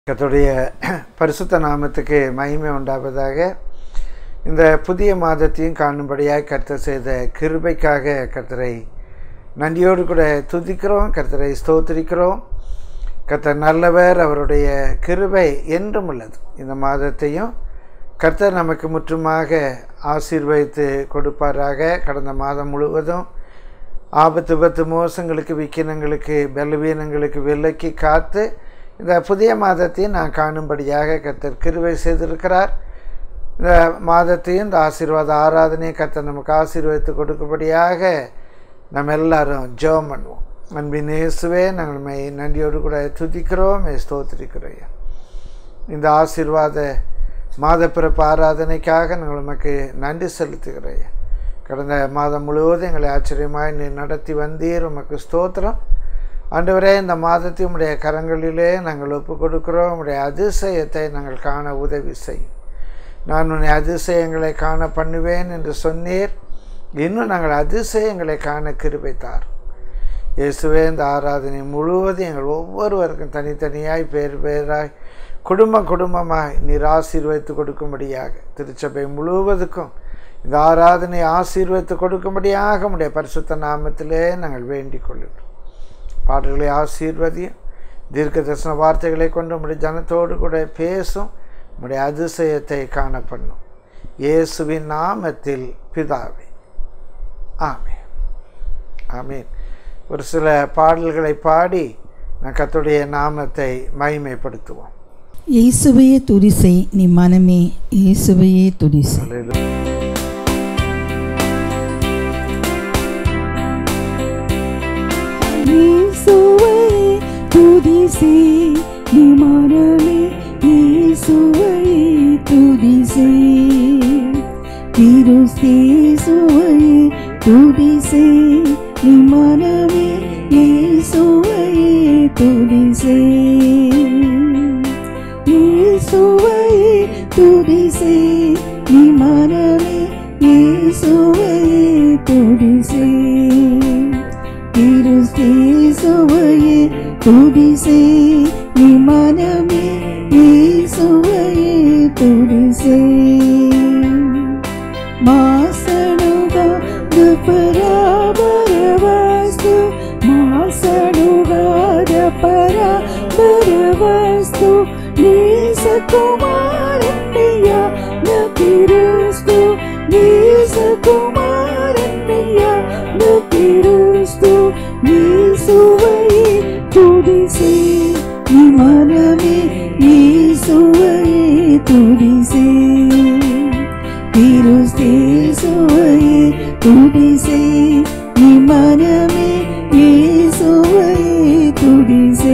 கர்த்தருடைய பரிசுத்த நாமத்துக்கு மகிமை உண்டாவதாக இந்த புதிய மாதத்தையும் காணும்படியாக கர்த்தர் செய்த கிருபைக்காக கர்த்தரை நன்றியோடு கூட துதிக்கிறோம் கர்த்தரை ஸ்தோத்திரிக்கிறோம் கர்த்தர் நல்லவர் அவருடைய கிருபை என்றும் உள்ளது இந்த மாதத்தையும் கர்த்தர் நமக்கு முற்றுமாக ஆசீர்வதித்து கொடுப்பாராக கடந்த மாதம் முழுவதும் ஆபத்து விபத்து மோசங்களுக்கு விக்கினங்களுக்கு பலவீனங்களுக்கு விலக்கி காத்து இந்த புதிய மாதத்தையும் நான் காணும்படியாக கர்த்தர் கிருவை செய்திருக்கிறார் இந்த மாதத்தையும் இந்த ஆசீர்வாத ஆராதனையை கர்த்தர் நமக்கு ஆசீர்வதித்து கொடுக்கும்படியாக நம்ம எல்லாரும் ஜெபம் பண்ணுவோம் அன்பின் இயேசுவே நாங்கள் மை நன்றியோடு கூட துதிக்கிறோம் மை ஸ்தோத்திரிக்கிறோம் இந்த ஆசீர்வாத மாத பிறப்பு ஆராதனைக்காக நாங்கள் நமக்கு நன்றி செலுத்துகிறோம் கடந்த மாதம் முழுவதும் எங்களை ஆச்சரியமாய் நீ நடத்தி வந்தீர் உமக்கு ஸ்தோத்திரம் ஆண்டவரே இந்த மாதத்தை உம்முடைய கரங்களிலே நாங்கள் ஒப்பு கொடுக்கிறோம் உம்முடைய அதிசயத்தை நாங்கள் காண உதவி செய்யும் நான் உன்னை அதிசயங்களை காண பண்ணுவேன் என்று சொன்னீர் இன்னும் நாங்கள் அதிசயங்களை காண கிருபைத்தார் இயேசுவே இந்த ஆராதனை முழுவதும் எங்கள் ஒவ்வொருவருக்கும் தனித்தனியாய் பேர் பேராய் குடும்பம் குடும்பமாய் நீர் ஆசீர்வதித்து கொடுக்கும்படியாக திருச்சபை முழுவதுக்கும் இந்த ஆராதனை ஆசீர்வதித்து கொடுக்கும்படியாக உடைய பரிசுத்த நாமத்திலே நாங்கள் வேண்டிக் கொள்கிறோம் பாடல்களை ஆசீர்வதியும் தீர்க்க தரிசன வார்த்தைகளை கொண்டு உடைய ஜனத்தோடு கூட பேசும் உடைய அதிசயத்தை காண பண்ணும் இயேசுவின் நாமத்தில் பிதாவே ஆமேன் ஆமீன் ஒரு சில பாடல்களை பாடி நான் கத்துடைய நாமத்தை மகிமைப்படுத்துவோம் இயேசுவையே துதிசை நீ மனமே இயேசுவையே துதிசை இயேசுவையே துதிசை நீ மனமே இயேசுவையே துதிசை கிறிஸ்தேசுவையே துதிசை நீ மனமே இயேசுவையே துதிசை இயேசுவையே துதிசை நீ மனமே இயேசுவையே துதிசை கிறிஸ்தேசுவையே துதிசை நீ மனமே இயேசுவையே துதிசை ಮಾಸಣುಗಾದ ಪರಾಬರವಸ್ತು ಮಾಸಣುಗಾದ ಪರಾಬರವಸ್ತು ನೀಸ ಕುಮಾರಣ್ಯ ನಕಿರುಸ್ತು ನೀಸ ಕುಮಾರಣ್ಯ ನಕಿರುಸ್ತು ನೀಸುವೈ ತುಡಿಸಿ ಈ ಮನಮೇ ನೀಸುವೈ ತುಡಿಸಿ கிறிஸ்தேசுவையே துதிசை நீ மனமே இயேசுவையே துதிசை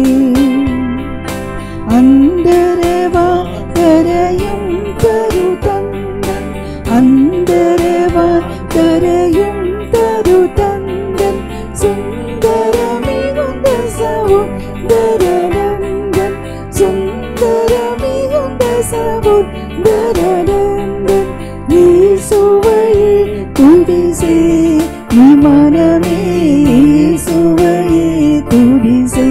அந்தரவா கரையும் தரு தந்தன் அந்தரவா கரையும் தரு தந்தன் சுந்தரமிகுந்த சவுந்தரநந்தன் சுந்தரமிகுந்த சவுந்தரநந்தன் இயேசுவையே துதிசை நீ மனமே இயேசுவையே துதிசை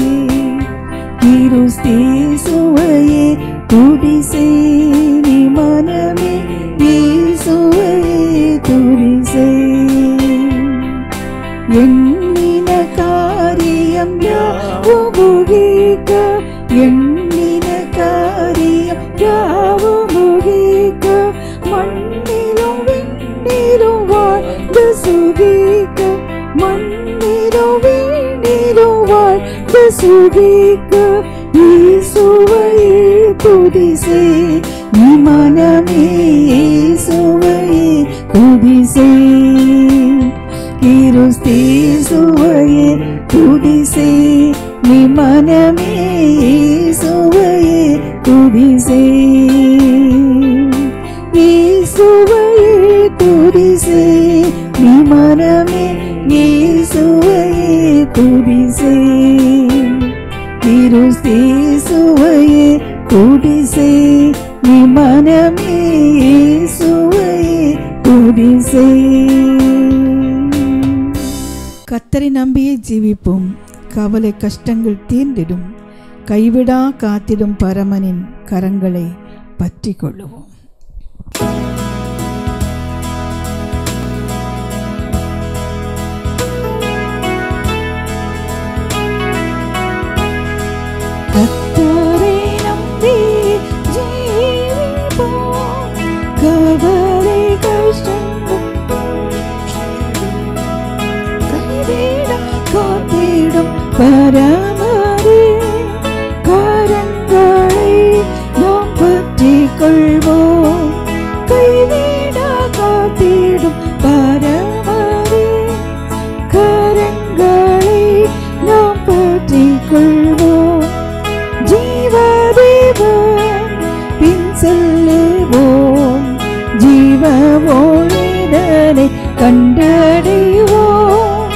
கிறிஸ்தேசுவையே துதிசை நீ மனமே இயேசுவையே துதிசை எண்ணின காரியம் யாவுமுகிக்க எண்ணின காரியம் யாவுமுகிக்க மண்ணிலும் விண்ணிலும் வாழ்ந்து சுகிக்க மண்ணிலும் விண்ணிலும் வாழ்ந்து சுகிக்க இயேசுவையே துதிசை நீ மனமே இயேசுவையே துதிசை கிறிஸ்தேசுவையே துதிசை நீ மனமே இயேசுவையே துதிசை இயேசுவையே துதிசை நீ மனமே இயேசுவையே துதிசை கிறிஸ்தேசுவையே துதிசை நீ மனமே இயேசுவையே துதிசை கத்தரை நம்பியே ஜீவிப்போம் கவலை கஷ்டங்கள் தீர்ந்திடும் கைவிடா காத்திடும் பரமனின் கரங்களை பற்றி கொள்ளுவோம் கத்தரை நம்பி ஜீவிப்போம் கவலை கஷ்டங்கள் கைவிட காத்திடும் பரமரே கரங்களை நாம் பற்றி கொள்வோம் கைவிட காத்திடும் பரமரே கரங்களை நாம் பற்றி கொள்வோம் ஜீவதேவன் பின் செல்லுவோம் ஜீவ ஒளிதனை கண்டடைவோம்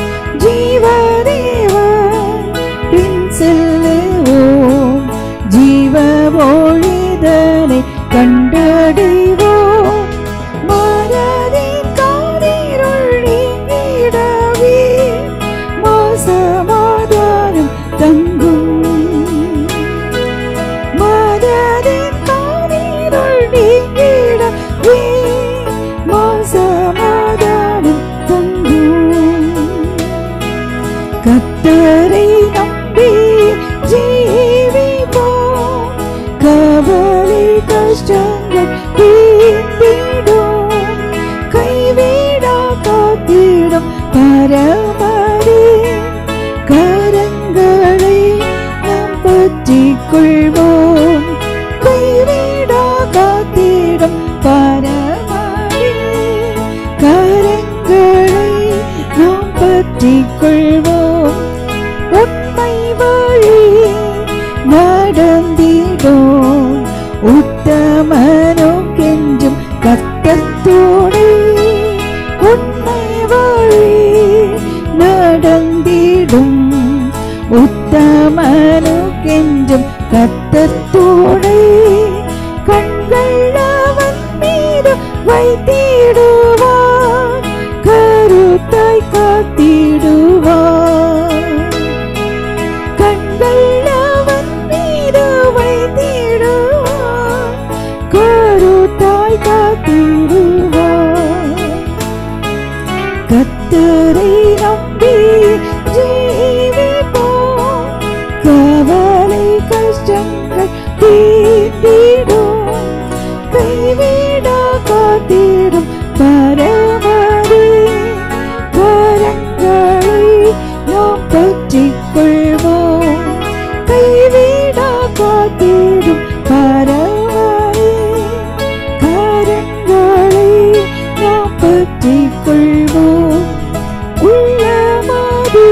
ஜீவதேவன் பின் செல்லுவோம் ஜீவ ஒளிதனை கண்டடைவோம் மனதின் காரிருள் நீங்கிடவே மாசமாதானம் தங்கும் மனதின் காரிருள் நீங்கிடவே மாசமாதானம் தங்கும் கத்தரை நம்பி ஜீவிப்போம் கவலை கஷ்டங்கள் தீர்ந்திடும் கைவிடா காத்திடும் பரமரே கரங்களை நாம் பற்றிக் கொள்வோம் கைவிடா காத்திடும் பரமரே கரங்களை நாம் பற்றிக் கொள்வோம் உண்மை வழி நடந்திடும் உத்தமனுக்கென்றும் கத்தத்தோடு உண்மை வழி நடந்திடும் உத்தமனுக்கென்றும் கத்தத்தோடு கண்கள் அவன் மீது வைத்திடுவார் கருத்தாய் காத்திடுவார் கண்கள் அவன் மீது வைத்திடுவார் கருத்தாய் காத்திடுவார் கத்தரை நம்பி ஜீவிப்போம் கவலை கஷ்டங்கள் தீர்ந்திடும் கைவிடா காத்திடும் பரமரே கரங்களை நாம் பற்றிக் கொள்வோம் கைவிடா காத்திடும் பரமரே கரங்களை நாம் பற்றிக் கொள்வோம் உள்ளமாது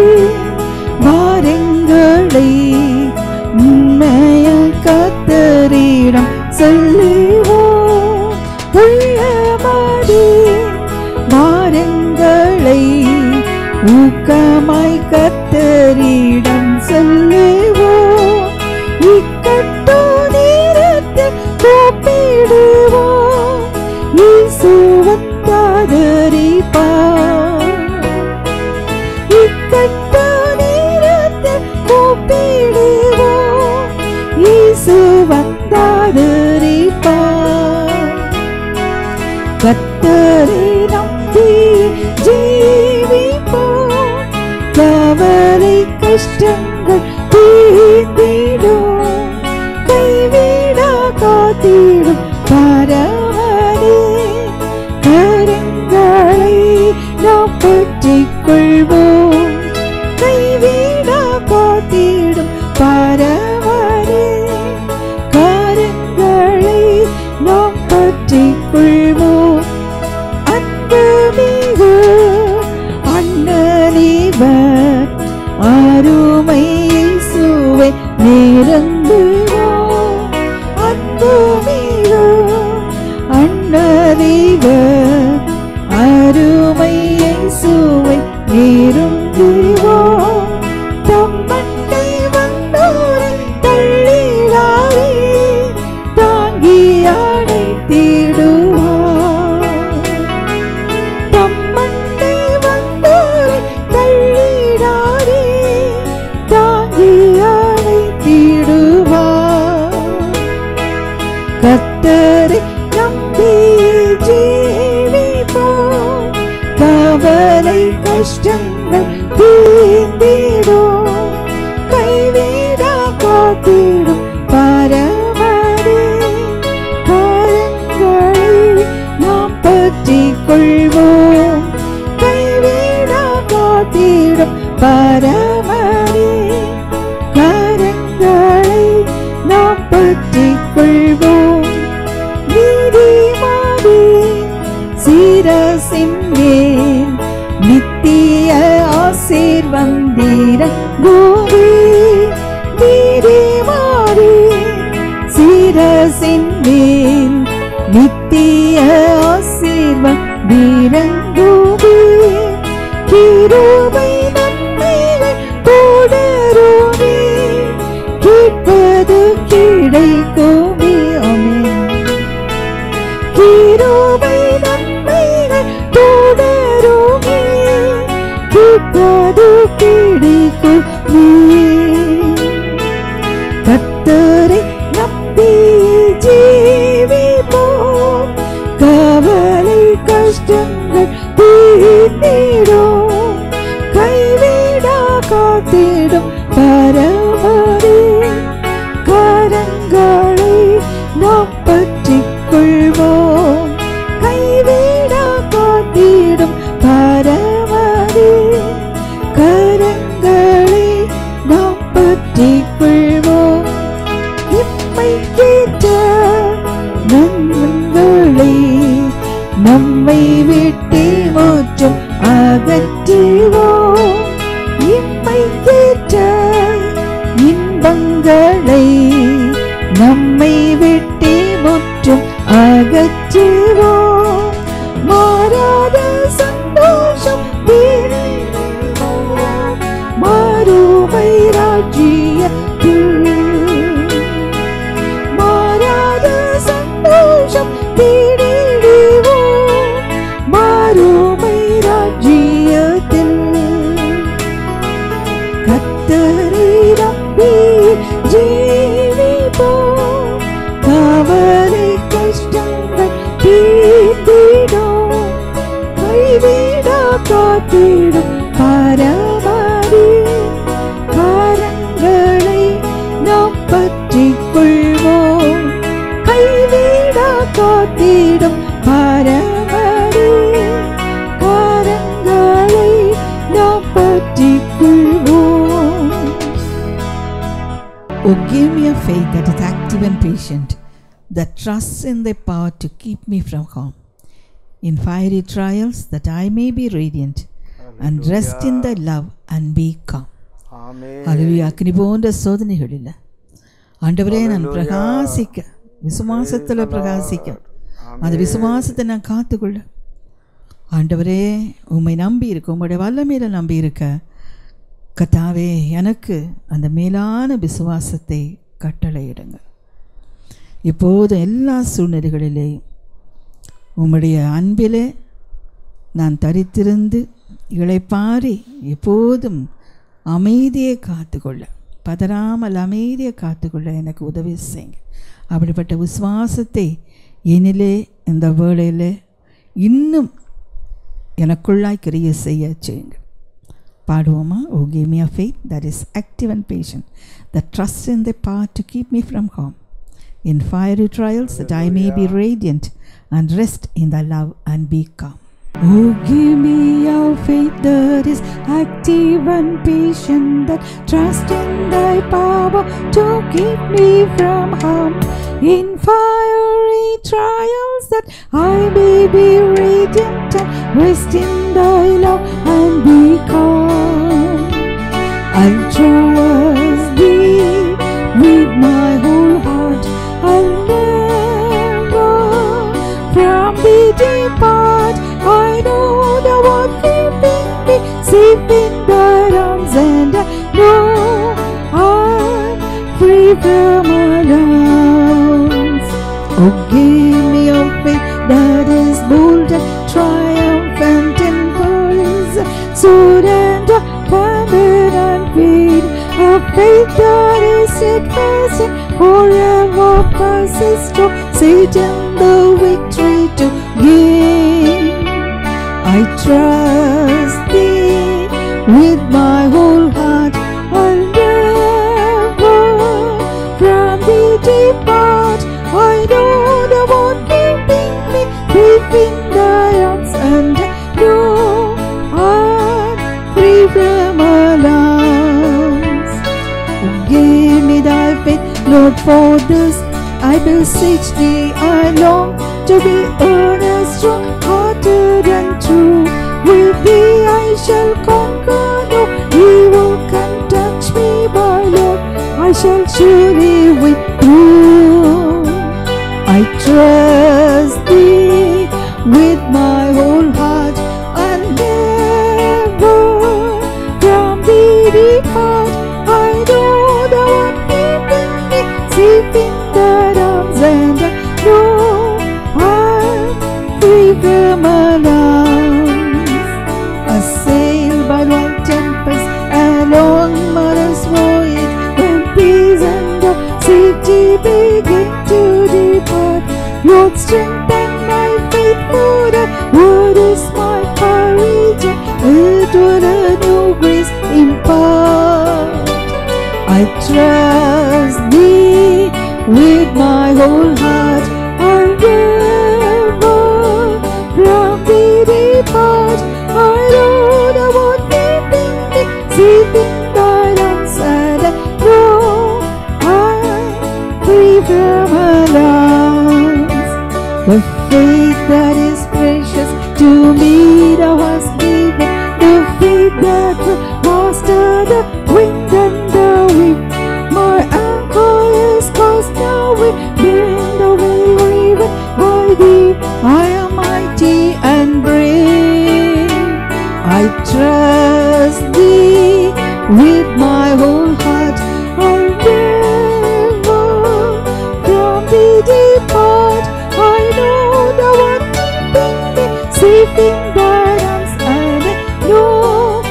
வாரங்களை உண்மைய கத்தரிடம் சொல்லுவோம் உள்ளமாது வாரங்களை ஊக்கமாய் கத்தரிடம் சொல்லுவோம் இக்கட்டோ நேரத்தில் கூப்பிடுவோம் இயேசுவன் காதரிப்பார் இக்கட்ட நேரத்தில் கூப்பிடுவோம் இயேசு வந்தாதரிப்பார் கத்தரை நம்பி ஜீவிப்போம் கவலை கஷ்டங்கள் தீர்ந்திடும் கைவிடா காத்திடும் பரவரே கரங்களை நாம் பற்றிக் கொள்வோம் கைவிடா காத்திடும் பரவரே கரங்களை நாம் பற்றிக் கொள்வோம் அன்பு மிகு அண்ணலிவர் அருமை இயேசுவை நேரங்குவோம் அன்பு மிகு அண்ணலிவர் அருமை இயேசுவை நேருங்குவோம் தம்மண்டை வந்தோரை தள்ளிடாதே தாங்கி அணைத்திடுவார் தம்மண்டை வந்தோரை தள்ளிடாதே தாங்கி அணைத்திடுவார் கத்தரை நம்பி ஜீவிப்போம் கவலை கஷ்டங்கள் தீர்ந்திடும் கைவிடா காத்திடும் பரமரே கரங்களை நாம் பற்றிக் கொள்வோம் கைவிடா காத்திடும் பரமரே கரங்களை நாம் பற்றிக் கொள்வோம் நீதிமானே சிரசின் மேல் நித்திய ஆசீர்வந்தீர கோவி நீதிமானே சிரசின் மேல் நித்திய ஆசீர்வந்தீர கோவி கிருபை நன்மைகள் தொடருமே கேட்பது கிடைக்குமே ஆமென் கிருபை நன்மைகள் தொடருமே கேட்பது கிடைக்குமே கத்தரை நம்பி ஜீவிப்போம் கவலை கஷ்டங்கள் தீர்ந்திடும் கைவிடா காத்திடும் பரமரே கரங்களை நாம் பற்றிக் கொள்வோம் கைவிடா காத்திடும் பரமரே கரங்களை நாம் பற்றிக் கொள்வோம் இம்மை கேட்ட நன்மங்களை நம்மை விட்டு மாற்றம் அகற்றுவோம் இம்மை கேட்ட இன்பங்களை நம்மை விட்டு முற்றும் அகற்றுவோம் மாறாத சந்தோஷம் தேடுவோம். மாறுமை ராஜ்யத்தில் மாறாத சந்தோஷம் தேடிடுவோம் மாறுமை ராஜ்யத்தில் கத்தரை நம்பி ஜீவிப்போம் கவலை கஷ்டங்கள் தீர்த்திடும் கைவிடா காத்திடும் பரமரே கரங்களை நாம் பற்றிக் கொள்வோம் கைவிடா காத்திடும் பரமரே கரங்களை நாம் பற்றிக் கொள்வோம் Oh, give me a faith that is active and patient, that trusts in thy power to keep me from harm. In fiery trials, that I may be radiant and rest in thy love and be calm. ஆமென் அலுவலி அக்னி போன்ற சோதனைகளில் ஆண்டவரே நான் பிரகாசிக்க விசுவாசத்தில் பிரகாசிக்க அந்த விசுவாசத்தை நான் காத்துக்கொள்ள ஆண்டவரே உம்மை நம்பி இருக்க உம்முடைய வல்லமையில நம்பி இருக்க கத்தாவே எனக்கு அந்த மேலான விசுவாசத்தை கட்டளையிடுங்க இப்போது எல்லா சூழ்நிலைகளிலேயும் உம்முடைய அன்பிலே நான் தரித்திருந்து இளைப்பாரி எப்போதும் அமைதியை காத்துக்கொள்ள பதறாமல் அமைதியை காத்துக்கொள்ள எனக்கு உதவி செய்யுங்க அப்படிப்பட்ட விசுவாசத்தை என்னிலே இந்த வேளையில் இன்னும் எனக்குள்ளாய் கிரிய செய்ய செய்யுங்க பாடுவோமா ஓ give me a faith that is active and patient that trusts in the power to keep me from harm in fiery trials that I may be radiant and rest in thy love and be calm Oh, give me your faith that is active and patient, that trust in thy power to keep me from harm. In fiery trials, that I may be radiant and rest in thy love and be calm. I'll trust thee with my whole heart. I'll never from thee depart. I know thou art keeping me safe in thy arms, and I know I'm free from alarms. Oh, give me your faith that is bold and triumphant in pearls, sword and a banner and feet. A faith that is steadfast and forever persists. Oh, Satan the victory to gain. I trust thee with my whole heart. I'll never from thee depart. I know the one keeping me safe in thy arms, and no, I'm free from alarms. Give me thy faith, Lord, for this I beseech thee. I long to be earnest, strong hearted, and true. With thee I shall conquer, no evil can touch me, my Lord. I shall surely withdraw. I trust thee with my whole heart and never from thee depart. I know the one keeping me safe in thy arms, and I know I'm free from alarms. Assailed by one tempest along mother's voyage, when peace and the safety begin to depart. Your strength and my faithful word is my courage, it will a new grace impart. I trust thee with my whole heart. I'll never from thee depart. I know the one keeping me safe in thy arms, and I know I'm free from alarms. The faith that is precious to me thou hast given, the faith that will master the wind and the wave. My anchor is cast now with bend away riven by thee. I am mighty and brave. I trust thee with my whole heart. I'll never from thee depart. I know the one keeping me safe in thy arms, and I know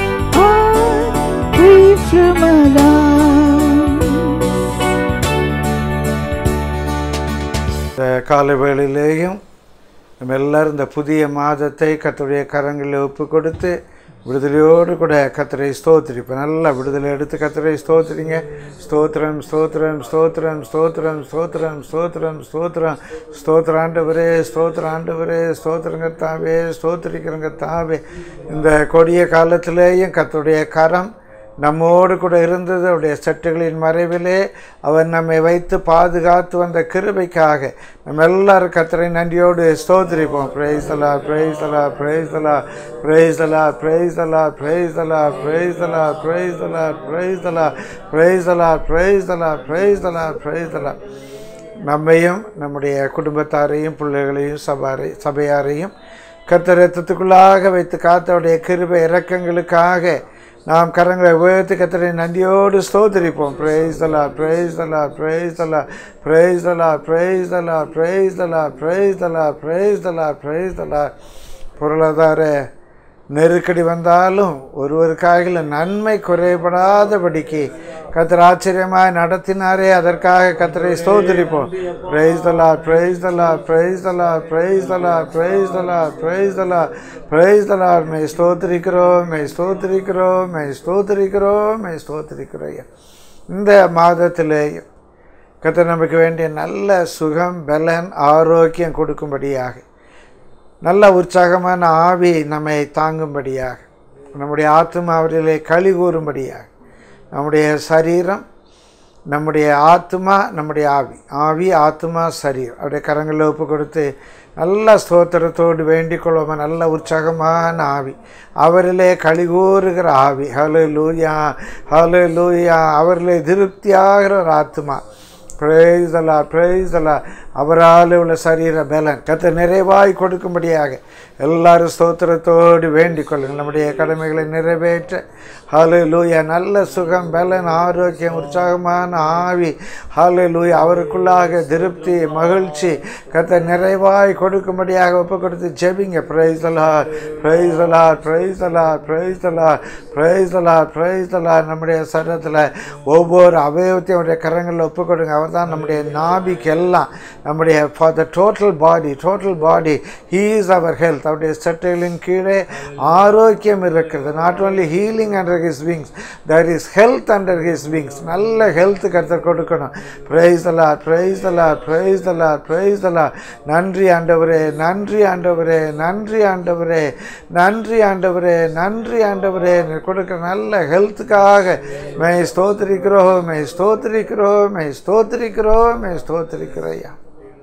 I'm free from alarms. இந்த காலை வேளையிலேயும் நம்ம எல்லாரும் இந்த புதிய மாதத்தை கர்த்தருடைய கரங்களில் ஒப்பு கொடுத்து விடுதலையோடு கூட கத்தரை ஸ்தோத்திரிப்போம் நல்லா விடுதலை எடுத்து கத்தரை ஸ்தோத்திரிங்க ஸ்தோத்திரம் ஸ்தோத்திரம் ஸ்தோத்திரம் ஸ்தோத்திரம் ஸ்தோத்திரம் ஸ்தோத்திரம் ஸ்தோத்திரம் ஸ்தோத்திர ஆண்டவரே ஸ்தோத்திர ஆண்டவரே ஸ்தோத்திரங்க தாவே ஸ்தோத்திரிக்கிறங்க தாவே இந்த கொடிய காலத்திலேயும் கத்தருடைய கரம் நம்மோடு கூட இருந்தது அவருடைய சட்டுகளின் மறைவிலே அவர் நம்மை வைத்து பாதுகாத்து வந்த கிருபைக்காக நம்ம எல்லாரும் கத்தரை நன்றியோடு ஸ்தோத்திரிப்போம் பிரேசலா பிரேசலா பிரேசலா பிரேசலா பிரேசலா பிரேசலா பிரேசலா பிரேசலா பிரேசலா பிரேசலா பிரேசலா பிரேசலா பிரேசலா நம்மையும் நம்முடைய குடும்பத்தாரையும் பிள்ளைகளையும் சபாரை சபையாரையும் கத்தரத்துக்குள்ளாக வைத்து காத்தவுடைய கிருபை இறக்கங்களுக்காக நாம் கரங்களை உயர்த்தி கத்தரை நன்றியோடு ஸ்தோத்திரிப்போம் பிரேசலா பிரேசலா பிரேசலா பிரேசலா பிரேசலா பிரேசலா பிரேசலா பிரேசலா பிரேசலா பொருளாதார நெருக்கடி வந்தாலும் ஒருவருக்காக நன்மை குறைபடாதபடிக்கு கத்தர் ஆச்சரியமாய் நடத்தினாரே அதற்காக கத்தரை ஸ்தோத்திரிப்போம் praise the lord praise the lord praise the lord praise the lord praise the lord praise the lord praise the lord மை ஸ்தோத்திரிக்கிறோம் மை ஸ்தோத்திரிக்கிறோம் மை ஸ்தோத்திரிக்கிறோம் மை ஸ்தோத்திரிக்கிறோம் இந்த மாதத்திலேயும் கத்தர் நமக்கு வேண்டிய நல்ல சுகம் பலன் ஆரோக்கியம் கொடுக்கும்படியாக நல்ல உற்சாகமான ஆவி நம்மை தாங்கும்படியாக நம்முடைய ஆத்மாவிலே களி கூறும்படியாக நம்முடைய சரீரம் நம்முடைய ஆத்மா நம்முடைய ஆவி ஆவி ஆத்மா சரீரம் அவருடைய கரங்களில் ஒப்பு கொடுத்து நல்ல ஸ்தோத்திரத்தோடு வேண்டிக் கொள்வோமா நல்ல உற்சாகமான ஆவி அவரிலே களி கூறுகிற ஆவி ஹலோ லூயா ஹலோ லூயா அவரிலே திருப்தியாகிற ஒரு ஆத்மா பிரேசலா பிரேசலா அவரால் உள்ள சரீர பலன் கத்த நிறைவாய் கொடுக்கும்படியாக எல்லாரும் ஸ்தோத்திரத்தோடு வேண்டிக் கொள்ளுங்கள் நம்முடைய கடமைகளை நிறைவேற்ற ஹலு லூயா நல்ல சுகம் பலன் ஆரோக்கியம் உற்சாகமான ஆவி ஹலு லூயா அவருக்குள்ளாக திருப்தி மகிழ்ச்சி கத்த நிறைவாய் கொடுக்கும்படியாக ஒப்பு கொடுத்து ஜெபிங்க பிரைசலா பிரைசலா பிரைசலா பிரைசலா பிரைசலா பிரைசலா நம்முடைய சரீரத்தில் ஒவ்வொரு அவயவத்தையும் அவருடைய கரங்களில் ஒப்பு கொடுங்க அவர் தான் நம்முடைய நாபிக்கு எல்லாம் நம்முடைய for the total body total body he is our health அவருடைய சட்டைகளின் கீழே ஆரோக்கியம் இருக்கிறது not only healing under his wings there is health under his wings நல்ல ஹெல்த் கருத்தர் கொடுக்கணும் ப்ரைஸ் தலா ப்ரைஸ் தலா ப்ரைஸ் தலா ப்ரைஸ் தலா நன்றி ஆண்டவரே நன்றி ஆண்டவரே நன்றி ஆண்டவரே நன்றி ஆண்டவரே நன்றி ஆண்டவரே நீர் கொடுக்குற நல்ல ஹெல்த்துக்காக மே ஸ்தோத்திரிக்கிறோம் மே ஸ்தோத்திரிக்கிறோம் மே ஸ்தோத்திரிக்கிறோம் மே ஸ்தோத்திரிக்கிறையா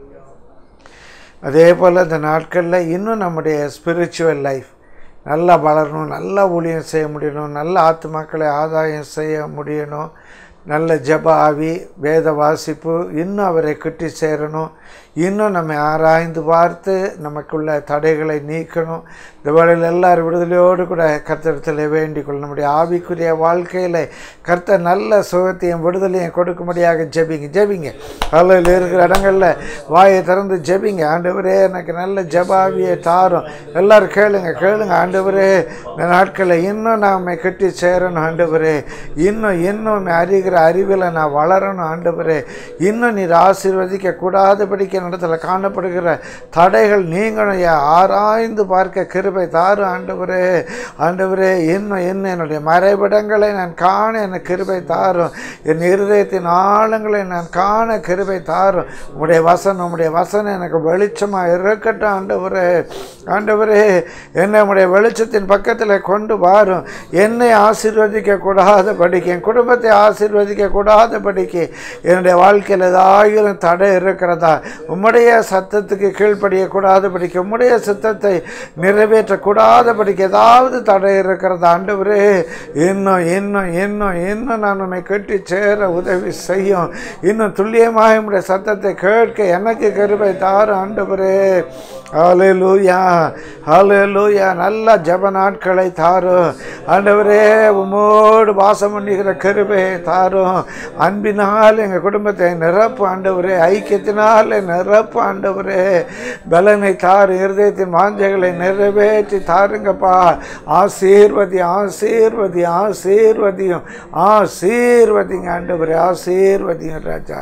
அதே போல் இந்த நாட்களில் இன்னும் நம்முடைய ஸ்பிரிச்சுவல் லைஃப் நல்லா வளரணும் நல்லா ஊழியம் செய்ய முடியணும் நல்ல ஆத்மாக்களை ஆதாயம் செய்ய முடியணும் நல்ல ஜப ஆவி வேத வாசிப்பு இன்னும் அவரை கிட்டி சேரணும் இன்னும் நம்ம ஆராய்ந்து பார்த்து நமக்குள்ள தடைகளை நீக்கணும் இந்த வேளையில் எல்லாரும் விடுதலையோடு கூட கர்த்தரத்தில் வேண்டிக் கொள்ள நம்முடைய ஆவிக்குரிய வாழ்க்கையில் கர்த்தர் நல்ல சுகத்தையும் விடுதலையும் கொடுக்கும்படியாக ஜெபிங்க ஜெபிங்க அதில் இருக்கிற இடங்களில் வாயை திறந்து ஜெபிங்க ஆண்டவரே எனக்கு நல்ல ஜபாவியை தாரும் எல்லாரும் கேளுங்க கேளுங்க ஆண்டவரே இந்த நாட்களில் இன்னும் நாம் கட்டி சேரணும் ஆண்டவரே இன்னும் இன்னும் அறிகிற அறிவில் நான் வளரணும் ஆண்டவரே இன்னும் நீர் ஆசீர்வதிக்க கூடாதபடிக்கு இடத்துல காணப்படுகிற தடைகள் நீங்களும் ஐயா ஆராய்ந்து பார்க்க கிருபை தாரு ஆண்டவரே ஆண்டவரே இன்னும் இன்னும் என்னுடைய மறைவிடங்களை நான் காண எனக்கு கிருபை தாரும் என் இருதயத்தின் ஆழங்களை நான் காண கிருபை தாரும் உம்முடைய வசனம் உம்முடைய வசனம் எனக்கு வெளிச்சமாக இருக்கட்டும் ஆண்டவரே ஆண்டவரே என்னை உம்முடைய வெளிச்சத்தின் பக்கத்தில் கொண்டு வாரும் என்னை ஆசீர்வதிக்க கூடாத படிக்க என் குடும்பத்தை ஆசீர்வதிக்க கூடாத படிக்க என்னுடைய வாழ்க்கையில் ஏதாயிரம் தடை இருக்கிறதா உம்முடைய சத்தத்துக்கு கீழ்ப்படியக்கூடாது படிக்க உம்முடைய சித்தத்தை நிறைவேற்றக்கூடாத படிக்க ஏதாவது தடை இருக்கிறதா ஆண்டவரே இன்னும் இன்னும் இன்னும் இன்னும் நான் உண்மை கட்டி சேர உதவி செய்யும் இன்னும் துல்லியமாக உம்முடைய சத்தத்தை கேட்க எனக்கு கருவை தாரு ஆண்டவரே ஹாலே லூயா ஹாலே லூயா நல்ல ஜப நாட்களை தாரும் ஆண்டவரே உம்மோடு வாசம் பண்ணுகிற கருவை தாரும் அன்பினால் எங்கள் குடும்பத்தை நிரப்பு ஆண்டவரே ஐக்கியத்தினால் நிரப்பு ஆண்டவரே பலனை தாரு இருதயத்தின் வாஞ்சைகளை நிறைவேற்றி தாருங்கப்பா ஆசீர்வதி ஆசீர்வதி ஆசீர்வதியும் ஆசீர்வதிங்க ஆண்டவரே ஆசீர்வதியும் ராஜா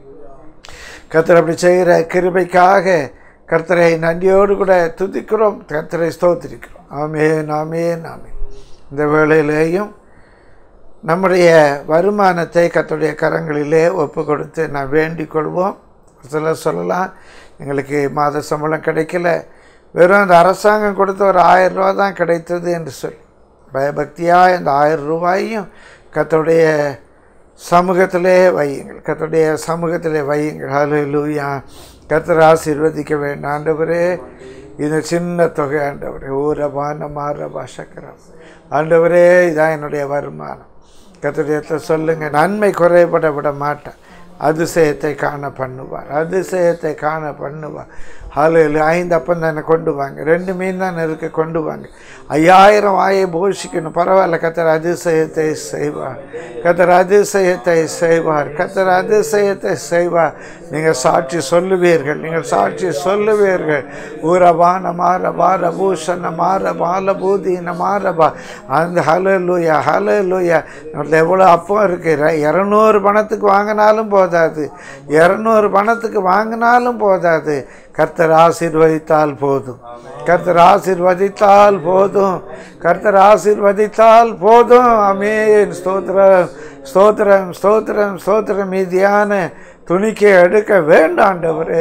கர்த்தர் அப்படி செய்கிற கிருபைக்காக கர்த்தரை நன்றியோடு கூட துதிக்கிறோம் கர்த்தரை ஸ்தோத்திரிக்கிறோம் ஆமேன் ஆமேன் ஆமேன் இந்த வேளையிலேயும் நம்முடைய வருமானத்தை கர்த்தருடைய கரங்களிலே ஒப்பு கொடுத்து நான் வேண்டிக் கொள்வோம் சிலர் சொல்லலாம் எங்களுக்கு மாத சம்பளம் கிடைக்கல வெறும் அந்த அரசாங்கம் கொடுத்த ஒரு ஆயிரம் ரூபா தான் கிடைத்தது என்று சொல்லி பயபக்தியாக இந்த ஆயிரம் ரூபாயும் கர்த்தருடைய சமூகத்திலே வையுங்கள் கர்த்தருடைய சமூகத்திலே வையுங்கள் ஹalleluya கர்த்தர் ஆசீர்வதிக்க வேண்டும் ஆண்டவரே இது சின்ன தொகை ஆண்டவரே ஊரபான மாரபா சக்கரம் ஆண்டவரே இதான் என்னுடைய வருமானம் கர்த்தருடைய சொல்லுங்க நன்மை குறைபட விட மாட்டேன் அதிசயத்தை காண பண்ணுவார் அதிசயத்தை காண பண்ணுவார் ஹாலையில் ஐந்து அப்பம் தானே கொண்டு வாங்க ரெண்டு மீன் தானே இருக்கு கொண்டு வாங்க ஐயாயிரம் வாயை போஷிக்கணும் பரவாயில்ல கத்தர் அதிசயத்தை செய்வார் கத்தர் அதிசயத்தை செய்வார் கத்தர் அதிசயத்தை செய்வார் நீங்கள் சாட்சி சொல்லுவீர்கள் நீங்கள் சாட்சி சொல்லுவீர்கள் ஊரபான மாற பார பூஷண மாற பால பூதீன மாறபா அந்த ஹலோ லூயா ஹலோ லூயா எவ்வளோ அப்பம் இருக்கு இரநூறு பணத்துக்கு வாங்கினாலும் போதாது இரநூறு பணத்துக்கு வாங்கினாலும் போதாது கர்த்தர் ஆசீர்வதித்தால் போதும் கர்த்தர் ஆசீர்வதித்தால் போதும் கர்த்தர் ஆசீர்வதித்தால் போதும் அமேன் ஸ்தோத்திரம் ஸ்தோத்திரம் ஸ்தோத்திரம் ஸ்தோத்திரம் மீதியான துணிக்கை எடுக்க வேண்டாண்டவரே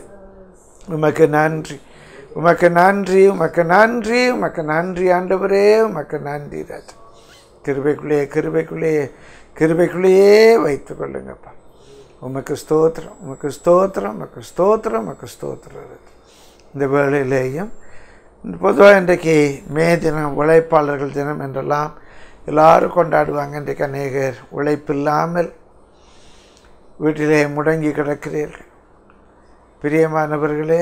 உமக்கு நன்றி உமக்கு நன்றி உமக்கு நன்றி உமக்கு நன்றி ஆண்டவரே உமக்கு நன்றி ராஜா கிருபைக்குள்ளேயே கிருபைக்குள்ளேயே கிருபைக்குள்ளேயே வைத்து கொள்ளுங்கப்பா உமக்கு ஸ்தோத்திரம் உமக்கு ஸ்தோத்திரம் உமக்கு ஸ்தோத்திரம் உமக்கு ஸ்தோத்திரம் இந்த வேளையிலேயும் பொதுவாக இன்றைக்கு மே தினம் உழைப்பாளர்கள் தினம் என்றெல்லாம் எல்லாரும் கொண்டாடுவாங்க இன்றைக்கு அநேகர் உழைப்பில்லாமல் வீட்டிலே முடங்கி கிடக்கிறீர்கள் பிரியமானவர்களே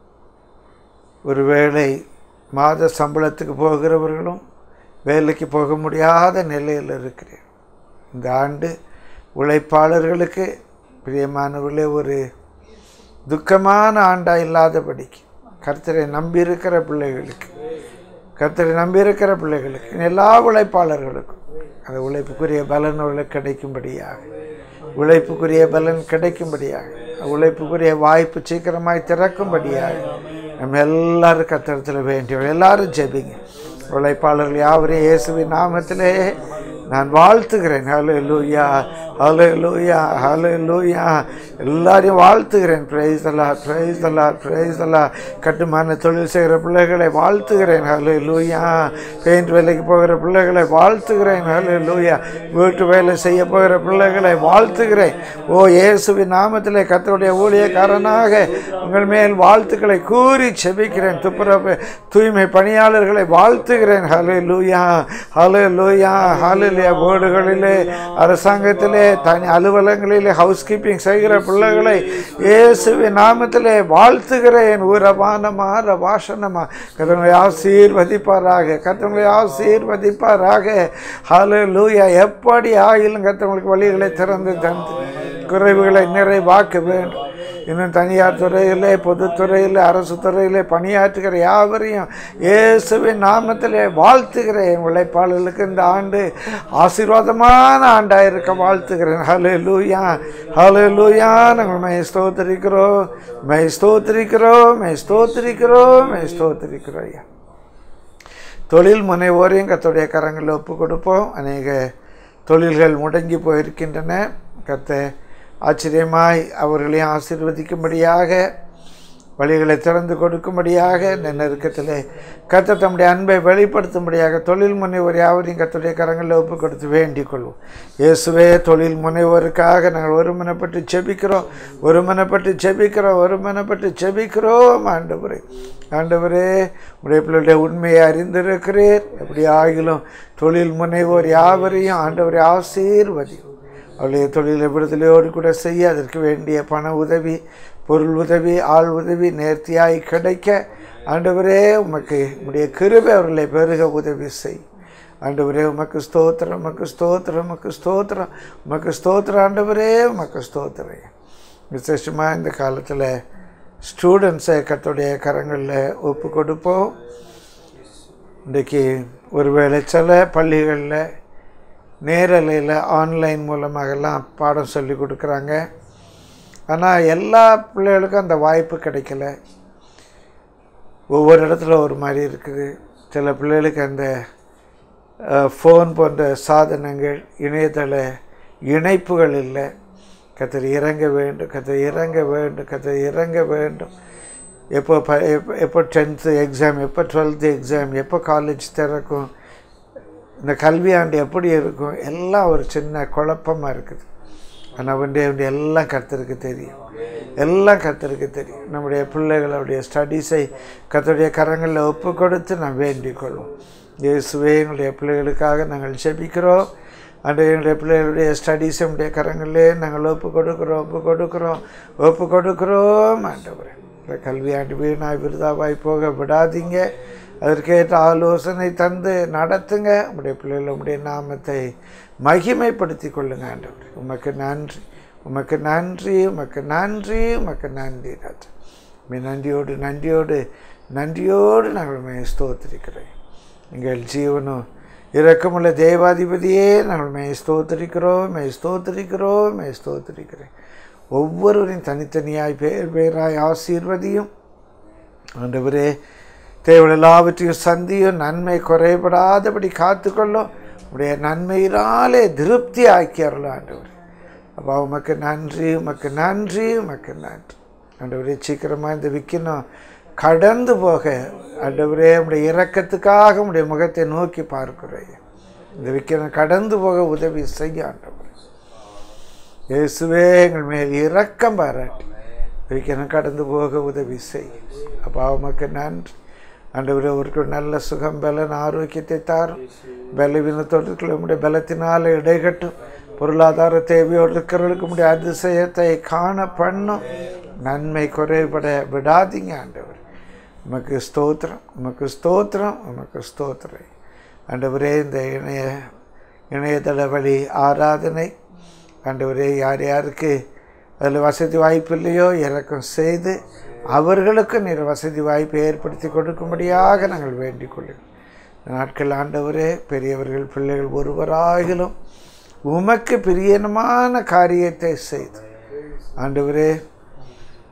ஒருவேளை மாத சம்பளத்துக்கு போகிறவர்களும் வேலைக்கு போக முடியாத நிலையில் இருக்கிறேன் இந்த ஆண்டு உழைப்பாளர்களுக்கு பிரியமானவர்களே ஒரு துக்கமான ஆண்டாக இல்லாதபடிக்கு கர்த்தரை நம்பியிருக்கிற பிள்ளைகளுக்கு கர்த்தரை நம்பியிருக்கிற பிள்ளைகளுக்கு எல்லா உழைப்பாளர்களுக்கும் அந்த உழைப்புக்குரிய பலன் அவர்களுக்கு கிடைக்கும்படியாக உழைப்புக்குரிய பலன் கிடைக்கும்படியாக உழைப்புக்குரிய வாய்ப்பு சீக்கிரமாய் திறக்கும்படியாக நம்ம எல்லாரும் கத்திரத்தில் வேண்டியவர்கள் எல்லாரும் ஜெபிங்க உழைப்பாளர்கள் யாவரையும் இயேசுவின் நாமத்திலே நான் வாழ்த்துகிறேன் ஹலோ லூயா ஹலோ லூயா ஹலோ லூயா எல்லாரையும் வாழ்த்துகிறேன் பிரைஸ் அல்லா பிரைஸ் அல்லா பிரைஸ் அல்லா கட்டுமான தொழில் செய்கிற பிள்ளைகளை வாழ்த்துகிறேன் ஹலோ லூயா பெயிண்ட் வேலைக்கு போகிற பிள்ளைகளை வாழ்த்துகிறேன் ஹலோ லூயா வீட்டு வேலை செய்ய போகிற பிள்ளைகளை வாழ்த்துகிறேன் ஓ இயேசுவின் நாமத்திலே கத்தருடைய ஊழியக்காரனாக உங்கள் மேல் வாழ்த்துக்களை கூறி செபிக்கிறேன் துப்புரவு தூய்மை பணியாளர்களை வாழ்த்துகிறேன் ஹலோ லூயா ஹலோ லூயா ஹலோ வீடுகளிலே அரசாங்கத்திலே தனி அலுவலகங்களிலே ஹவுஸ் கீப்பிங் செய்கிற பிள்ளைகளை இயேசுவின் நாமத்திலே வாழ்த்துகிறேன் உரமானமாக வாசனமா கத்தவங்களை ஆசீர்வதிப்பாராக கத்தவங்களை ஆசீர்வதிப்பாராக ஹலோ லூயா எப்படி ஆகிலும் கத்தவங்களுக்கு வழிகளை திறந்து தந்து குறைவுகளை நிறைவாக்க வேண்டும் இன்னும் தனியார் துறையிலே பொதுத்துறையில் அரசு துறையிலே பணியாற்றுகிற யாவரையும் இயேசுவின் நாமத்திலே வாழ்த்துகிறேன் உழைப்பாளர்களுக்கு இந்த ஆண்டு ஆசீர்வாதமான ஆண்டாக இருக்க வாழ்த்துகிறேன் ஹலே லூயா ஹலே லூயா நாங்கள் மை ஸ்தோத்திரிக்கிறோம் மை ஸ்தோத்திரிக்கிறோம் மை ஸ்தோத்திரிக்கிறோம் மை ஸ்தோத்திரிக்கிறோம் ஐயா தொழில் முனைவோரையும் கத்துடைய கரங்களில் ஒப்பு கொடுப்போம் அநேக தொழில்கள் முடங்கி போயிருக்கின்றன கத்த ஆச்சரியமாய் அவர்களையும் ஆசீர்வதிக்கும்படியாக வழிகளை திறந்து கொடுக்கும்படியாக இந்த நெருக்கத்தில் கத்த தம்முடைய அன்பை வெளிப்படுத்தும்படியாக தொழில் முனைவோர் யாவரையும் கத்துடைய கரங்களில் ஒப்பு கொடுத்து வேண்டிக் கொள்வோம் இயேசுவே தொழில் முனைவோருக்காக நாங்கள் ஒருமனப்பட்டு செபிக்கிறோம் ஒருமனப்பட்டு செபிக்கிறோம் ஒருமனப்பட்டு செபிக்கிறோம் ஆண்டவரே ஆண்டவரே உடைய பிள்ளைடைய உண்மையை அறிந்திருக்கிறீர் எப்படி ஆகிலும் தொழில் முனைவோர் யாவரையும் ஆண்டவரை ஆசீர்வதியும் அவளுடைய தொழிலை விடுதலையோடு கூட செய்ய அதற்கு வேண்டிய பண உதவி பொருள் உதவி ஆள் உதவி நேர்த்தியாய் கிடைக்க ஆண்டவரே உமக்கு உடைய கிருபை அவர்களை பெருக உதவி செய் ஆண்டவரே உமக்கு ஸ்தோத்திரம் உமக்கு ஸ்தோத்திரம் உமக்கு ஸ்தோத்திரம் உமக்கு ஸ்தோத்திரம் ஆண்டவரே உமக்கு ஸ்தோத்திரம் விசேஷமாக இந்த காலத்தில் ஸ்டூடெண்ட்ஸை கத்துடைய கரங்களில் ஒப்பு கொடுப்போம் இன்றைக்கி ஒருவேளை சில பள்ளிகளில் நேரலையில் ஆன்லைன் மூலமாகலாம் பாடம் சொல்லி கொடுக்குறாங்க ஆனால் எல்லா பிள்ளைகளுக்கும் அந்த வாய்ப்பு கிடைக்கல ஒவ்வொரு இடத்துல ஒரு மாதிரி இருக்குது சில பிள்ளைகளுக்கு அந்த ஃபோன் போன்ற சாதனங்கள் இணையதள இணைப்புகள் இல்லை கத்தர் இறங்க வேண்டும் கத்தர் இறங்க வேண்டும் கத்தர் இறங்க வேண்டும் எப்போ ப எப்போ எப்போ டென்த்து எக்ஸாம் எப்போ டுவெல்த்து எக்ஸாம் எப்போ காலேஜ் திறக்கும் இந்த கல்வியாண்டு எப்படி இருக்கும் எல்லாம் ஒரு சின்ன குழப்பமாக இருக்குது ஆனால் வேண்டிய வேண்டிய எல்லாம் கர்த்தருக்கு தெரியும் எல்லாம் கர்த்தருக்கு தெரியும் நம்முடைய பிள்ளைகளுடைய ஸ்டடீஸை கர்த்தருடைய கரங்களில் ஒப்பு கொடுத்து நாம் வேண்டிக் கொள்வோம் இயேசுவே எங்களுடைய பிள்ளைகளுக்காக நாங்கள் செபிக்கிறோம் அன்று எங்களுடைய பிள்ளைகளுடைய ஸ்டடீஸ் நம்முடைய கரங்களிலே நாங்கள் ஒப்பு கொடுக்குறோம் ஒப்பு கொடுக்குறோம் ஒப்பு கொடுக்குறோம் ஆண்டவரே இந்த கல்வியாண்டு வீணாய் விருதாவாய் போக விடாதீங்க அதற்கேற்ற ஆலோசனை தந்து நடத்துங்க உங்களுடைய பிள்ளைகள் உங்களுடைய நாமத்தை மகிமைப்படுத்தி கொள்ளுங்க ஆண்டவர் உமக்கு நன்றி உமக்கு நன்றி உமக்கு நன்றி உமக்கு நன்றி ராஜா உண்மை நன்றியோடு நன்றியோடு நன்றியோடு நாங்கள் உண்மையை ஸ்தோத்திரிக்கிறேன் எங்கள் ஜீவனும் இரக்கமுள்ள தேவாதிபதியே நாங்கள் மே ஸ்தோத்திரிக்கிறோம் மே ஸ்தோத்திரிக்கிறோம் மே ஸ்தோத்திரிக்கிறேன் ஒவ்வொருவரையும் தனித்தனியாய் பேர் பேராய் ஆசீர்வதியும் ஆண்டவரே தேவள் எல்லாவற்றையும் சந்தியும் நன்மை குறைபடாதபடி காத்துக்கொள்ளும் உடைய நன்மையினாலே திருப்தி ஆக்கி அருளும் ஆண்டவர் அப்போ உமக்கு நன்றி உமக்கு நன்றி உமக்கு நன்றி ஆண்டவரே சீக்கிரமாக இந்த விற்கணும் கடந்து போக ஆண்டவரே உடைய இரக்கத்துக்காக உடைய முகத்தை நோக்கி பார்க்கிறேன் இந்த விற்கணும் கடந்து போக உதவி செய்ய ஆண்டவர் இயேசுவே எங்கள் மேல் இரக்கம் பாராட்டி விற்கணும் கடந்து போக உதவி செய் அப்பா உமக்கு நன்றி ஆண்டவரே அவருக்கு நல்ல சுகம் பலன் ஆரோக்கியத்தை தாரும் பலவீனத்தோடு உடைய பலத்தினால் இடைகட்டும் பொருளாதார தேவையோடு இருக்கிறவர்களுக்கு உடைய அதிசயத்தை காண பண்ணும் நன்மை குறைபட விடாதீங்க ஆண்டவர் உமக்கு ஸ்தோத்திரம் உமக்கு ஸ்தோத்திரம் உமக்கு ஸ்தோத்திரம் ஆண்டவரே இந்த இணைய இணையதள வழி ஆராதனை ஆண்டவரே யார் யாருக்கு அதில் வசதி வாய்ப்பு இல்லையோ இறக்கம் செய்து அவர்களுக்கு நீர் வசதி வாய்ப்பை ஏற்படுத்தி கொடுக்கும்படியாக நாங்கள் வேண்டிக் கொள்ளுங்கள் இந்த நாட்கள் ஆண்டவரே பெரியவர்கள் பிள்ளைகள் ஒருவராகிலும் உமக்கு பிரியனமான காரியத்தை செய்து ஆண்டவரே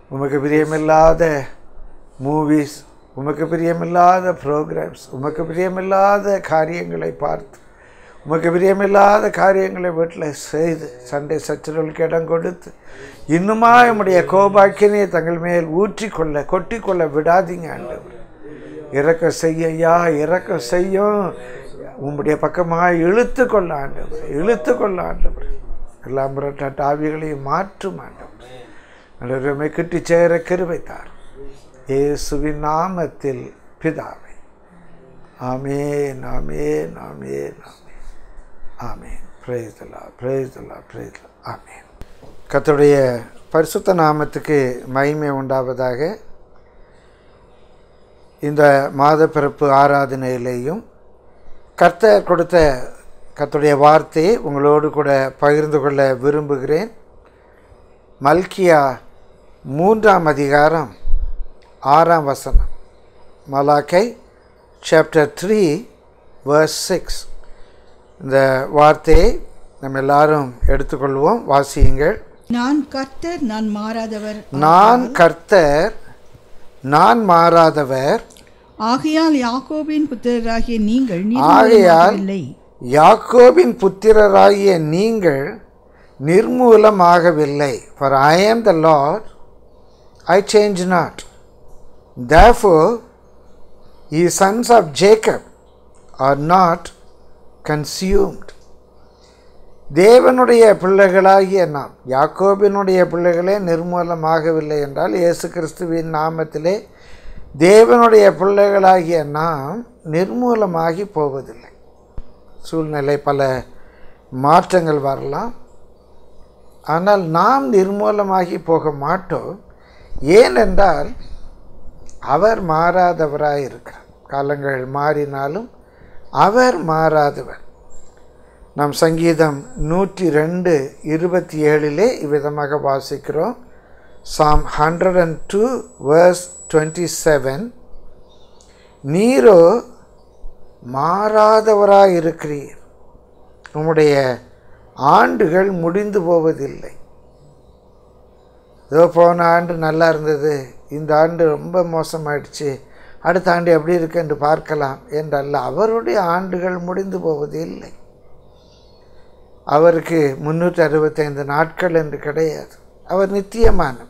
உமக்கு பிரியமில்லாத மூவிஸ் உமக்கு பிரியமில்லாத ப்ரோக்ராம்ஸ் உமக்கு பிரியமில்லாத காரியங்களை பார்த்து உமக்கு பிரியமில்லாத காரியங்களை வீட்டில் செய்து சண்டை சச்சரவுகளுக்கு இடம் கொடுத்து இன்னுமா நம்முடைய கோபாக்கினை தங்கள் மேல் ஊற்றிக்கொள்ள கொட்டிக்கொள்ள விடாதீங்க ஆண்டவர் இறக்க செய்ய ஐயா இறக்க செய்யும் உம்முடைய பக்கமாக இழுத்து கொள்ள ஆண்டவர் இழுத்து கொள்ள ஆண்டவர் எல்லா முரட்டாட்ட ஆவிகளையும் மாற்றும் ஆண்டவர் ஆண்டவரை கிட்டி சேர கிருபைத்தார் இயேசுவின் நாமத்தில் பிதாவை ஆமேன் ஆமேன் ஆமேன் ஆமேன் ஆமேன் பிரேசலா பிரேசலா பிரேசலா ஆமேன் கர்த்தருடைய பரிசுத்த நாமத்துக்கு மகிமை உண்டாவதாக இந்த மாத பிறப்பு ஆராதனையிலேயும் கர்த்தர் கொடுத்த கர்த்தருடைய வார்த்தையை உங்களோடு கூட பகிர்ந்து கொள்ள விரும்புகிறேன் மல்கியா மூன்றாம் அதிகாரம் ஆறாம் வசனம் மலாக்கை சாப்டர் த்ரீ வேர்ஸ் சிக்ஸ் இந்த வார்த்தையை நம்ம எல்லாரும் எடுத்துக்கொள்வோம் வாசியுங்கள் நான் கர்த்தர் நான் மாறாதவர் நான் கர்த்தர் நான் மாறாதவர் ஆகையால் யாக்கோபின் புத்திரராகிய நீங்கள் ஆகையால் இல்லை யாக்கோபின் புத்திரராகிய நீங்கள் நிர்மூலமாகவில்லை for I am the Lord I change not therefore ye sons of Jacob are not consumed தேவனுடைய பிள்ளைகளாகிய நாம் யாக்கோபினுடைய பிள்ளைகளே நிர்மூலமாகவில்லை என்றால் இயேசு கிறிஸ்துவின் நாமத்திலே தேவனுடைய பிள்ளைகளாகிய நாம் நிர்மூலமாகி போவதில்லை சூழ்நிலை பல மாற்றங்கள் வரலாம் ஆனால் நாம் நிர்மூலமாகி போக மாட்டோம் ஏனென்றால் அவர் மாறாதவராய் இருக்கிறார் காலங்கள் மாறினாலும் அவர் மாறாதவர் நாம் சங்கீதம் நூற்றி ரெண்டு இருபத்தி ஏழிலே இவ்விதமாக வாசிக்கிறோம் psalm hundred and two verse twenty seven நீரோ மாறாதவராய் இருக்கிறீர் உம்முடைய ஆண்டுகள் முடிந்து போவதில்லை ஏதோ போன ஆண்டு நல்லா இருந்தது இந்த ஆண்டு ரொம்ப மோசமாயிடுச்சு அடுத்த ஆண்டு எப்படி இருக்கு என்று பார்க்கலாம் என்றல்ல அவருடைய ஆண்டுகள் முடிந்து போவது இல்லை அவருக்கு முன்னூற்றி அறுபத்தைந்து நாட்கள் என்று கிடையாது அவர் நித்தியமானவர்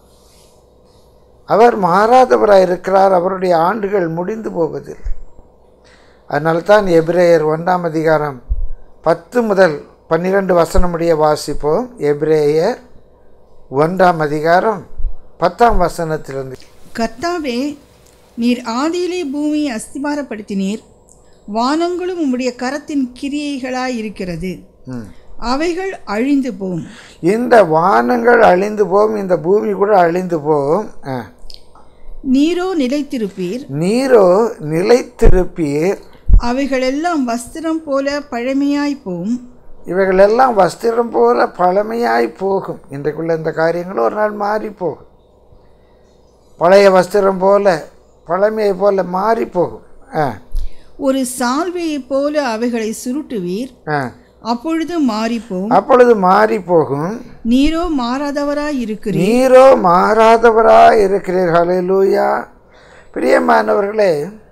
அவர் மாறாதவராக இருக்கிறார் அவருடைய ஆண்டுகள் முடிந்து போவதில்லை அதனால தான் எபிரேயர் ஒன்றாம் அதிகாரம் பத்து முதல் பன்னிரெண்டு வசனமுடைய வாசிப்போம் எபிரேயர் ஒன்றாம் அதிகாரம் பத்தாம் வசனத்திலிருந்து கர்த்தாவே நீர் ஆதியிலே பூமியை அஸ்திபாரப்படுத்தினீர் வானங்களும் உம்முடைய கரத்தின் கிரியைகளாய் இருக்கிறது ம். அவைகள் அழிந்து போம் இந்த வானங்கள் அழிந்து போகும் இந்த பூமி கூட அழிந்து போகும் ஆ. நீரோ நிலைத்திருப்பீர் நீரோ நிலைத்திருப்பீர் அவைகளெல்லாம் வஸ்திரம் போல பழமையாய் போம் இவைகளெல்லாம் வஸ்திரம் போல பழமையாய் போகும் இன்றைக்குள்ள இந்த காரியங்களும் ஒரு நாள் மாறி போகும் பழைய வஸ்திரம் போல பழமையை போல மாறி போகும் ஆ ஒரு சால்வையைப் போல அவைகளை சுருட்டுவீர் ஆ அப்பொழுது மாறிப்போம் அப்பொழுது மாறி போகும் நீரோ மாறாதவராய் இருக்கிறீர் நீரோ மாறாதவரா இருக்கிறீர் ஹalleluya பிரியமானவர்களே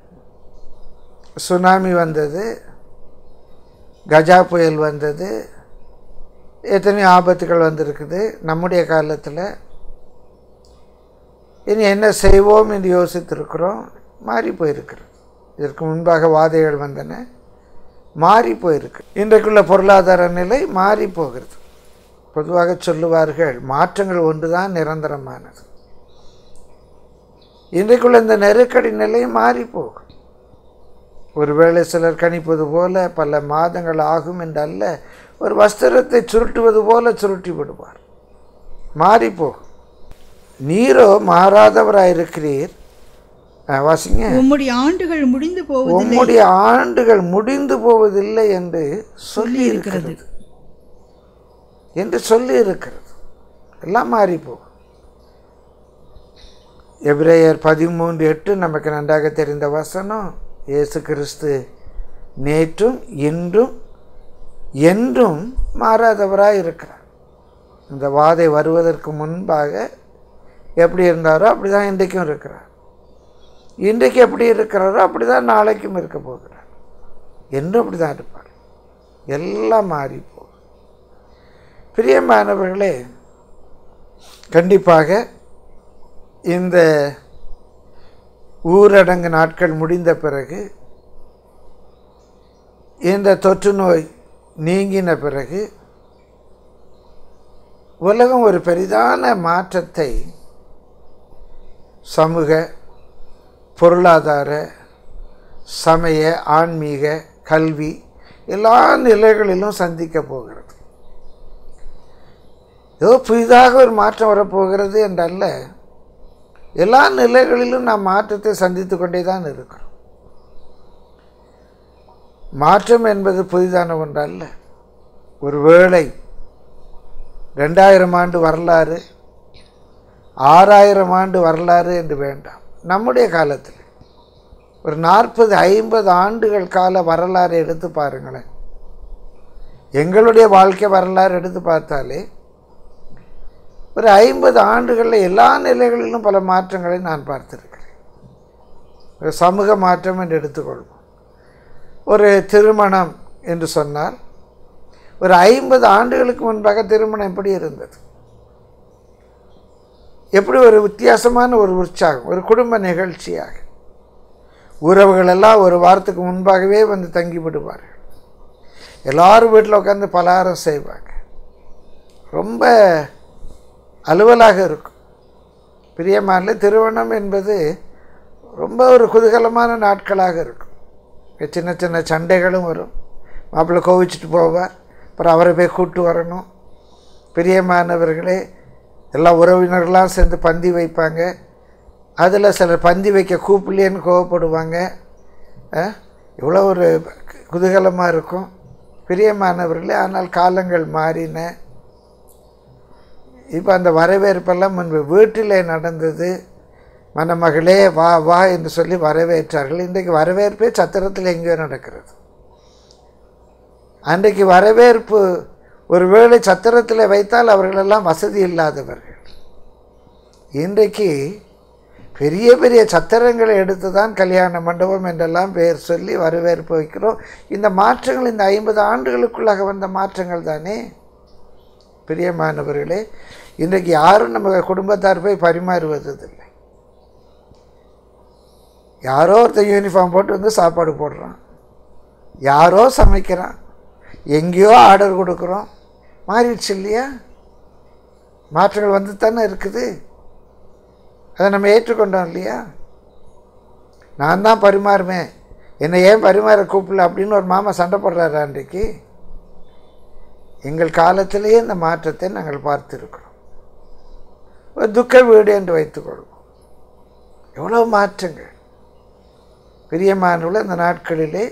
சுனாமி வந்தது கஜா புயல் வந்தது எத்தனையோ ஆபத்துகள் வந்திருக்குது நம்முடைய காலத்தில் இனி என்ன செய்வோம் என்று யோசித்திருக்கிறோம் மாறி போயிருக்கிறோம் இதற்கு முன்பாக வாதைகள் வந்தன மாறி போயிருக்கு இன்றைக்குள்ள பொருளாதார நிலை மாறி போகிறது பொதுவாக சொல்லுவார்கள் மாற்றங்கள் ஒன்றுதான் நிரந்தரமானது இன்றைக்குள்ள இந்த நெருக்கடி நிலை மாறி போகும் ஒருவேளை சிலர் கணிப்பது போல பல மாதங்கள் ஆகும் என்றல்ல ஒரு வஸ்திரத்தை சுருட்டுவது போல சுருட்டி விடுவார் மாறி போகும் நீரோ மாறாதவராயிருக்கிறீர் ஆ, வாசிங்க உம்முடைய ஆண்டுகள் முடிந்து போவதில்லை உம்முடைய ஆண்டுகள் முடிந்து போவதில்லை என்று சொல்லி இருக்கிறது என்று சொல்லி இருக்கிறது எல்லாம் மாறி போகும் எபிரேயர் பதிமூன்று எட்டு நமக்கு நன்றாக தெரிந்த வசனம் இயேசு கிறிஸ்து நேற்றும் இன்றும் என்றும் மாறாதவராய் இருக்கிறார் இந்த வாதை வருவதற்கு முன்பாக எப்படி இருந்தாரோ அப்படி தான் இன்றைக்கும் இருக்கிறார் இன்றைக்கு எப்படி இருக்கிறாரோ அப்படி தான் நாளைக்கும் இருக்க போகிறார் என்றும் அப்படி தான் இருப்பார் எல்லாம் மாறி போகும் பிரியமானவர்களே கண்டிப்பாக இந்த ஊரடங்கு நாட்கள் முடிந்த பிறகு இந்த தொற்று நோய் நீங்கின பிறகு உலகம் ஒரு பெரிதான மாற்றத்தை சமூக பொருளாதார சமய ஆன்மீக கல்வி எல்லா நிலைகளிலும் சந்திக்க போகிறது ஏதோ புதிதாக ஒரு மாற்றம் வரப்போகிறது என்றல்ல எல்லா நிலைகளிலும் நாம் மாற்றத்தை சந்தித்து கொண்டே தான் இருக்கிறோம் மாற்றம் என்பது புதிதான ஒன்றல்ல ஒரு வேளை ரெண்டாயிரம் ஆண்டு வரலாறு ஆறாயிரம் ஆண்டு வரலாறு என்று வேண்டாம் நம்முடைய காலத்தில் ஒரு நாற்பது ஐம்பது ஆண்டுகள் கால வரலாறு எடுத்து பாருங்களேன் எங்களுடைய வாழ்க்கை வரலாறு எடுத்து பார்த்தாலே ஒரு ஐம்பது ஆண்டுகளில் எல்லா நிலைகளிலும் பல மாற்றங்களை நான் பார்த்திருக்கிறேன் ஒரு சமூக மாற்றம் என்று எடுத்துக்கொள்வோம் ஒரு திருமணம் என்று சொன்னால் ஒரு ஐம்பது ஆண்டுகளுக்கு முன்பாக திருமணம் எப்படி இருந்தது எப்படி ஒரு வித்தியாசமான ஒரு உற்சாகம் ஒரு குடும்ப நிகழ்ச்சியாக உறவுகள் எல்லாம் ஒரு வாரத்துக்கு முன்பாகவே வந்து தங்கி விடுவார்கள் எல்லாரும் வீட்டில் உட்காந்து பலகாரம் செய்வாங்க ரொம்ப அலுவலாக இருக்கும் பிரியமான திருமணம் என்பது ரொம்ப ஒரு குதூகலமான நாட்களாக இருக்கும் சின்ன சின்ன சண்டைகளும் வரும் மாப்பிள்ளை கோவிச்சிட்டு போவார் அப்புறம் அவரை போய் கூட்டு வரணும் பிரியமானவர்களே எல்லா உறவினர்களாம் சேர்ந்து பந்தி வைப்பாங்க அதில் சிலர் பந்தி வைக்க கூப்பிடலேன்னு கோவப்படுவாங்க இவ்வளோ ஒரு குதூகலமாக இருக்கும் பிரியமானவர்களே ஆனால் காலங்கள் மாறின இப்போ அந்த வரவேற்பெல்லாம் முன்பு வீட்டில் நடந்தது மணமகளே வா வா என்று சொல்லி வரவேற்றார்கள் இன்றைக்கு வரவேற்பே சத்திரத்தில் எங்கேயோ நடக்கிறது அன்றைக்கு வரவேற்பு ஒருவேளை சத்திரத்தில் வைத்தால் அவர்களெல்லாம் வசதி இல்லாதவர்கள் இன்றைக்கு பெரிய பெரிய சத்திரங்களை எடுத்து தான் கல்யாண மண்டபம் என்றெல்லாம் பெயர் சொல்லி வரவேற்பு வைக்கிறோம் இந்த மாற்றங்கள் இந்த ஐம்பது ஆண்டுகளுக்குள்ளாக வந்த மாற்றங்கள் தானே பிரியமானவர்களே இன்றைக்கு யாரும் நம்ம குடும்பத்தார் போய் பரிமாறுவதில்லை யாரோ ஒருத்தர் யூனிஃபார்ம் போட்டு வந்து சாப்பாடு போடுறான் யாரோ சமைக்கிறான் எங்கேயோ ஆர்டர் கொடுக்குறோம் மாறிடுச்சு இல்லையா மாற்றங்கள் வந்து தானே இருக்குது அதை நம்ம ஏற்றுக்கொண்டோம் இல்லையா நான் தான் பரிமாறுவேன் என்னை ஏன் பரிமாற கூப்பிடல அப்படின்னு ஒரு மாமா சண்டை போடுறாரு அன்றைக்கு எங்கள் காலத்திலேயே இந்த மாற்றத்தை நாங்கள் பார்த்துருக்கிறோம் ஒரு துக்க வீடு என்று வைத்துக்கொள்வோம் எவ்வளோ மாற்றங்கள் பிரியமானவர்கள் இந்த நாட்களிலே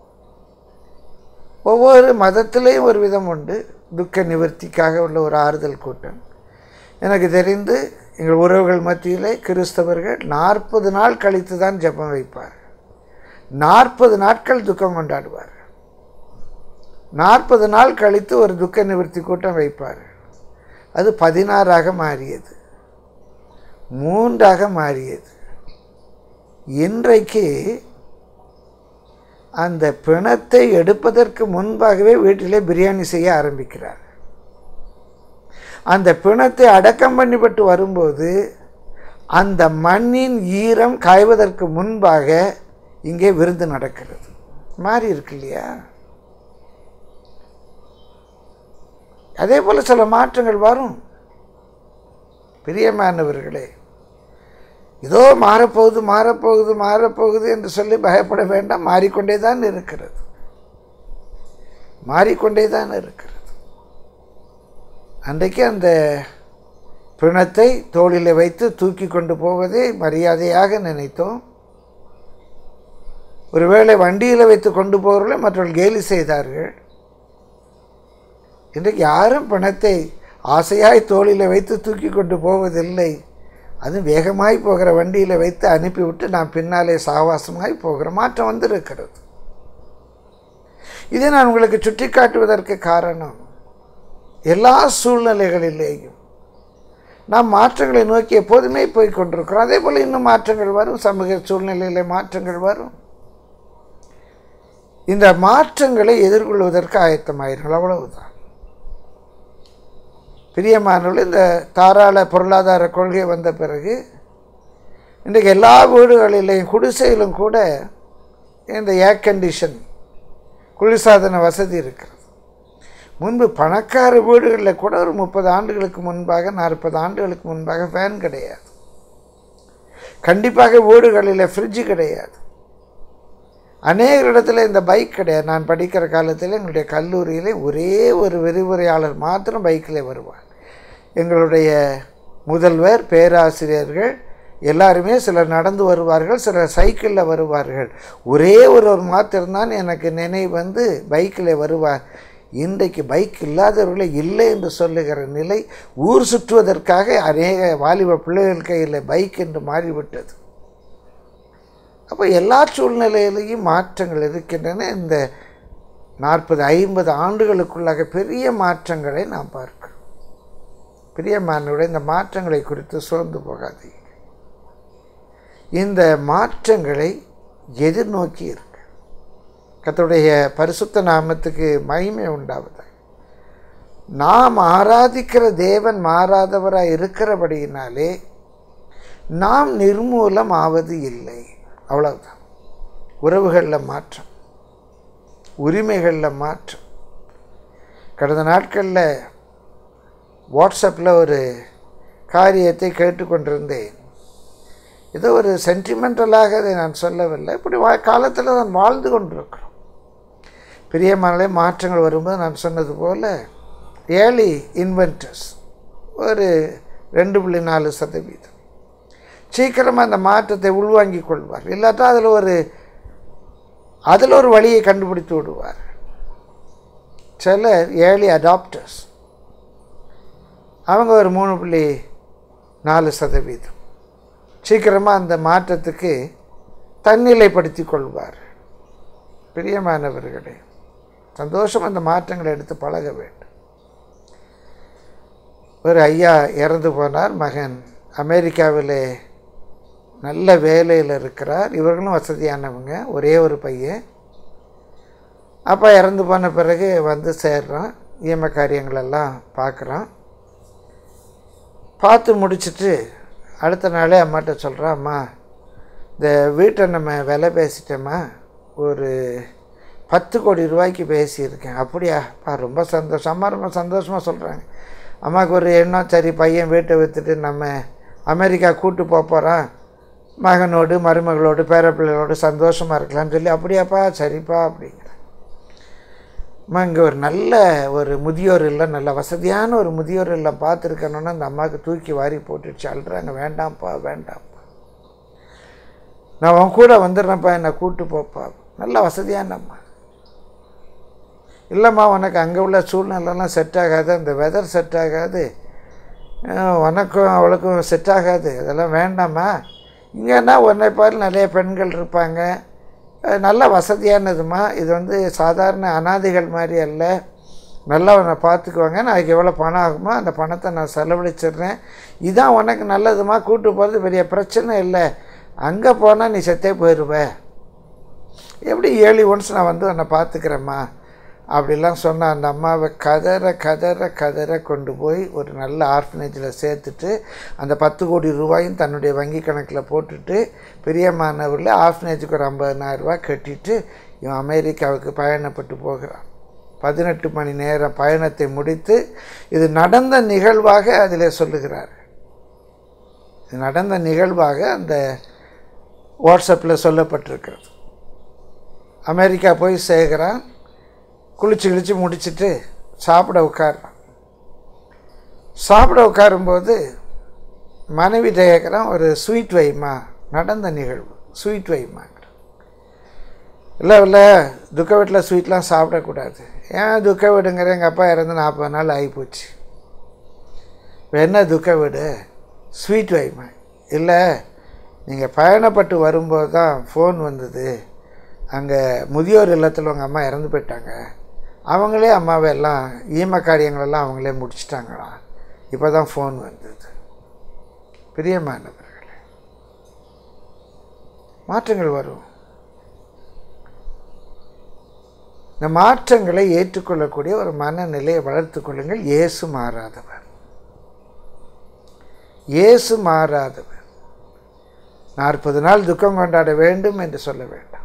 ஒவ்வொரு மதத்திலேயும் ஒரு விதம் உண்டு துக்க நிவர்த்திக்காக உள்ள ஒரு ஆறுதல் கூட்டம் எனக்கு தெரிந்து எங்கள் உறவுகள் மத்தியிலே கிறிஸ்தவர்கள் நாற்பது நாள் கழித்து தான் ஜெபம் வைப்பார் நாற்பது நாட்கள் துக்கம் கொண்டாடுவார் நாற்பது நாள் கழித்து ஒரு துக்க நிவர்த்தி கூட்டம் வைப்பார் அது பதினாறாக மாறியது மூன்றாக மாறியது இன்றைக்கு அந்த பிணத்தை எடுப்பதற்கு முன்பாகவே வீட்டிலே பிரியாணி செய்ய ஆரம்பிக்கிறார் அந்த பிணத்தை அடக்கம் பண்ணிப்பட்டு வரும்போது அந்த மண்ணின் ஈரம் காய்வதற்கு முன்பாக இங்கே விருந்து நடக்கிறது மாறி இருக்கு இல்லையா அதே போல் சில மாற்றங்கள் வரும் பிரியமானவர்களே இதோ மாறப்போகுது மாறப்போகுது மாறப்போகுது என்று சொல்லி பயப்பட வேண்டாம் மாறிக்கொண்டே தான் இருக்கிறது மாறிக்கொண்டே தான் இருக்கிறது அன்றைக்கு அந்த பிணத்தை தோளில் வைத்து தூக்கி கொண்டு போவதை மரியாதையாக நினைத்தோம் ஒருவேளை வண்டியில் வைத்து கொண்டு போகிறவர்களை மற்றவர்கள் கேலி செய்தார்கள் இன்றைக்கு யாரும் பிணத்தை ஆசையாய் தோளில் வைத்து தூக்கி கொண்டு போவதில்லை அது வேகமாய் போகிற வண்டியில் வைத்து அனுப்பிவிட்டு நான் பின்னாலே சாவாசமாய் போகிற மாற்றம் வந்திருக்கிறது இதை நான் உங்களுக்கு சுட்டி காட்டுவதற்கு காரணம் எல்லா சூழ்நிலைகளிலேயும் நாம் மாற்றங்களை நோக்கி எப்போதுமே போய் கொண்டிருக்கிறோம் அதே போல் இன்னும் மாற்றங்கள் வரும் சமூக சூழ்நிலையில் மாற்றங்கள் வரும் இந்த மாற்றங்களை எதிர்கொள்வதற்கு ஆயத்தமாயிருங்கள் அவ்வளவுதான் பிரியமானவர்கள் இந்த தாராள பொருளாதார கொள்கை வந்த பிறகு இன்றைக்கு எல்லா வீடுகளிலையும் குடிசையிலும் கூட இந்த ஏர் கண்டிஷன் குளிர்சாதன வசதி இருக்கிறது முன்பு பணக்கார வீடுகளில் கூட ஒரு முப்பது ஆண்டுகளுக்கு முன்பாக நாற்பது ஆண்டுகளுக்கு முன்பாக ஃபேன் கிடையாது கண்டிப்பாக வீடுகளில் ஃப்ரிட்ஜு கிடையாது அநேக இடத்துல இந்த பைக் கிடையாது நான் படிக்கிற காலத்தில் எங்களுடைய கல்லூரியில் ஒரே ஒரு விரிவுரையாளர் மாத்திரம் பைக்கில் வருவார் எங்களுடைய முதல்வர் பேராசிரியர்கள் எல்லாருமே சிலர் நடந்து வருவார்கள் சிலர் சைக்கிளில் வருவார்கள் ஒரே ஒருவர் மாத்திரம்தான் எனக்கு நினைவு வந்து பைக்கில் வருவார் இன்றைக்கு பைக் இல்லாதவர்களே இல்லை என்று சொல்லுகிற நிலை ஊர் சுற்றுவதற்காக அநேக வாலிப பிள்ளைகள் கையில் பைக் என்று மாறிவிட்டது அப்போ எல்லா சூழ்நிலையிலையும் மாற்றங்கள் இருக்கின்றன இந்த நாற்பது ஐம்பது ஆண்டுகளுக்குள்ளாக பெரிய மாற்றங்களை நாம் பார்க்கிறோம் பிரியமானுடைய இந்த மாற்றங்களை குறித்து சோர்ந்து போகாதீங்க இந்த மாற்றங்களை எதிர்நோக்கி இருக்கு கர்த்தருடைய பரிசுத்த நாமத்துக்கு மகிமை உண்டாவதாக நாம் ஆராதிக்கிற தேவன் மாறாதவராய் இருக்கிறபடியினாலே நாம் நிர்மூலம் ஆவது இல்லை அவ்வளவுதான் உறவுகளில் மாற்றம் உரிமைகளில் மாற்றம் கடந்த நாட்களில் வாட்ஸ்அப்பில் ஒரு காரியத்தை கேட்டுக்கொண்டிருந்தேன் ஏதோ ஒரு சென்டிமெண்டலாக அதை நான் சொல்லவில்லை இப்படி வா காலத்தில் நான் வாழ்ந்து கொண்டிருக்கிறோம் பிரியமானே மாற்றங்கள் வரும்போது நான் சொன்னது போல் ஏர்லி இன்வென்டர்ஸ் ஒரு ரெண்டு புள்ளி நாலு சதவீதம் சீக்கிரமாக அந்த மாற்றத்தை உள்வாங்கிக் கொள்வார் இல்லாட்டா அதில் ஒரு அதில் ஒரு வழியை கண்டுபிடித்து விடுவார் சிலர் ஏர்லி அடாப்டர்ஸ் அவங்க ஒரு மூணு புள்ளி நாலு சதவீதம் சீக்கிரமாக அந்த மாற்றத்துக்கு தன்னிலைப்படுத்தி கொள்வார் பிரியமானவர்களே சந்தோஷம் அந்த மாற்றங்களை எடுத்து பழக வேண்டும் ஒரு ஐயா இறந்து போனார் மகன் அமெரிக்காவில் நல்ல வேலையில் இருக்கிறார் இவர்களும் வசதியானவங்க ஒரே ஒரு பையன் அப்பா இறந்து போன பிறகு வந்து சேர்றான் ஈம காரியங்களெல்லாம் பார்க்குறான் பார்த்து முடிச்சுட்டு அடுத்த நாளே அம்மாட்ட சொல்கிறான் அம்மா இந்த வீட்டை நம்ம விலை பேசிட்டோம்மா ஒரு பத்து கோடி ரூபாய்க்கு பேசியிருக்கேன் அப்படியாப்பா ரொம்ப சந்தோஷம் அம்மா ரொம்ப சந்தோஷமாக சொல்கிறாங்க அம்மாவுக்கு ஒரு எண்ணம் சரி பையன் வீட்டை விற்றுட்டு நம்ம அமெரிக்கா கூட்டு போக போகிறான் மகனோடு மருமகளோடு பேரப்பிள்ளைகளோடு சந்தோஷமாக இருக்கலாம்னு சொல்லி அப்படியாப்பா சரிப்பா அப்படிங்கிறேன் அம்மா இங்கே ஒரு நல்ல ஒரு முதியோர் இல்லை நல்ல வசதியான ஒரு முதியோர் இல்லை பார்த்துருக்கணுன்னு அந்த அம்மாவுக்கு தூக்கி வாரி போட்டுடுச்சு அழுறாங்க வேண்டாம்ப்பா வேண்டாம்ப்பா நான் உன் கூட வந்துடுறேன்ப்பா என்னை கூட்டு போப்பா நல்ல வசதியான அம்மா இல்லைம்மா உனக்கு அங்கே உள்ள சூழ்நிலைலாம் செட் ஆகாது அந்த வெதர் செட் ஆகாது அஹ் உனக்கும் அவளுக்கும் செட் ஆகாது அதெல்லாம் வேண்டாம்மா இங்கேன்னா உன்னை பாரு நிறைய பெண்கள் இருப்பாங்க அஹ் நல்ல வசதியானதுமா இது வந்து சாதாரண அனாதைகள் மாதிரி அல்ல நல்லா உன்னை பார்த்துக்குவாங்க நாளைக்கு எவ்வளோ பணம் ஆகுமோ அந்த பணத்தை நான் செலவழிச்சிடுறேன் இதான் உனக்கு நல்லதுமா கூட்டு போகிறது பெரிய பிரச்சனை இல்லை அங்கே போனால் நீ செத்தே போயிடுவ எப்படி ஏழு ஒன்ஸ் நான் வந்து உன்னை பார்த்துக்கிறேம்மா அப்படிலாம் சொன்ன அந்த அம்மாவை கதற கதற கதற கொண்டு போய் ஒரு நல்ல ஆர்ஃபனேஜில் சேர்த்துட்டு அந்த பத்து கோடி ரூபாயும் தன்னுடைய வங்கி கணக்கில் போட்டுட்டு பிரியமானவரில் ஆர்ஃபனேஜுக்கு ஒரு ஐம்பதனாயிரம் ரூபாய் கட்டிட்டு இவன் அமெரிக்காவுக்கு பயணப்பட்டு போகிறான் பதினெட்டு மணி நேரம் பயணத்தை முடித்து இது நடந்த நிகழ்வாக அதில் சொல்லுகிறார் இது நடந்த நிகழ்வாக அந்த வாட்ஸ்அப்பில் சொல்லப்பட்டிருக்கிறது அமெரிக்கா போய் சேர்கிறான் குளிச்சு கிழிச்சு முடிச்சுட்டு சாப்பிட உட்கார்றான் சாப்பிட உட்காரும்போது மனைவி கேட்குறான் ஒரு ஸ்வீட் வைமா நடந்த நிகழ்வு ஸ்வீட் வைமாங்கிற இல்லை இல்லை துக்க வீட்டில் ஸ்வீட்லாம் சாப்பிடக்கூடாது ஏன் துக்க வீடுங்கிற எங்கள் அப்பா இறந்து நாற்பது நாள் ஆகிப்போச்சு இப்போ என்ன துக்க வீடு ஸ்வீட் வைமா இல்லை நீங்கள் பயணப்பட்டு வரும்போது தான் ஃபோன் வந்தது அங்கே முதியோர் இல்லத்தில் உங்கள் அம்மா இறந்து போயிட்டாங்க அவங்களே அம்மாவை எல்லாம் ஈம காரியங்களெல்லாம் அவங்களே முடிச்சிட்டாங்களாம் இப்போ தான் ஃபோன் வந்தது பிரியமானவர்களே மாற்றங்கள் வரும் இந்த மாற்றங்களை ஏற்றுக்கொள்ளக்கூடிய ஒரு மனநிலையை வளர்த்துக் கொள்ளுங்கள் இயேசு மாறாதவர் இயேசு மாறாதவர் நாற்பது நாள் துக்கம் கொண்டாட வேண்டும் என்று சொல்ல வேண்டாம்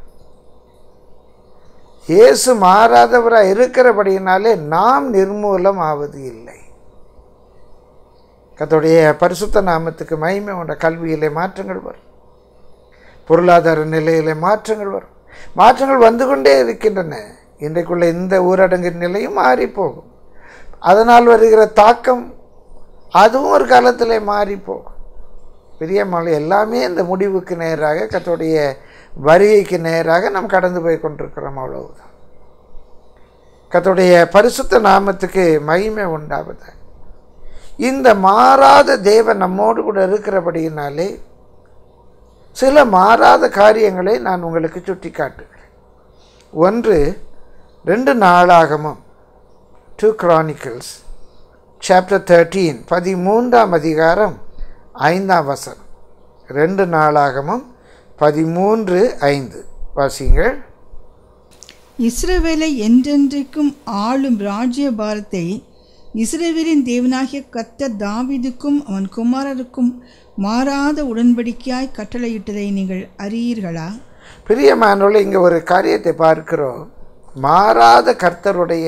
இயேசு மாறாதவராக இருக்கிறபடியினாலே நாம் நிர்மூலம் ஆவது இல்லை கத்தோடைய பரிசுத்த நாமத்துக்கு மகிமை உண்ட கல்வியிலே மாற்றங்கள் வரும் பொருளாதார நிலையிலே மாற்றங்கள் வரும் மாற்றங்கள் வந்து கொண்டே இருக்கின்றன இன்றைக்குள்ள இந்த ஊரடங்கு நிலையும் மாறி போகும் அதனால் வருகிற தாக்கம் அதுவும் ஒரு காலத்தில் மாறி போகும் பெரிய மலை எல்லாமே இந்த முடிவுக்கு நேராக கத்தோடைய வருகைக்கு நேராக நாம் கடந்து போய் கொண்டிருக்கிறோம் அவ்வளவுதான் கத்தோடைய பரிசுத்த நாமத்துக்கு மகிமை உண்டாவதாக இந்த மாறாத தேவன் நம்மோடு கூட இருக்கிறபடியினாலே சில மாறாத காரியங்களை நான் உங்களுக்கு சுட்டி காட்டுகிறேன் ஒன்று ரெண்டு நாளாகமும் டூ கிரானிக்கல்ஸ் சாப்டர் தேர்ட்டீன் பதிமூன்றாம் அதிகாரம் ஐந்தாம் வசனம் ரெண்டு நாளாகமும் பதிமூன்று ஐந்து வாசிங்கள் இஸ்ரவேலை என்றென்றைக்கும் ஆளும் ராஜ்ய பாரத்தை இஸ்ரவேலின் தேவனாகிய கர்த்தர் தாவீதுக்கும் அவன் குமாரருக்கும் மாறாத உடன்படிக்கையாய் கட்டளையிட்டதை நீங்கள் அறியீர்களா பிரியமானவர்களே இங்கே ஒரு காரியத்தை பார்க்கிறோம் மாறாத கர்த்தருடைய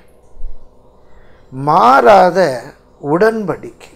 மாறாத உடன்படிக்கை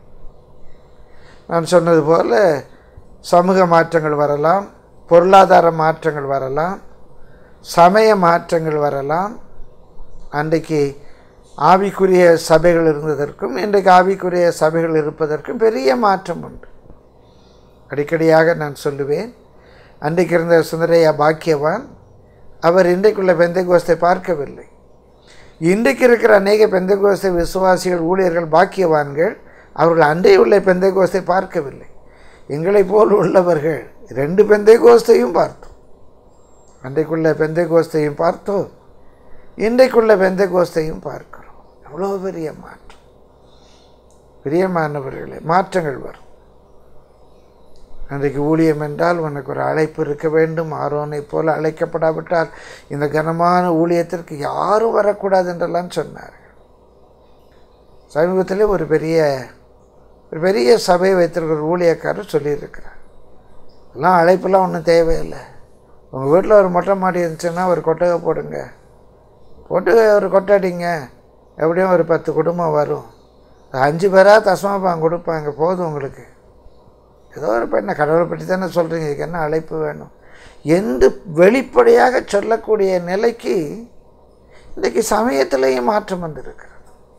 நான் சொன்னது போல சமூக மாற்றங்கள் வரலாம் பொருளாதார மாற்றங்கள் வரலாம் சமய மாற்றங்கள் வரலாம் அன்றைக்கு ஆவிக்குரிய சபைகள் இருந்ததற்கும் இன்றைக்கு ஆவிக்குரிய சபைகள் இருப்பதற்கும் பெரிய மாற்றம் உண்டு அடிக்கடியாக நான் சொல்லுவேன் அன்றைக்கு இருந்த சுந்தரையா பாக்கியவான் அவர் இன்றைக்குள்ள பெந்தைகோஸ்தை பார்க்கவில்லை இன்றைக்கு இருக்கிற அநேக பெந்தைகோஸ்தை விசுவாசிகள் ஊழியர்கள் பாக்கியவான்கள் அவர்கள் அன்றை உள்ள பெந்தைகோஸ்தை பார்க்கவில்லை எங்களைப் போல் உள்ளவர்கள் ரெண்டு பெந்தைகோஸ்தையும் பார்த்தோம் அன்றைக்குள்ள பெந்தைகோஸ்தையும் பார்த்தோம் இன்றைக்குள்ள பெந்தைகோஸ்தையும் பார்க்கிறோம் எவ்வளோ பெரிய மாற்றம் பிரியமானவர்களே மாற்றங்கள் வரும் அன்றைக்கு ஊழியம் என்றால் உனக்கு ஒரு அழைப்பு இருக்க வேண்டும் ஆரோனைப் போல அழைக்கப்படாவிட்டால் இந்த கனமான ஊழியத்திற்கு யாரும் வரக்கூடாது என்றெல்லாம் சொன்னார்கள் சமீபத்தில் ஒரு பெரிய ஒரு பெரிய சபை வைத்திருக்கிற ஊழியக்காரர் சொல்லியிருக்கிறார் எல்லாம் அழைப்பெல்லாம் ஒன்றும் தேவையில்லை உங்கள் வீட்டில் ஒரு மொட்டை மாடி இருந்துச்சுன்னா ஒரு கொட்டகை போடுங்க போட்டு ஒரு கொட்டாடிங்க எப்படியும் ஒரு பத்து குடும்பம் வரும் அஞ்சு பேராக தசமாப்பாங்க கொடுப்பாங்க போதும் உங்களுக்கு ஏதோ ஒரு பெண்ணை கடவுளை பற்றி தானே சொல்கிறீங்க இதுக்கு என்ன அழைப்பு வேணும் என்று வெளிப்படையாக சொல்லக்கூடிய நிலைக்கு இன்றைக்கு சமயத்திலேயும் மாற்றம் வந்திருக்கிறது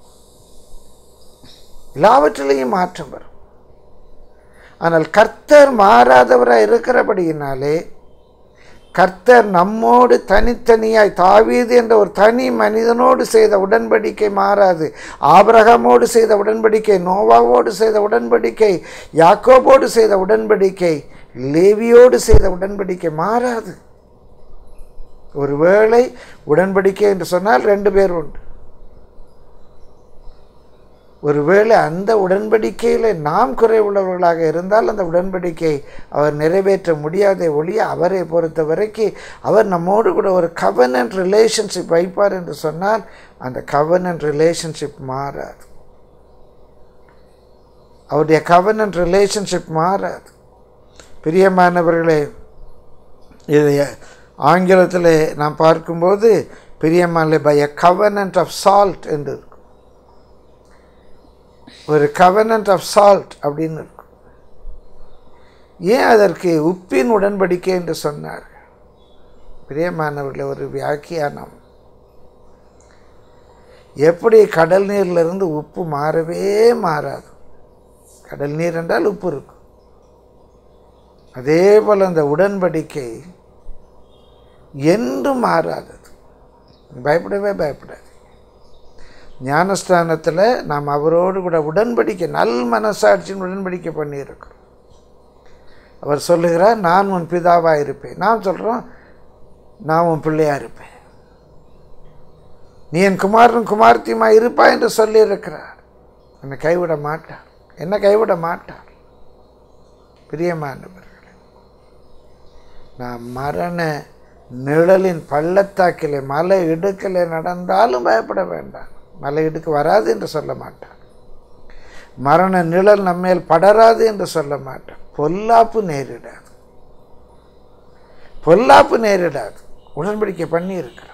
எல்லாவற்றிலையும் மாற்றம் வரும் ஆனால் கர்த்தர் மாறாதவராக இருக்கிறபடியினாலே கர்த்தர் நம்மோடு தனித்தனியாய் தாவீது என்ற ஒரு தனி மனிதனோடு செய்த உடன்படிக்கை மாறாது ஆபிரகாமோடு செய்த உடன்படிக்கை நோவாவோடு செய்த உடன்படிக்கை யாக்கோபோடு செய்த உடன்படிக்கை லேவியோடு செய்த உடன்படிக்கை மாறாது ஒருவேளை உடன்படிக்கை என்று சொன்னால் ரெண்டு பேர் உண்டு ஒருவேளை அந்த உடன்படிக்கையில் நாம் குறைவுள்ளவர்களாக இருந்தால் அந்த உடன்படிக்கை அவர் நிறைவேற்ற முடியாத ஒழிய அவரை பொறுத்த வரைக்கும் அவர் நம்மோடு கூட ஒரு கவர்னன்ட் ரிலேஷன்ஷிப் வைப்பார் என்று சொன்னால் அந்த கவர்னன்ட் ரிலேஷன்ஷிப் மாறாது அவருடைய கவர்னன்ட் ரிலேஷன்ஷிப் மாறாது பிரியமானவர்களே இதை ஆங்கிலத்தில் நாம் பார்க்கும்போது பிரியமான by a covenant of salt என்று இருக்கும் ஒரு கவர்னன்ட் ஆஃப் சால்ட் அப்படின்னு இருக்கும் ஏன் அதற்கு உப்பின் உடன்படிக்கை என்று சொன்னார் பிரியமானவர்களே ஒரு வியாக்கியானம் எப்படி கடல் நீர்லேருந்து உப்பு மாறவே மாறாது கடல் நீர் என்றால் உப்பு இருக்கும் அதே போல் அந்த உடன்படிக்கை என்றும் மாறாதது பயப்படவே பயப்படாது ஞானஸ்தானத்தில் நாம் அவரோடு கூட உடன்படிக்கை நல் மனசாட்சியின் உடன்படிக்கை பண்ணியிருக்கிறோம் அவர் சொல்லுகிறார் நான் உன் பிதாவாக இருப்பேன் நான் சொல்கிறோம் நான் உன் பிள்ளையாக இருப்பேன் நீ என் குமாரன் குமார்த்தியுமாக இருப்பா என்று சொல்லியிருக்கிறார் என்னை கைவிட மாட்டார் என்ன கைவிட மாட்டார் பிரியமானவர்களே நான் மரண நிழலின் பள்ளத்தாக்கிலே மலை இடுக்கில் நடந்தாலும் பயப்பட வேண்டாம் மலை இடுக்கு வராது என்று சொல்ல மாட்டான் மரண நிழல் நம்மேல் படராது என்று சொல்ல மாட்டான் பொல்லாப்பு நேரிடாது பொல்லாப்பு நேரிடாது உடன்படிக்கை பண்ணி இருக்கிறார்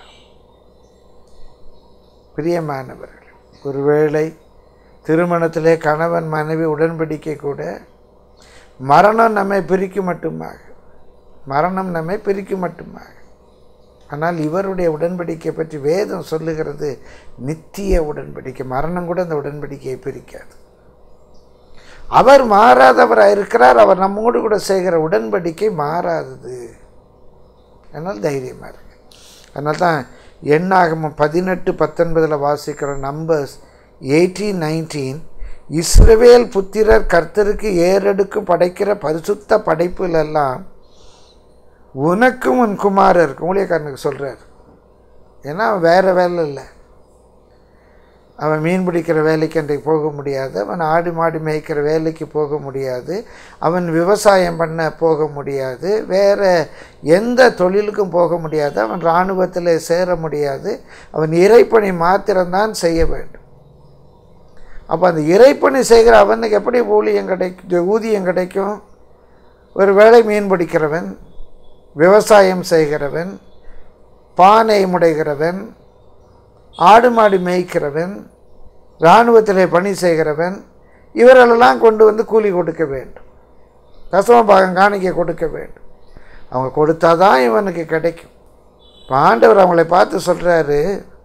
பிரியமானவர்கள் ஒருவேளை திருமணத்திலே கணவன் மனைவி உடன்படிக்கை கூட மரணம் நம்மை பிரிக்கும் மட்டுமாக மரணம் நம்மை பிரிக்கும் மட்டுமாக ஆனால் இவருடைய உடன்படிக்கை பற்றி வேதம் சொல்லுகிறது நித்திய உடன்படிக்கை மரணம் கூட அந்த உடன்படிக்கையை பிரிக்காது அவர் மாறாதவராக இருக்கிறார் அவர் நம்மோடு கூட செய்கிற உடன்படிக்கை மாறாதது அதனால் தைரியமாக இருக்கு அதனால தான் எண்ணாகமம் பதினெட்டு பத்தொன்பதில் வாசிக்கிற நம்பர்ஸ் எயிட்டீன் நைன்டீன் இஸ்ரவேல் புத்திரர் கர்த்தருக்கு ஏறெடுக்கும் படைக்கிற பரிசுத்த படைப்புலெல்லாம் உனக்கும் உன் குமாரருக்கும் ஊழியக்காரனுக்கு சொல்கிறார் ஏன்னா அவன் வேறு வேலை இல்லை அவன் மீன் பிடிக்கிற வேலைக்கு அன்றைக்கு போக முடியாது அவன் ஆடு மாடு மேய்க்கிற வேலைக்கு போக முடியாது அவன் விவசாயம் பண்ண போக முடியாது வேறு எந்த தொழிலுக்கும் போக முடியாது அவன் இராணுவத்தில் சேர முடியாது அவன் இறைப்பணி மாத்திரம்தான் செய்ய வேண்டும் அப்போ அந்த இறைப்பணி செய்கிற அவனுக்கு எப்படி ஊழியம் கிடைக்கும் ஊதியம் கிடைக்கும் ஒரு வேளை மீன் பிடிக்கிறவன் விவசாயம் செய்கிறவன் பானை முடைகிறவன் ஆடு மாடு மேய்க்கிறவன் இராணுவத்தில் பணி செய்கிறவன் இவர்களெல்லாம் கொண்டு வந்து கூலி கொடுக்க வேண்டும் தசம பாகம் காணிக்கை கொடுக்க வேண்டும் அவங்க கொடுத்தா தான் இவனுக்கு கிடைக்கும் இப்போ ஆண்டவர் அவங்களை பார்த்து சொல்கிறாரு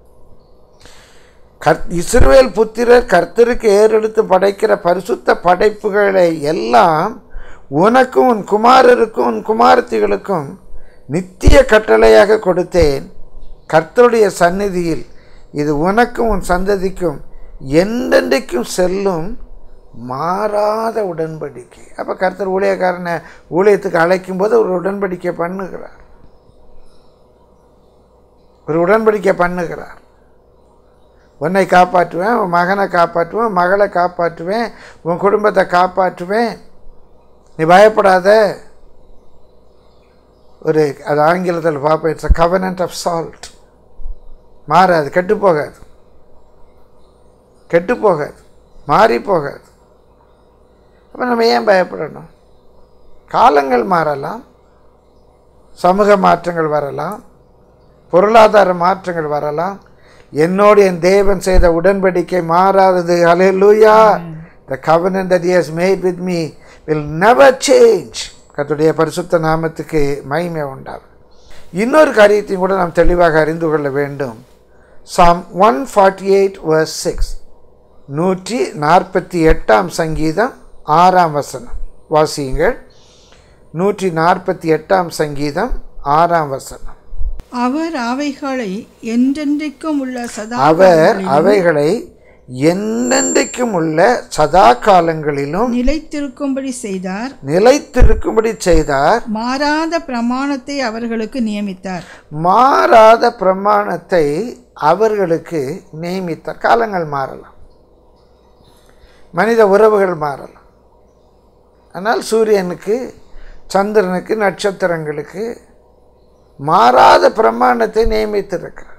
கர் இஸ்ரவேல் புத்திரர் கர்த்தருக்கு ஏறெடுத்து படைக்கிற பரிசுத்த படைப்புகளை எல்லாம் உனக்கும் உன் குமாரருக்கும் உன் குமாரத்திகளுக்கும் நித்திய கட்டளையாக கொடுத்தேன் கர்த்தருடைய சந்நிதியில் இது உனக்கும் உன் சந்ததிக்கும் என்றென்றைக்கும் செல்லும் மாறாத உடன்படிக்கை அப்போ கர்த்தர் ஊழியக்காரனை ஊழியத்துக்கு அழைக்கும் போது ஒரு உடன்படிக்கை பண்ணுகிறார் ஒரு உடன்படிக்கை பண்ணுகிறார் உன்னை காப்பாற்றுவேன் உன் மகனை காப்பாற்றுவேன் மகளை காப்பாற்றுவேன் உன் குடும்பத்தை காப்பாற்றுவேன் நீ பயப்படாத ஒரு அது ஆங்கிலத்தில் பார்ப்போம் it's a covenant of salt மாறாது கெட்டு போகாது கெட்டு போகாது மாறி போகாது அப்போ நம்ம ஏன் பயப்படணும் காலங்கள் மாறலாம் சமூக மாற்றங்கள் வரலாம் பொருளாதார மாற்றங்கள் வரலாம் என்னோடு என் தேவன் செய்த உடன்படிக்கை மாறாதது ஹalleluya the covenant that he has made with me will never change கர்த்தருடைய பரிசுத்த நாமத்துக்கு மகிமை உண்டாகும் இன்னொரு காரியத்தையும் கூட நாம் தெளிவாக அறிந்து கொள்ள வேண்டும் psalm one forty eight verse six நூற்றி நாற்பத்தி எட்டாம் சங்கீதம் ஆறாம் வசனம் வாசியுங்கள் நூற்றி நாற்பத்தி எட்டாம் சங்கீதம் ஆறாம் வசனம் அவர் அவைகளை என்றென்றைக்கும் உள்ள சதா அவர் அவைகளை என்னென்றைக்கும் உள்ள சதா காலங்களிலும் நிலைத்திருக்கும்படி செய்தார் நிலைத்திருக்கும்படி செய்தார் மாறாத பிரமாணத்தை அவர்களுக்கு நியமித்தார் மாறாத பிரமாணத்தை அவர்களுக்கு நியமித்தார் காலங்கள் மாறலாம் மனித உறவுகள் மாறலாம் ஆனால் சூரியனுக்கு சந்திரனுக்கு நட்சத்திரங்களுக்கு மாறாத பிரமாணத்தை நியமித்திருக்கிறார்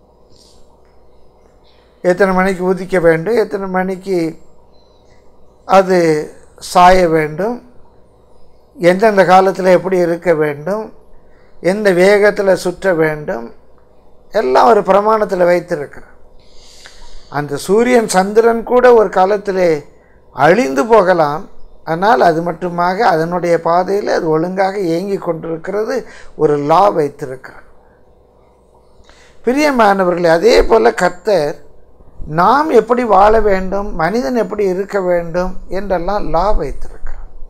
எத்தனை மணிக்கு உதிக்க வேண்டும் எத்தனை மணிக்கு அது சாய வேண்டும் எந்தெந்த காலத்தில் எப்படி இருக்க வேண்டும் எந்த வேகத்தில் சுற்ற வேண்டும் எல்லாம் ஒரு பிரமாணத்தில் வைத்திருக்கிறார் அந்த சூரியன் சந்திரன் கூட ஒரு காலத்திலே அழிந்து போகலாம் ஆனால் அது மட்டுமாக அதனுடைய பாதையில் அது ஒழுங்காக இயங்கி கொண்டிருக்கிறது ஒரு லா வைத்திருக்கிறார் பிரியமானவர்களே அதே போல் கர்த்தர் நாம் எப்படி வாழ வேண்டும் மனிதன் எப்படி இருக்க வேண்டும் என்றெல்லாம் லா வைத்திருக்கிறார்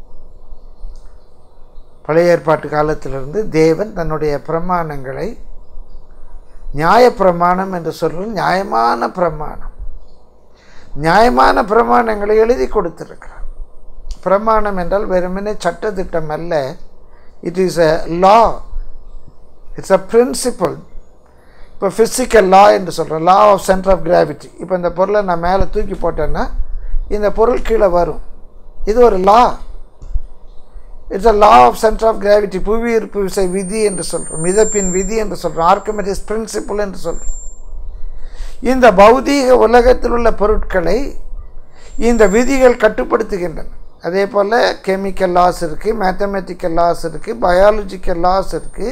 பழைய ஏற்பாட்டு காலத்திலிருந்து தேவன் தன்னுடைய பிரமாணங்களை நியாயப்பிரமாணம் என்று சொல்வது நியாயமான பிரமாணம் நியாயமான பிரமாணங்களை எழுதி கொடுத்திருக்கிறார் பிரமாணம் என்றால் வெறுமனே சட்டத்திட்டம் அல்ல it is a law it's a principle இப்போ ஃபிசிக்கல் லா என்று சொல்கிறோம் law of centre of gravity இப்போ இந்த பொருளை நான் மேலே தூக்கி போட்டேன்னா இந்த பொருள் கீழே வரும் இது ஒரு law it's a law of centre of gravity புவி ஈர்ப்பு விசை விதி என்று சொல்கிறோம் மிதப்பின் விதி என்று சொல்கிறோம் ஆர்கமெட்டிஸ் பிரின்சிபிள் என்று சொல்கிறோம் இந்த பௌதீக உலகத்தில் உள்ள பொருட்களை இந்த விதிகள் கட்டுப்படுத்துகின்றன அதே போல் கெமிக்கல் லாஸ் இருக்குது மேத்தமெட்டிக்கல் லாஸ் இருக்குது பயாலஜிக்கல் லாஸ் இருக்குது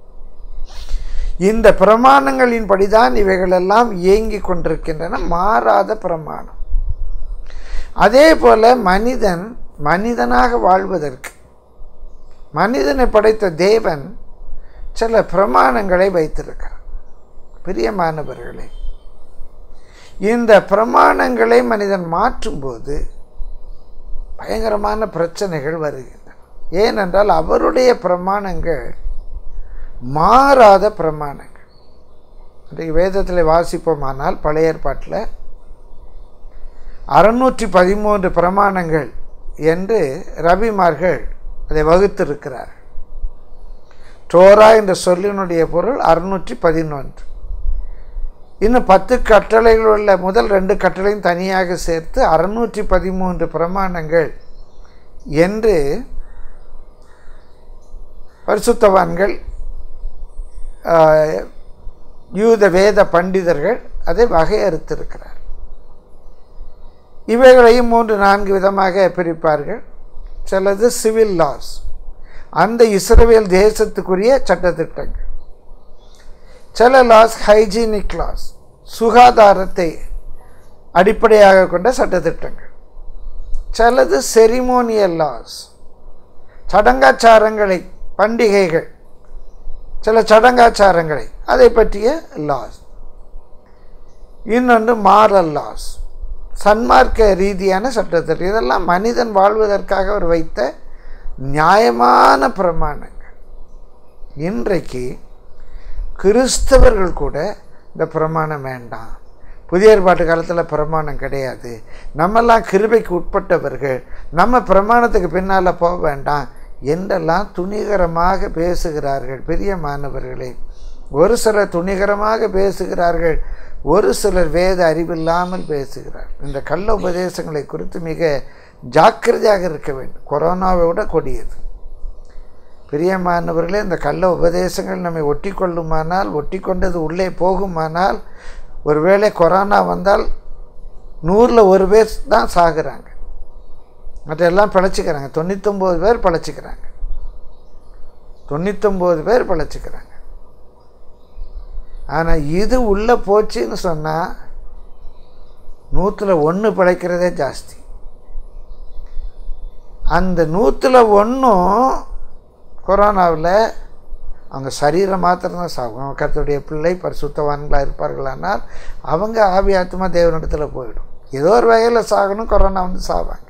இந்த பிரமாணங்களின்படி தான் இவைகளெல்லாம் இயங்கி கொண்டிருக்கின்றன மாறாத பிரமாணம் அதே போல் மனிதன் மனிதனாக வாழ்வதற்கு மனிதனை படைத்த தேவன் சில பிரமாணங்களை வைத்திருக்கிறார் பிரியமானவர்களே இந்த பிரமாணங்களை மனிதன் மாற்றும்போது பயங்கரமான பிரச்சனைகள் வருகின்றன ஏனென்றால் அவருடைய பிரமாணங்கள் மாறாத பிரமாணங்கள் இன்றைக்கு வேதத்தில் வாசிப்போமானால் பழைய ஏற்பாட்டில் அறுநூற்றி பதிமூன்று பிரமாணங்கள் என்று ரபிமார்கள் அதை வகுத்திருக்கிறார் டோரா என்ற சொல்லினுடைய பொருள் அறுநூற்றி பதினொன்று இன்னும் பத்து கட்டளைகள் உள்ள முதல் ரெண்டு கட்டளையும் தனியாக சேர்த்து அறுநூற்றி பதிமூன்று பிரமாணங்கள் என்று பரிசுத்தவான்கள் ஆஹ், யூத வேத பண்டிதர்கள் அதை வகையறுத்திருக்கிறார் இவைகளையும் மூன்று நான்கு விதமாக பிரிப்பார்கள் சிலது சிவில் லாஸ் அந்த இஸ்ரவேல் தேசத்துக்குரிய சட்டத்திட்டங்கள் சில லாஸ் ஹைஜீனிக் லாஸ் சுகாதாரத்தை அடிப்படையாக கொண்ட சட்டத்திட்டங்கள் சிலது செரிமோனியல் லாஸ் சடங்காச்சாரங்களை பண்டிகைகள் சில சடங்காச்சாரங்களை அதை பற்றிய லாஸ் இன்னொன்று மாரல் லாஸ் சன்மார்க்க ரீதியான சட்டத்திட்டம் இதெல்லாம் மனிதன் வாழ்வதற்காக அவர் வைத்த நியாயமான பிரமாணங்கள் இன்றைக்கு கிறிஸ்தவர்கள் கூட இந்த பிரமாணம் வேண்டாம் புதிய ஏற்பாட்டு காலத்தில் பிரமாணம் கிடையாது நம்மெல்லாம் கிருபைக்கு உட்பட்டவர்கள் நம்ம பிரமாணத்துக்கு பின்னால் போக வேண்டாம் என்றெல்லாம் துணிகரமாக பேசுகிறார்கள் பெரிய மாணவர்களே ஒரு சிலர் துணிகரமாக பேசுகிறார்கள் ஒரு சிலர் வேத அறிவில்லாமல் பேசுகிறார் இந்த கள்ள உபதேசங்களை குறித்து மிக ஜாக்கிரதையாக இருக்க வேண்டும் கொரோனாவை விட கொடியது பிரியமானவர்களே இந்த கள்ள உபதேசங்கள் நம்மை ஒட்டி கொள்ளுமானால் ஒட்டி கொண்டது உள்ளே போகுமானால் ஒருவேளை கொரோனா வந்தால் நூறில் ஒரு பேர் தான் சாகுறாங்க மற்ற எல்லாம் பிழைச்சிக்கிறாங்க தொண்ணூத்தொம்பது பேர் பிழைச்சிக்கிறாங்க தொண்ணூத்தொம்பது பேர் பிழைச்சிக்கிறாங்க ஆனால் இது உள்ளே போச்சுன்னு சொன்னால் நூற்றில் ஒன்று பிழைக்கிறதே ஜாஸ்தி அந்த நூற்றில் ஒன்றும் கொரோனாவில் அவங்க சரீரம் மாத்திரம்தான் சாகும் அவங்க கர்த்தருடைய பிள்ளை பரிசுத்தவான்களாக இருப்பார்களானால் அவங்க ஆவி ஆத்மா தேவனிடத்தில் போயிடும் ஏதோ ஒரு வகையில் சாகணும் கொரோனா வந்து சாவாங்க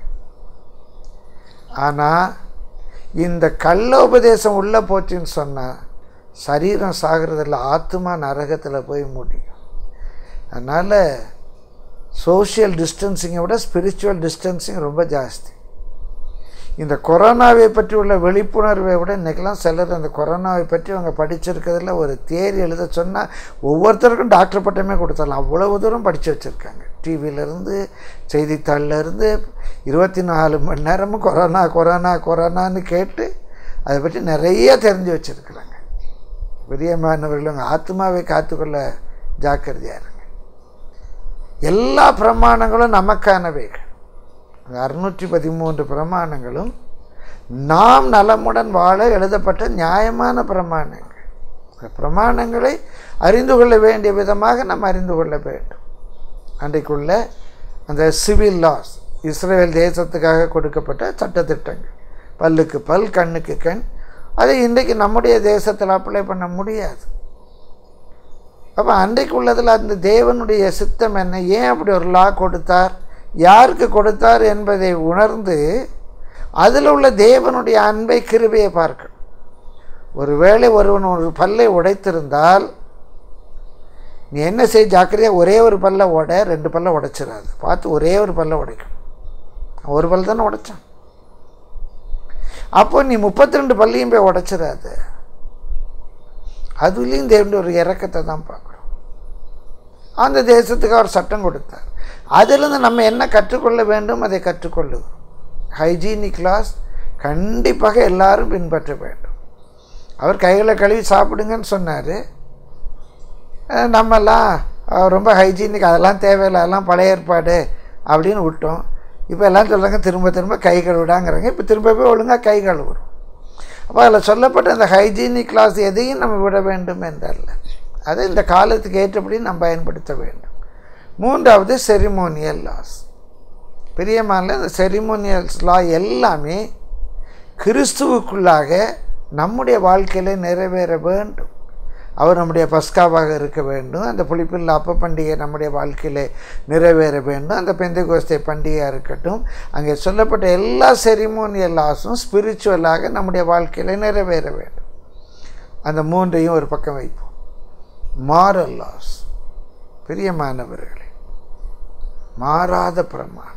ஆனால் இந்த கள்ள உபதேசம் உள்ளே போச்சுன்னு சொன்னால் சரீரம் சாகிறதில்ல ஆத்மா நரகத்தில் போய் முடியும் அதனால் சோஷியல் டிஸ்டன்சிங்கை விட ஸ்பிரிச்சுவல் டிஸ்டன்சிங் ரொம்ப ஜாஸ்தி இந்த கொரோனாவை பற்றி உள்ள விழிப்புணர்வை விட இன்றைக்கெல்லாம் சிலர் அந்த கொரோனாவை பற்றி அவங்க படிச்சிருக்கிறதுல ஒரு தேரி எழுத சொன்னால் ஒவ்வொருத்தருக்கும் டாக்டர் பட்டமே கொடுத்துடலாம் அவ்வளவு தூரம் படித்து வச்சுருக்காங்க டிவியிலேருந்து செய்தித்தாள்லேருந்து இருபத்தி நாலு மணி நேரமும் கொரோனா கொரோனா கொரோனான்னு கேட்டு அதை பற்றி நிறைய தெரிஞ்சு வச்சுருக்குறாங்க பிரியமானவர்கள் உங்கள் ஆத்மாவை காத்துக்கொள்ள ஜாக்கிரதையாக இருங்க எல்லா பிரமாணங்களும் நமக்கானவைகள் அந்த அறுநூற்றி பதிமூன்று பிரமாணங்களும் நாம் நலமுடன் வாழ எழுதப்பட்ட நியாயமான பிரமாணங்கள் அந்த பிரமாணங்களை அறிந்து கொள்ள வேண்டிய விதமாக நாம் அறிந்து கொள்ள வேண்டும் அன்றைக்குள்ள அந்த சிவில் லாஸ் இஸ்ரேல் தேசத்துக்காக கொடுக்கப்பட்ட சட்டத்திட்டங்கள் பல்லுக்கு பல் கண்ணுக்கு கண் அதை இன்றைக்கு நம்முடைய தேசத்தில் அப்ளை பண்ண முடியாது அப்போ அன்றைக்கு உள்ளதில் அந்த தேவனுடைய சித்தம் என்ன ஏன் அப்படி ஒரு லா கொடுத்தார் யாருக்கு கொடுத்தார் என்பதை உணர்ந்து அதில் உள்ள தேவனுடைய அன்பை கிருபையை பார்க்கணும் ஒருவேளை ஒருவன் ஒரு பல்லை உடைத்திருந்தால் நீ என்ன செய் ஜாக்கிரதையாக ஒரே ஒரு பல்ல உட ரெண்டு பல்ல உடைச்சிடாது பார்த்து ஒரே ஒரு பல்ல உடைக்கணும் ஒரு பல் தானே உடைச்சான் அப்போ நீ முப்பத்தி ரெண்டு பல்லையும் போய் உடைச்சிடாது அதுலேயும் தேவனுடைய ஒரு இறக்கத்தை தான் பார்க்கணும் அந்த தேசத்துக்கு அவர் சட்டம் கொடுத்தார் அதிலிருந்து நம்ம என்ன கற்றுக்கொள்ள வேண்டும் அதை கற்றுக்கொள்ளுகிறோம் ஹைஜீனிக் லாஸ் கண்டிப்பாக எல்லாரும் பின்பற்ற வேண்டும் அவர் கைகளை கழுவி சாப்பிடுங்கன்னு சொன்னார் நம்மெல்லாம் அஹ், ரொம்ப ஹைஜீனிக் அதெல்லாம் தேவையில்லை அதெல்லாம் பழைய ஏற்பாடு அப்படின்னு விட்டோம் இப்போ எல்லாம் சொல்கிறாங்க திரும்ப திரும்ப கை கழுவிடாங்கிறாங்க இப்போ திரும்ப போய் ஒழுங்காக கை கழுவுறோம் அப்போ அதில் சொல்லப்பட்ட அந்த ஹைஜீனிக் கிளாஸ் எதையும் நம்ம விட வேண்டும் என்றல்ல அதை இந்த காலத்துக்கு ஏற்றபடி நாம் பயன்படுத்த வேண்டும் மூன்றாவது செரிமோனியல் லாஸ் பிரியமான இந்த செரிமோனியல்ஸ் லா எல்லாமே கிறிஸ்துவுக்குள்ளாக நம்முடைய வாழ்க்கையில் நிறைவேற வேண்டும் அவர் நம்முடைய பஸ்காவாக இருக்க வேண்டும் அந்த புளிப்பில் அப்ப பண்டிகை நம்முடைய வாழ்க்கையில் நிறைவேற வேண்டும் அந்த பெந்தை கோஸ்தை பண்டிகையாக இருக்கட்டும் அங்கே சொல்லப்பட்ட எல்லா செரிமோனியல் லாஸும் ஸ்பிரிச்சுவலாக நம்முடைய வாழ்க்கையில் நிறைவேற வேண்டும் அந்த மூன்றையும் ஒரு பக்கம் வைப்போம் மாரல் லாஸ் பிரியமானவர்களே மாறாத பிரமாணம்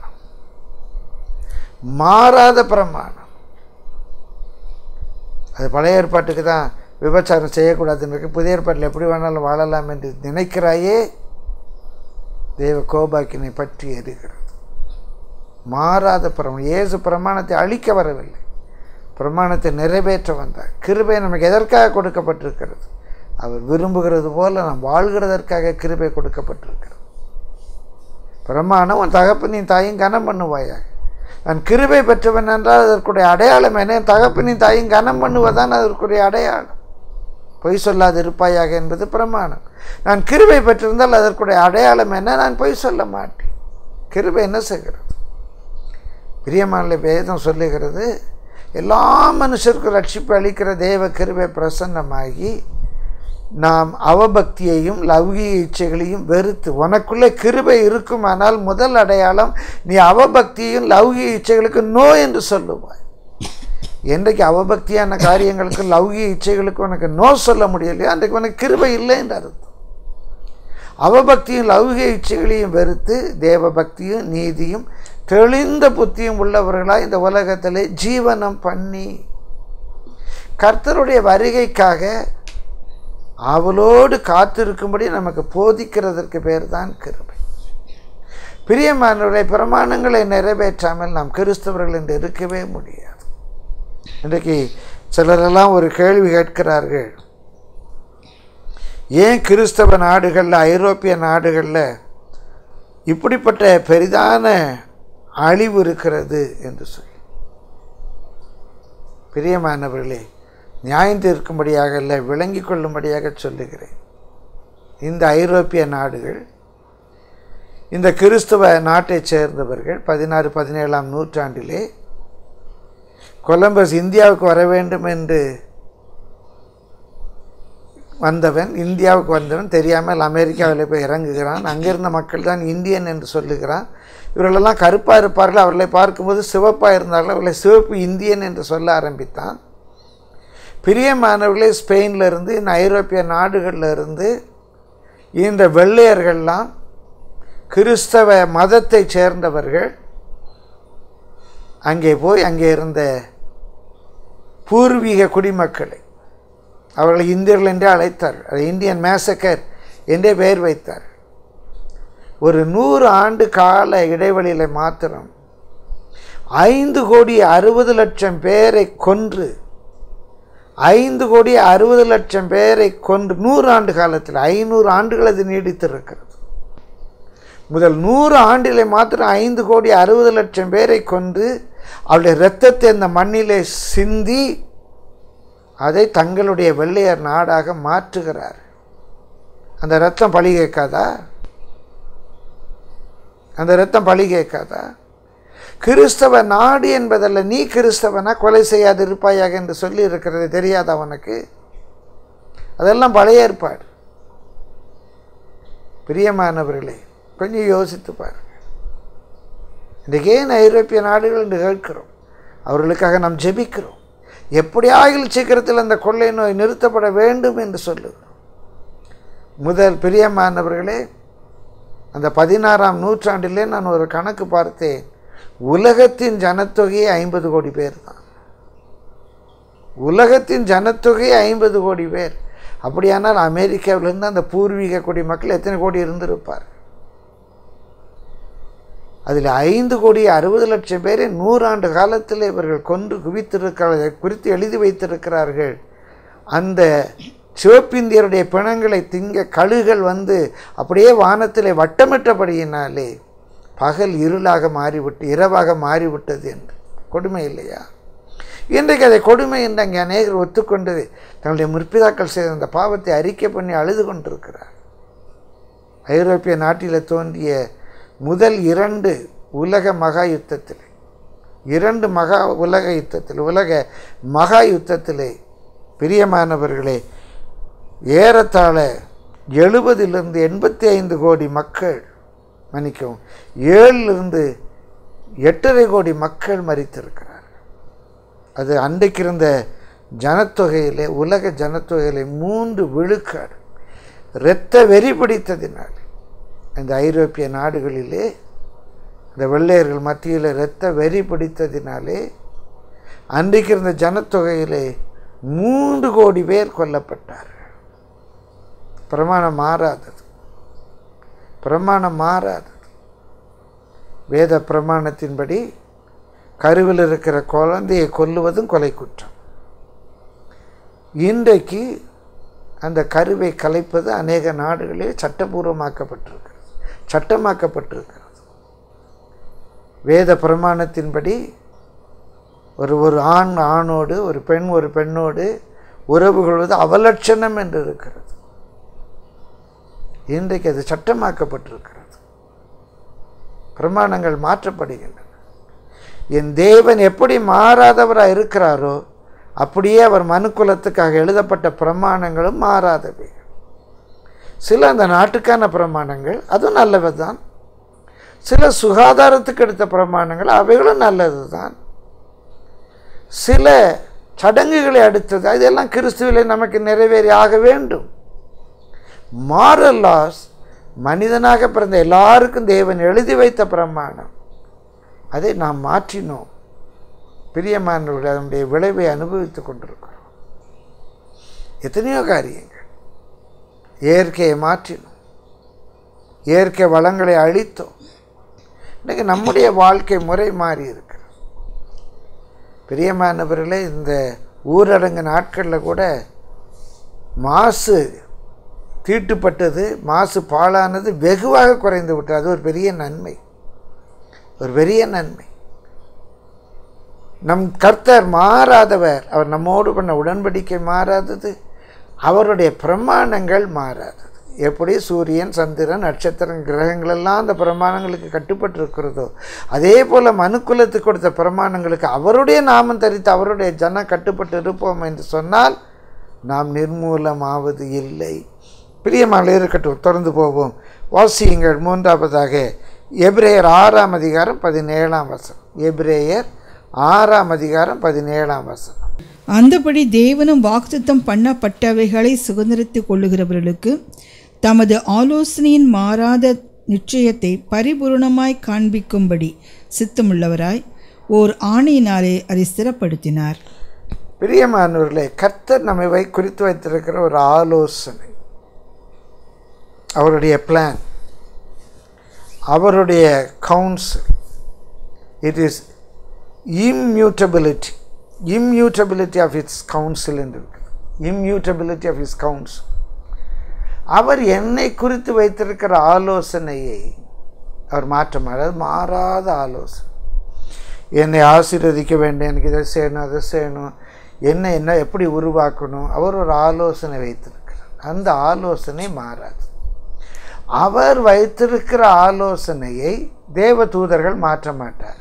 மாறாத பிரமாணம் அது பழைய ஏற்பாட்டுக்கு தான் விபச்சாரம் செய்யக்கூடாதுன்னு இருக்கு புதிய ஏற்பாட்டில் எப்படி வேணாலும் வாழலாம் என்று நினைக்கிறாயே தேவ கோபாக்கினை பற்றி எரிகிறது மாறாத பிரமாணம் இயேசு பிரமாணத்தை அழிக்க வரவில்லை பிரமாணத்தை நிறைவேற்ற வந்தார் கிருபை நமக்கு எதற்காக கொடுக்கப்பட்டிருக்கிறது அவர் விரும்புகிறது போல நாம் வாழ்கிறதற்காக கிருபை கொடுக்கப்பட்டிருக்கிறது பிரமாணம் உன் தகப்பனின் தாயும் கனம் பண்ணுவாயாக நான் கிருபை பெற்றவன் என்றால் அதற்குடைய அடையாளம் என்ன என் தகப்பனின் தாயும் கனம் பண்ணுவதான் அதற்குரிய அடையாளம் பொய் சொல்லாது இருப்பாயாக என்பது பிரமாணம் நான் கிருபை பெற்றிருந்தால் அதற்குடைய அடையாளம் என்ன நான் பொய் சொல்ல மாட்டேன் கிருபை என்ன செய்கிறது பிரியமான வேதம் சொல்லுகிறது எல்லா மனுஷருக்கும் ரட்சிப்பு அளிக்கிற தேவ கிருபை பிரசன்னமாகி நாம் அவபக்தியையும் லௌகிக இச்சைகளையும் வெறுத்து உனக்குள்ளே கிருபை இருக்குமானால் முதல் அடையாளம் நீ அவபக்தியையும் லௌகிக இச்சைகளுக்கு நோ என்று சொல்லுவாய் என்றைக்கு அவபக்தியான காரியங்களுக்கு லௌகிக இச்சைகளுக்கு உனக்கு நோ சொல்ல முடியலையோ அன்றைக்கு உனக்கு கிருபை இல்லை என்று அர்த்தம் அவபக்தியும் லௌகிக இச்சைகளையும் வெறுத்து தேவ பக்தியும் நீதியும் தெளிந்த புத்தியும் உள்ளவர்களாக இந்த உலகத்திலே ஜீவனம் பண்ணி கர்த்தருடைய வருகைக்காக அவளோடு காத்திருக்கும்படி நமக்கு போதிக்கிறதற்கு பேர் தான் கிருபை பிரியமானவருடைய பிரமாணங்களை நிறைவேற்றாமல் நாம் கிறிஸ்தவர்கள் என்று இருக்கவே முடியாது இன்றைக்கு சிலரெல்லாம் ஒரு கேள்வி கேட்கிறார்கள் ஏன் கிறிஸ்தவ நாடுகளில் ஐரோப்பிய நாடுகளில் இப்படிப்பட்ட பெரிதான அழிவு இருக்கிறது என்று சொல்லி பிரியமானவர்களே நியாயம் தீர்க்கும்படியாக இல்லை விளங்கி கொள்ளும்படியாக சொல்லுகிறேன் இந்த ஐரோப்பிய நாடுகள் இந்த கிறிஸ்தவ நாட்டைச் சேர்ந்தவர்கள் பதினாறு பதினேழாம் நூற்றாண்டிலே கொலம்பஸ் இந்தியாவுக்கு வர வேண்டும் என்று வந்தவன் இந்தியாவுக்கு வந்தவன் தெரியாமல் அமெரிக்காவில் போய் இறங்குகிறான் அங்கிருந்த மக்கள் தான் இந்தியன் என்று சொல்லுகிறான் இவர்களெல்லாம் கருப்பாக இருப்பார்கள் அவர்களை பார்க்கும்போது சிவப்பாக இருந்தார்கள் அவர்களை சிவப்பு இந்தியன் என்று சொல்ல ஆரம்பித்தான் பிரியமானவர்களே ஸ்பெயினில் இருந்து இந்த ஐரோப்பிய நாடுகளில் இருந்து இந்த வெள்ளையர்கள்லாம் கிறிஸ்தவ மதத்தைச் சேர்ந்தவர்கள் அங்கே போய் அங்கே இருந்த பூர்வீக குடிமக்களை அவர்களை இந்தியர்கள் என்றே அழைத்தார்கள் அதை இந்தியன் மேசக்கர் என்றே பெயர் வைத்தார் ஒரு நூறு ஆண்டு கால இடைவெளியில் மாத்திரம் ஐந்து கோடி அறுபது லட்சம் பேரை கொன்று ஐந்து கோடி அறுபது லட்சம் பேரை கொன்று நூறு ஆண்டு காலத்தில் ஐநூறு ஆண்டுகள் அது நீடித்திருக்கிறது முதல் நூறு ஆண்டிலே மாத்திரம் ஐந்து கோடி அறுபது லட்சம் பேரை கொன்று அவருடைய இரத்தத்தை அந்த மண்ணிலே சிந்தி அதை தங்களுடைய வெள்ளையர் நாடாக மாற்றுகிறார் அந்த ரத்தம் பழி கேட்காதா அந்த ரத்தம் பழி கேட்காதா கிறிஸ்தவ நாடு என்பதல்ல நீ கிறிஸ்தவனா கொலை செய்யாது இருப்பாயாக என்று சொல்லி இருக்கிறது தெரியாதா உனக்கு அதெல்லாம் பழைய ஏற்பாடு பிரியமானவர்களே கொஞ்சம் யோசித்து பாருங்க இன்றைக்கு ஏன் ஐரோப்பிய நாடுகள் என்று கேட்கிறோம் அவர்களுக்காக நாம் ஜெபிக்கிறோம் எப்படியாகிலும் சீக்கிரத்தில் அந்த கொள்ளை நோய் நிறுத்தப்பட வேண்டும் என்று சொல்லுகிறோம் முதல் பிரியமானவர்களே அந்த பதினாறாம் நூற்றாண்டிலே நான் ஒரு கணக்கு பார்த்தேன் உலகத்தின் ஜனத்தொகையே ஐம்பது கோடி பேர் தான் உலகத்தின் ஜனத்தொகை ஐம்பது கோடி பேர் அப்படியானால் அமெரிக்காவிலிருந்து அந்த பூர்வீக குடிமக்கள் எத்தனை கோடி இருந்திருப்பார் அதில் ஐந்து கோடி அறுபது லட்சம் பேரை நூறாண்டு காலத்தில் இவர்கள் கொன்று குவித்திருக்கிறார்கள் குறித்து எழுதி வைத்திருக்கிறார்கள் அந்த சிவப்பிந்தியருடைய பிணங்களை திங்க கழுகுகள் வந்து அப்படியே வானத்திலே வட்டமிட்டபடியினாலே பகல் இருளாக மாறிவிட்டு இரவாக மாறிவிட்டது என்று கொடுமை இல்லையா இன்றைக்கு அதை கொடுமை என்று அங்கே அநேகர் ஒத்துக்கொண்டு தங்களுடைய முற்பிதாக்கள் செய்த அந்த பாவத்தை அறிக்கை பண்ணி அழுது கொண்டிருக்கிறார் ஐரோப்பிய நாட்டில் தோன்றிய முதல் இரண்டு உலக மகா யுத்தத்தில் இரண்டு மகா உலக யுத்தத்தில் உலக மகா யுத்தத்திலே பிரியமானவர்களே ஏறத்தாழ எழுபதிலிருந்து எண்பத்தி ஐந்து கோடி மக்கள் மன்னிக்கவும் ஏழிலிருந்து எட்டரை கோடி மக்கள் மறித்திருக்கிறார் அது அன்றைக்கு இருந்த ஜனத்தொகையிலே உலக ஜனத்தொகையிலே மூன்று விழுக்காடு இரத்த வெறி பிடித்ததினால் இந்த ஐரோப்பிய நாடுகளிலே இந்த வெள்ளையர்கள் மத்தியில் இரத்த வெறி பிடித்ததினாலே அன்றைக்கு இருந்த ஜனத்தொகையிலே மூன்று கோடி பேர் கொல்லப்பட்டார்கள் பிரமாணம் மாறாதது பிரமாணம் மாறாதது வேத பிரமாணத்தின்படி கருவில் இருக்கிற குழந்தையை கொல்லுவதும் கொலை குற்றம் இன்றைக்கு அந்த கருவை கலைப்பது அநேக நாடுகளில் சட்டபூர்வமாக்கப்பட்டிருக்கிறது சட்டமாக்கப்பட்டிருக்கிறது வேத பிரமாணத்தின்படி ஒரு ஒரு ஆண் ஆணோடு ஒரு பெண் ஒரு பெண்ணோடு உறவு கொள்வது அவலட்சணம் என்று இருக்கிறது இன்றைக்கு அது சட்டமாக்கப்பட்டிருக்கிறது பிரமாணங்கள் மாற்றப்படுகின்றன என் தேவன் எப்படி மாறாதவராக இருக்கிறாரோ அப்படியே அவர் மனுக்குலத்துக்காக எழுதப்பட்ட பிரமாணங்களும் மாறாதவை சில அந்த நாட்டுக்கான பிரமாணங்கள் அதுவும் நல்லவை தான் சில சுகாதாரத்துக்கு எடுத்த பிரமாணங்கள் அவைகளும் நல்லது தான் சில சடங்குகளை அடுத்தது இதெல்லாம் கிறிஸ்துவிலே நமக்கு நிறைவேறி ஆக வேண்டும் மாரல் லாஸ் மனிதனாக பிறந்த எல்லாருக்கும் தேவன் எழுதி வைத்த பிரமாணம் அதை நாம் மாற்றினோம் பிரியமானவர்கள் அதனுடைய விளைவை அனுபவித்துக் கொண்டிருக்கிறோம் எத்தனையோ காரியங்கள் இயற்கையை மாற்றினோம் இயற்கை வளங்களை அழித்தோம் இன்றைக்கு நம்முடைய வாழ்க்கை முறை மாறி இருக்கிறது பிரியமானவர்களே இந்த ஊரடங்கு நாட்களில் கூட மாசு தீட்டுப்பட்டது மாசு பாழானது வெகுவாக குறைந்து விட்டது அது ஒரு பெரிய நன்மை ஒரு பெரிய நன்மை நம் கர்த்தர் மாறாதவர் அவர் நம்மோடு பண்ண உடன்படிக்கை மாறாதது அவருடைய பிரமாணங்கள் மாறாதது எப்படி சூரியன் சந்திரன் நட்சத்திரம் கிரகங்கள் எல்லாம் அந்த பிரமாணங்களுக்கு கட்டுப்பட்டு இருக்கிறதோ அதே போல் மனுக்குலத்துக்கு கொடுத்த பிரமாணங்களுக்கு அவருடைய நாமம் தரித்து அவருடைய ஜனம் கட்டுப்பட்டு இருப்போம் என்று சொன்னால் நாம் நிர்மூலமாவது இல்லை பிரியமாக இருக்கட்டும் தொடர்ந்து போவோம் வாசியுங்கள் மூன்றாவதாக எபிரேயர் ஆறாம் அதிகாரம் பதினேழாம் வசனம் எபிரேயர் ஆறாம் அதிகாரம் பதினேழாம் வசனம் அந்தபடி தேவனும் வாக்குத்தத்தம் பண்ணப்பட்டவைகளை சுதந்திரித்துக் கொள்ளுகிறவர்களுக்கு தமது ஆலோசனையின் மாறாத நிச்சயத்தை பரிபூரணமாய் காண்பிக்கும்படி சித்தமுள்ளவராய் ஓர் ஆணையினாலே அதை ஸ்திரப்படுத்தினார் பிரியமானவர்களே கர்த்தர் நம்மை வை குறித்து வைத்திருக்கிற ஒரு ஆலோசனை அவருடைய பிளான் அவருடைய council it is immutability immutability of its council என்று இருக்குது இம்யூட்டபிலிட்டி ஆஃப் இஸ் கவுன்சில் அவர் என்னை குறித்து வைத்திருக்கிற ஆலோசனையை அவர் மாற்ற மாட்டார் மாறாத ஆலோசனை என்னை ஆசீர்வதிக்க வேண்டும் எனக்கு இதை செய்யணும் அதை செய்யணும் என்ன என்ன எப்படி உருவாக்கணும் அவர் ஒரு ஆலோசனை வைத்திருக்கிறார் அந்த ஆலோசனை மாறாது அவர் வைத்திருக்கிற ஆலோசனையை தேவ தூதர்கள் மாற்ற மாட்டார்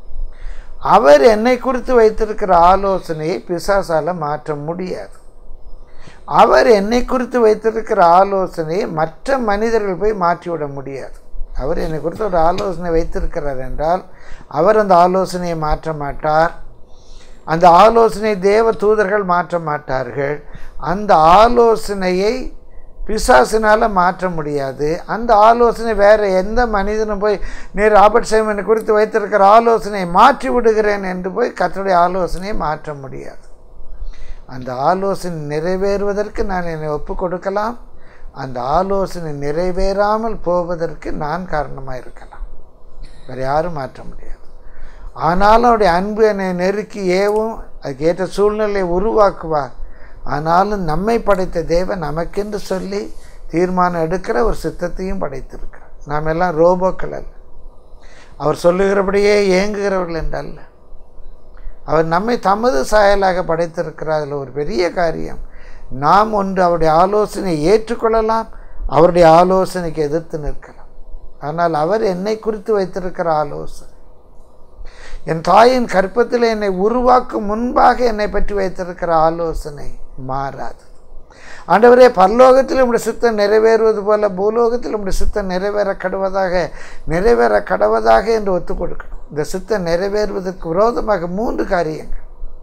அவர் என்னை குறித்து வைத்திருக்கிற ஆலோசனையை பிசாசால மாற்ற முடியாது அவர் என்னை குறித்து வைத்திருக்கிற ஆலோசனையை மற்ற மனிதர்கள் போய் மாற்றிவிட முடியாது அவர் என்னை குறித்து ஒரு ஆலோசனை வைத்திருக்கிறார் என்றால் அவர் அந்த ஆலோசனையை மாற்ற மாட்டார் அந்த ஆலோசனை தேவ தூதர்கள் மாற்ற மாட்டார்கள் அந்த ஆலோசனையை பிசாசினால் மாற்ற முடியாது அந்த ஆலோசனை வேறு எந்த மனிதனும் போய் நீர் ராபர்ட் சைமனை குறித்து வைத்திருக்கிற ஆலோசனையை மாற்றி விடுகிறேன் என்று போய் கத்தருடைய ஆலோசனையை மாற்ற முடியாது அந்த ஆலோசனை நிறைவேறுவதற்கு நான் என்னை ஒப்பு கொடுக்கலாம் அந்த ஆலோசனை நிறைவேறாமல் போவதற்கு நான் காரணமாக இருக்கலாம் வேறு யாரும் மாற்ற முடியாது ஆனாலும் அவருடைய அன்பு என்னை நெருக்கி ஏவும் அதுக்கேற்ற சூழ்நிலையை உருவாக்குவார் ஆனாலும் நம்மை படைத்த தேவன் நமக்கென்று சொல்லி தீர்மானம் எடுக்கிற ஒரு சித்தத்தையும் படைத்திருக்கிறார் நாம் எல்லாம் ரோபோக்கள் அல்ல அவர் சொல்லுகிறபடியே ஏங்குகிறவர்கள் என்றல்ல அவர் நம்மை தமது சாயலாக படைத்திருக்கிறார் அதில் ஒரு பெரிய காரியம் நாம் ஒன்று அவருடைய ஆலோசனை ஏற்றுக்கொள்ளலாம் அவருடைய ஆலோசனைக்கு எதிர்த்து நிற்கலாம் ஆனால் அவர் என்னை குறித்து வைத்திருக்கிற ஆலோசனை என் தாயின் கற்பத்தில் என்னை உருவாக்கும் முன்பாக என்னை பற்றி வைத்திருக்கிற ஆலோசனை மாறாது ஆண்டவரே பரலோகத்தில் உடைய சித்தம் நிறைவேறுவது போல பூலோகத்தில் உடைய சித்தம் நிறைவேற கடுவதாக நிறைவேற கடவதாக என்று ஒத்துக் கொடுக்கணும் இந்த சித்தம் நிறைவேறுவதற்கு விரோதமாக மூன்று காரியங்கள்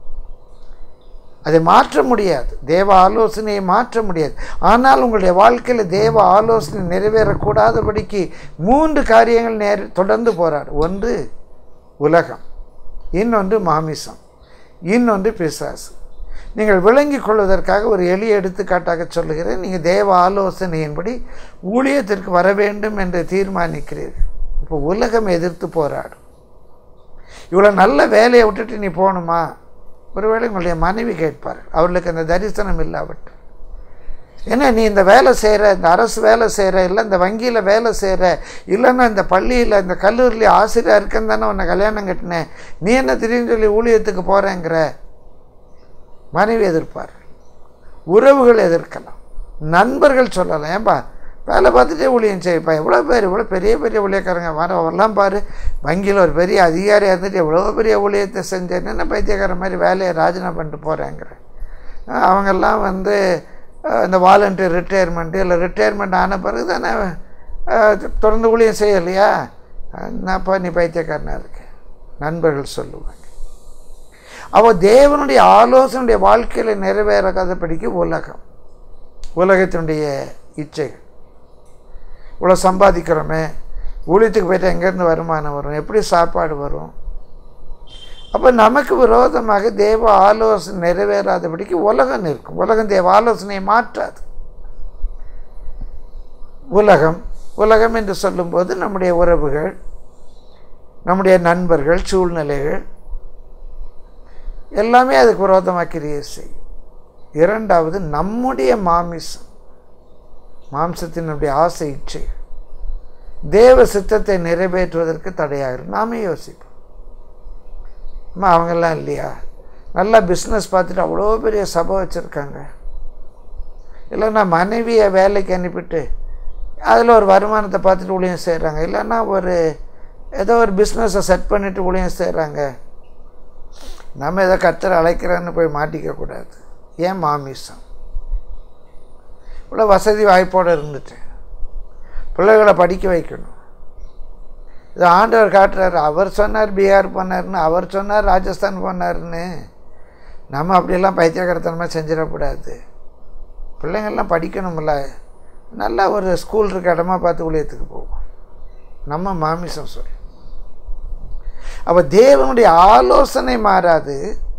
அதை மாற்ற முடியாது தேவ ஆலோசனையை மாற்ற முடியாது ஆனால் உங்களுடைய வாழ்க்கையில் தேவ ஆலோசனை நிறைவேறக்கூடாதபடிக்கு மூன்று காரியங்கள் நேர் தொடர்ந்து போராடு ஒன்று உலகம் இன்னொன்று மாமிசம் இன்னொன்று பிசாசு நீங்கள் விளங்கிக் கொள்வதற்காக ஒரு எளிய எடுத்துக்காட்டாக சொல்லுகிறேன் நீங்கள் தேவ ஆலோசனையின்படி ஊழியத்திற்கு வர வேண்டும் என்று தீர்மானிக்கிறீர்கள் இப்போ உலகம் எதிர்த்து போராடும் இவ்வளோ நல்ல வேலையை விட்டுட்டு நீ போகணுமா ஒருவேளை உங்களுடைய மனைவி கேட்பார் அவர்களுக்கு அந்த தரிசனம் இல்லாவிட்டு ஏன்னா நீ இந்த வேலை செய்கிற இந்த அரசு வேலை செய்கிற இல்லை இந்த வங்கியில் வேலை செய்கிற இல்லைன்னா இந்த பள்ளியில் இந்த கல்லூரியில் ஆசிரியர் இருக்கன்னு தானே உன்னை கல்யாணம் கட்டினேன் நீ என்ன திடீர்னு சொல்லி ஊழியத்துக்கு போகிறேங்கிற மனைவி எதிர்ப்பார் உறவுகள் எதிர்க்கலாம் நண்பர்கள் சொல்லலாம் ஏன்பா வேலை பார்த்துட்டே ஊழியம் செய்யப்பா எவ்வளோ பேர் இவ்வளோ பெரிய பெரிய ஊழியக்காரங்க வர வரலாம் பாரு வங்கியில் ஒரு பெரிய அதிகாரியாக இருந்துட்டு எவ்வளோ பெரிய ஊழியத்தை செஞ்சேன்னு என்ன பைத்தியக்கார மாதிரி வேலையை ராஜினா பண்ணிட்டு போகிறேங்கிற அவங்கெல்லாம் வந்து அஹ், இந்த வாலண்டியர் ரிட்டையர்மெண்ட்டு இல்லை ரிட்டையர்மெண்ட் ஆன பிறகு தானே அஹ், தொடர்ந்து ஊழியம் செய்யலையா என்னப்பா நீ பைத்தியக்காரனாக இருக்க நண்பர்கள் சொல்லுவாங்க அவ தேவனுடைய ஆலோசனுடைய வாழ்க்கையில் நிறைவேறாதபடிக்கு உலகம் உலகத்தினுடைய இச்சைகள் இவ்வளோ சம்பாதிக்கிறோமே ஊழியத்துக்கு போயிட்டு எங்கேருந்து வருமானம் வரும் எப்படி சாப்பாடு வரும் அப்போ நமக்கு விரோதமாக தேவ ஆலோசனை நிறைவேறாதபடிக்கு உலகம் நிற்கும் உலகம் தேவ ஆலோசனையை மாற்றாது உலகம் உலகம் என்று சொல்லும்போது நம்முடைய உறவுகள் நம்முடைய நண்பர்கள் சூழ்நிலைகள் எல்லாமே அதுக்கு விரோதமாக கிரியை செய்யும் இரண்டாவது நம்முடைய மாமிசம் மாம்சத்தினுடைய ஆசை இச்சை தேவ சித்தத்தை நிறைவேற்றுவதற்கு தடையாகிடும் நாமே யோசிப்போம் அம்மா அவங்கெல்லாம் இல்லையா நல்லா பிஸ்னஸ் பார்த்துட்டு அவ்வளோ பெரிய சபை வச்சுருக்காங்க இல்லைன்னா மனைவியை வேலைக்கு அனுப்பிட்டு அதில் ஒரு வருமானத்தை பார்த்துட்டு ஊழியம் செய்கிறாங்க இல்லைன்னா ஒரு ஏதோ ஒரு பிஸ்னஸை செட் பண்ணிவிட்டு ஊழியம் செய்கிறாங்க நம்ம ஏதோ கத்தரை அழைக்கிறேன்னு போய் மாட்டிக்கக்கூடாது ஏன் மாமிசம் இவ்வளோ வசதி வாய்ப்போடு இருந்துட்டு பிள்ளைகளை படிக்க வைக்கணும் இது ஆண்டவர் காட்டுறாரு அவர் சொன்னார் பீகார் போனார்னு அவர் சொன்னார் ராஜஸ்தான் போனார்னு நம்ம அப்படியெல்லாம் பைத்தியகரத்தனமாக செஞ்சிடக்கூடாது பிள்ளைங்கள்லாம் படிக்கணும்ல நல்லா ஒரு ஸ்கூல் இருக்க இடமா பார்த்து ஊழியத்துக்கு போவோம் நம்ம மாமிசம் சொல்லு அப்போ தேவனுடைய ஆலோசனை மாறாது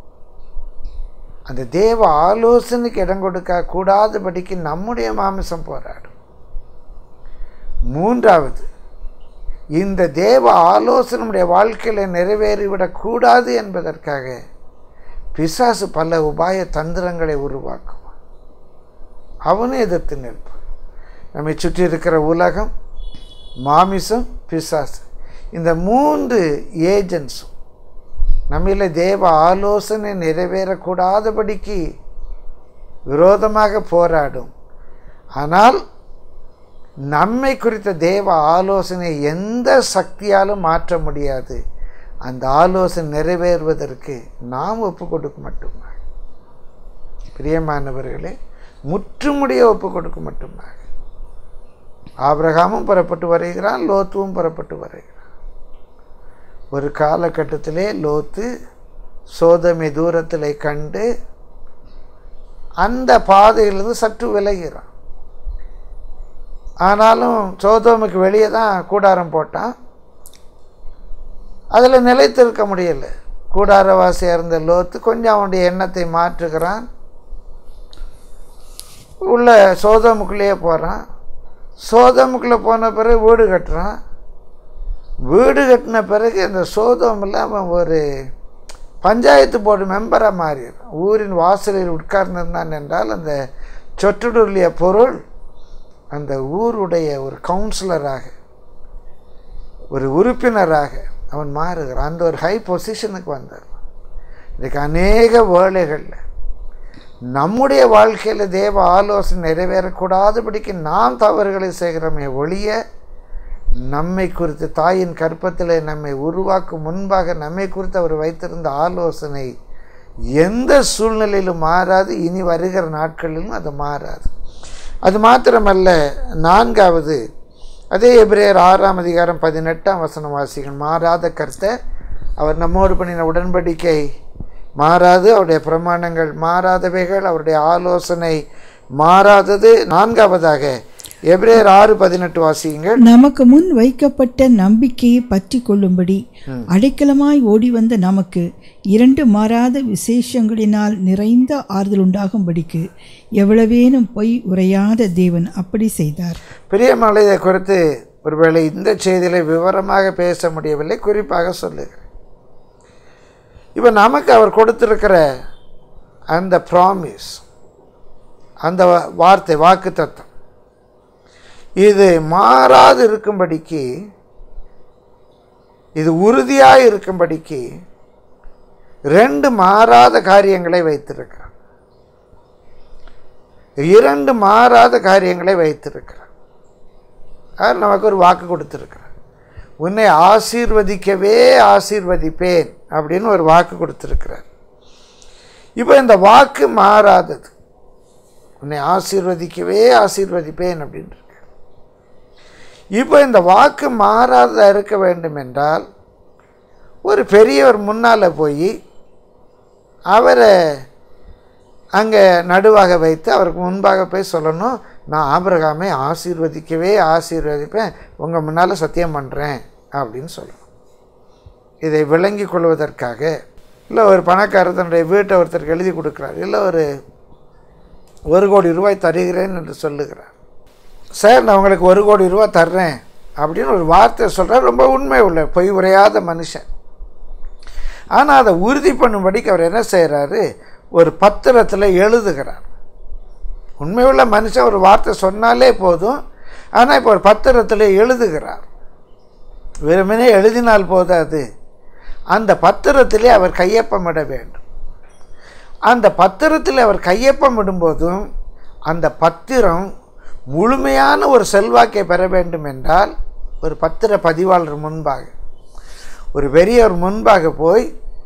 அந்த தேவ ஆலோசனைக்கு இடம் கொடுக்க கூடாதபடிக்கு நம்முடைய மாமிசம் போராடும் மூன்றாவது இந்த தேவ ஆலோசனையுடைய வாழ்க்கையில் நிறைவேறிவிடக்கூடாது என்பதற்காக பிசாசு பல உபாய தந்திரங்களை உருவாக்குவான் அவனும் எதிர்த்து நிற்பான் நம்மை சுற்றி இருக்கிற உலகம் மாமிசம் பிசாசு இந்த மூன்று ஏஜென்ட்ஸும் நம்மில் தேவ ஆலோசனை நிறைவேறக்கூடாதபடிக்கு விரோதமாக போராடும் ஆனால் நம்மை குறித்த தேவ ஆலோசனை எந்த சக்தியாலும் மாற்ற முடியாது அந்த ஆலோசனை நிறைவேறுவதற்கு நாம் ஒப்பு கொடுக்க மட்டுமா பிரியமானவர்களே முற்றுமுடிய ஒப்பு கொடுக்க மட்டுமாக ஆபிரகாமும் புறப்பட்டு வருகிறான் லோத்துவும் புறப்பட்டு வருகிறான் ஒரு காலகட்டத்திலே லோத்து சோதமை தூரத்தில் கண்டு அந்த பாதையிலிருந்து சற்று விலகிறான் ஆனாலும் சோதோமுக்கு வெளியே தான் கூடாரம் போட்டான் அதில் நிலைத்திருக்க முடியல கூடாரவாசியாக இருந்த லோத்து கொஞ்சம் அவனுடைய எண்ணத்தை மாற்றுகிறான் உள்ள சோதமுக்குள்ளேயே போகிறான் சோதமுக்குள்ளே போன பிறகு வீடு கட்டுறான் வீடு கட்டின பிறகு இந்த சோதம் இல்லாமல் ஒரு பஞ்சாயத்து போர்டு மெம்பராக மாறிடும் ஊரின் வாசலில் உட்கார்ந்திருந்தான் என்றால் அந்த சொற்றுடைய பொருள் அந்த ஊருடைய ஒரு கவுன்சிலராக ஒரு உறுப்பினராக அவன் மாறுகிறான் அந்த ஒரு ஹை பொசிஷனுக்கு வந்தார் இதுக்கு அநேக வேலைகளில் நம்முடைய வாழ்க்கையில் தேவ ஆலோசனை நிறைவேறக்கூடாதபடிக்கு நாம் தவறுகளை செய்கிறோமே ஒழிய நம்மை குறித்து தாயின் கற்பத்தில் நம்மை உருவாக்கும் முன்பாக நம்மை குறித்து அவர் வைத்திருந்த ஆலோசனை எந்த சூழ்நிலையிலும் மாறாது இனி வருகிற நாட்களிலும் அது மாறாது அது மாத்திரமல்ல நான்காவது அதே எபிரேயர் ஆறாம் அதிகாரம் பதினெட்டாம் வசனம் வாசிகள் மாறாத கருத்தை அவர் நம்மோடு பண்ணின உடன்படிக்கை மாறாது அவருடைய பிரமாணங்கள் மாறாதவைகள் அவருடைய ஆலோசனை மாறாதது நான்காவதாக எபிரேயர் ஆறு பதினெட்டு வாசியுங்கள் நமக்கு முன் வைக்கப்பட்ட நம்பிக்கையை பற்றி கொள்ளும்படி அடைக்கலமாய் ஓடி வந்த நமக்கு இரண்டு மாறாத விசேஷங்களினால் நிறைந்த ஆறுதல் உண்டாகும்படிக்கு எவ்வளவேனும் பொய் உரையாத தேவன் அப்படி செய்தார் பிரியமலை இதை குறித்து ஒருவேளை இந்த செய்தியில் விவரமாக பேச முடியவில்லை குறிப்பாக சொல்லுகிறேன் இப்போ நமக்கு அவர் கொடுத்திருக்கிற அந்த ப்ராமிஸ் அந்த வார்த்தை வாக்கு தத்துவம் இது மாறாது இருக்கும்படிக்கு இது உறுதியாக இருக்கும்படிக்கு ரெண்டு மாறாத காரியங்களை வைத்திருக்கிறார் இரண்டு மாறாத காரியங்களை வைத்திருக்கிறார் அவர் நமக்கு ஒரு வாக்கு கொடுத்துருக்கிறார் உன்னை ஆசீர்வதிக்கவே ஆசீர்வதிப்பேன் அப்படின்னு ஒரு வாக்கு கொடுத்துருக்கிறார் இப்போ இந்த வாக்கு மாறாதது உன்னை ஆசீர்வதிக்கவே ஆசீர்வதிப்பேன் அப்படின்னு இருக்கு இப்போ இந்த வாக்கு மாறாத இருக்க வேண்டும் என்றால் ஒரு பெரியவர் முன்னால் போய் அவரை அங்கே நடுவாக வைத்து அவருக்கு முன்பாக போய் சொல்லணும் நான் ஆபிரகாமை ஆசீர்வதிக்கவே ஆசீர்வதிப்பேன் உங்கள் முன்னால் சத்தியம் பண்ணுறேன் அப்படின்னு சொல்லணும் இதை விளங்கி கொள்வதற்காக இல்லை ஒரு பணக்காரர் தன்னுடைய வீட்டை ஒருத்தருக்கு எழுதி கொடுக்குறார் இல்லை ஒரு ஒரு கோடி ரூபாய் தருகிறேன் என்று சொல்லுகிறார் சார் நான் உங்களுக்கு ஒரு கோடி ரூபாய் தர்றேன் அப்படின்னு ஒரு வார்த்தை சொல்கிறார் ரொம்ப உண்மை உள்ள பொய் உரையாத மனுஷன் ஆனால் அதை உறுதி பண்ணும்படிக்கு அவர் என்ன செய்கிறாரு ஒரு பத்திரத்தில் எழுதுகிறார் உண்மையுள்ள மனுஷன் ஒரு வார்த்தை சொன்னாலே போதும் ஆனால் இப்போ ஒரு பத்திரத்தில் எழுதுகிறார் வெறுமனே எழுதினால் போதாது அந்த பத்திரத்திலே அவர் கையொப்பமிட வேண்டும் அந்த பத்திரத்தில் அவர் கையொப்பமிடும்போதும் அந்த பத்திரம் முழுமையான ஒரு செல்வாக்கை பெற வேண்டும் என்றால் ஒரு பத்திர பதிவாளர் முன்பாக ஒரு பெரியவர் முன்பாக போய்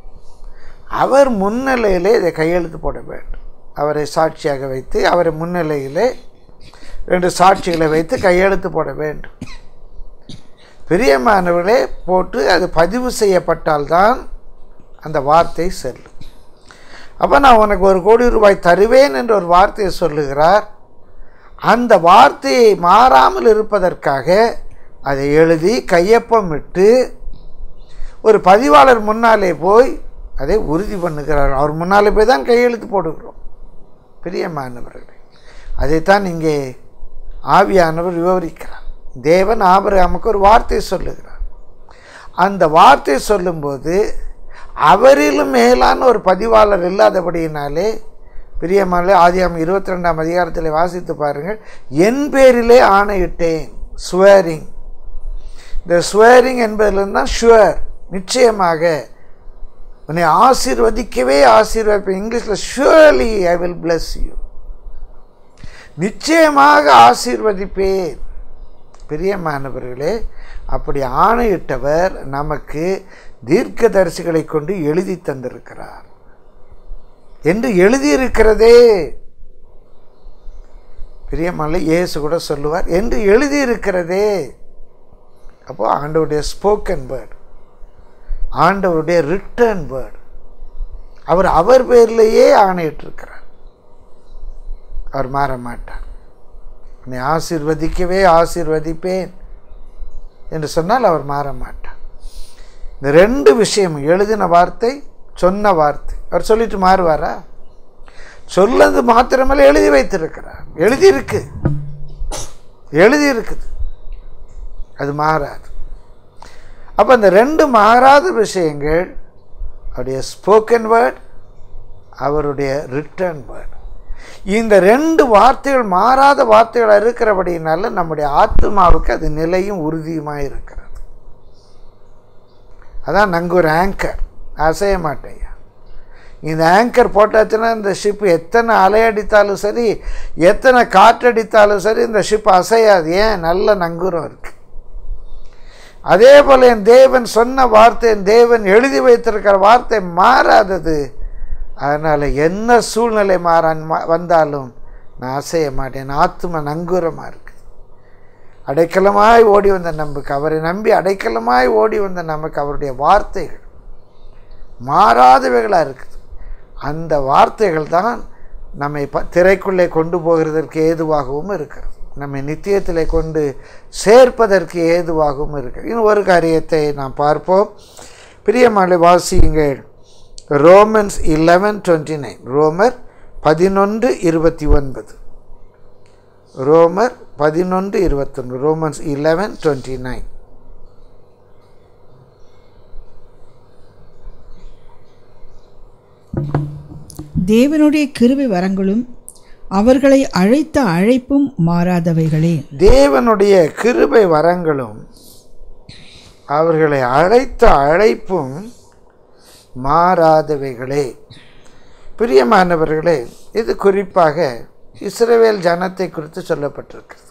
அவர் முன்னிலையிலே இதை கையெழுத்து போட வேண்டும் அவரை சாட்சியாக வைத்து அவரை முன்னிலையிலே ரெண்டு சாட்சிகளை வைத்து கையெழுத்து போட வேண்டும் பிரியமானவர்களே போட்டு அது பதிவு செய்யப்பட்டால்தான் அந்த வார்த்தை செல்லும் அப்போ நான் உனக்கு ஒரு கோடி ரூபாய் தருவேன் என்று ஒரு வார்த்தையை சொல்லுகிறார் அந்த வார்த்தையை மாறாமல் இருப்பதற்காக அதை எழுதி கையொப்பமிட்டு ஒரு பதிவாளர் முன்னாலே போய் அதை உறுதி பண்ணுகிறார் அவர் முன்னாலே போய் தான் கையெழுத்து போடுகிறோம் பிரியமானவர்களே அதைத்தான் இங்கே ஆவியானவர் விவரிக்கிறார் தேவன் ஆபிரகாமுக்கு ஒரு வார்த்தை சொல்லுகிறார் அந்த வார்த்தை சொல்லும்போது அவரிலும் மேலான ஒரு பதிவாளர் இல்லாதபடியினாலே பிரியமான ஆதியாம் இருபத்தி ரெண்டாம் அதிகாரத்தில் வாசித்து பாருங்கள் என் பேரிலே ஆணையிட்டேன் ஸ்வேரிங் இந்த ஸ்வேரிங் என்பதிலிருந்து தான் ஷுவர் நிச்சயமாக உன்னை ஆசீர்வதிக்கவே ஆசீர்வதிப்பேன் இங்கிலீஷில் surely I will bless you நிச்சயமாக ஆசீர்வதிப்பேன் பிரியமானவர்களே அப்படி ஆணையிட்டவர் நமக்கு தீர்க்கதரிசிகளை கொண்டு எழுதி தந்திருக்கிறார் என்று எழுதியிருக்கிறதே பிரியமல்ல இயேசு கூட சொல்லுவார் என்று எழுதியிருக்கிறதே அப்போ ஆண்டவருடைய ஸ்போக்கன் வேர்ட் ஆண்டவருடைய ரிட்டர்ன் வேர்ட் அவர் அவர் பேர்லேயே ஆணையிட்டிருக்கிறார் அவர் மாற மாட்டார் உன்னை ஆசீர்வதிக்கவே ஆசீர்வதிப்பேன் என்று சொன்னால் அவர் மாற மாட்டார் இந்த ரெண்டு விஷயம் எழுதின வார்த்தை சொன்ன வார்த்தை அவர் சொல்லிட்டு மாறுவாரா சொல்லது மாத்திரமல்ல எழுதி வைத்திருக்கிறார் எழுதி இருக்கு எழுதி இருக்குது அது மாறாது அப்போ அந்த ரெண்டு மாறாத விஷயங்கள் அவருடைய ஸ்போக்கன் வேர்ட் அவருடைய ரிட்டர்ன் வேர்ட் இந்த ரெண்டு வார்த்தைகள் மாறாத வார்த்தைகள் இருக்கிறபடினால நம்முடைய ஆத்மாவுக்கு அது நிலையும் உறுதியுமாக இருக்கிறது அதான் நங்க ஒரு ஆங்கர் அசைய மாட்டேயா இந்த ஆங்கர் போட்டாச்சுன்னா இந்த ஷிப் எத்தனை அலையடித்தாலும் சரி எத்தனை காற்றடித்தாலும் சரி இந்த ஷிப் அசையாது ஏன் நல்ல நங்கூரம் இருக்கு அதே போல் என் தேவன் சொன்ன வார்த்தை என் தேவன் எழுதி வைத்திருக்கிற வார்த்தை மாறாதது அதனால் என்ன சூழ்நிலை மாறான் வந்தாலும் நான் அசைய மாட்டேன் என் ஆத்மா நங்கூரமாக இருக்குது அடைக்கலமாய் ஓடி வந்த நமக்கு அவரை நம்பி அடைக்கலமாய் ஓடி வந்த நமக்கு அவருடைய வார்த்தைகள் மாறாதவைகளாக இருக்குது அந்த வார்த்தைகள் தான் நம்மை ப திரைக்குள்ளே கொண்டு போகிறதற்கு ஏதுவாகவும் இருக்கிறது நம்மை நித்தியத்தில் கொண்டு சேர்ப்பதற்கு ஏதுவாகவும் இருக்கிறது இன்னும் ஒரு காரியத்தை நாம் பார்ப்போம் பிரியமாலை வாசியுங்கள் ரோமன்ஸ் இலவன் டுவெண்ட்டி நைன் ரோமர் பதினொன்று இருபத்தி ஒன்பது ரோமர் பதினொன்று இருபத்தொன்று ரோமன்ஸ் இலவன் டுவெண்ட்டி நைன் தேவனுடைய கிருபை வரங்களும் அவர்களை அழைத்த அழைப்பும் மாறாதவைகளே தேவனுடைய கிருபை வரங்களும் அவர்களை அழைத்த அழைப்பும் மாறாதவைகளே பிரியமானவர்களே இது குறிப்பாக இஸ்ரவேல் ஜனத்தை குறித்து சொல்லப்பட்டிருக்கிறது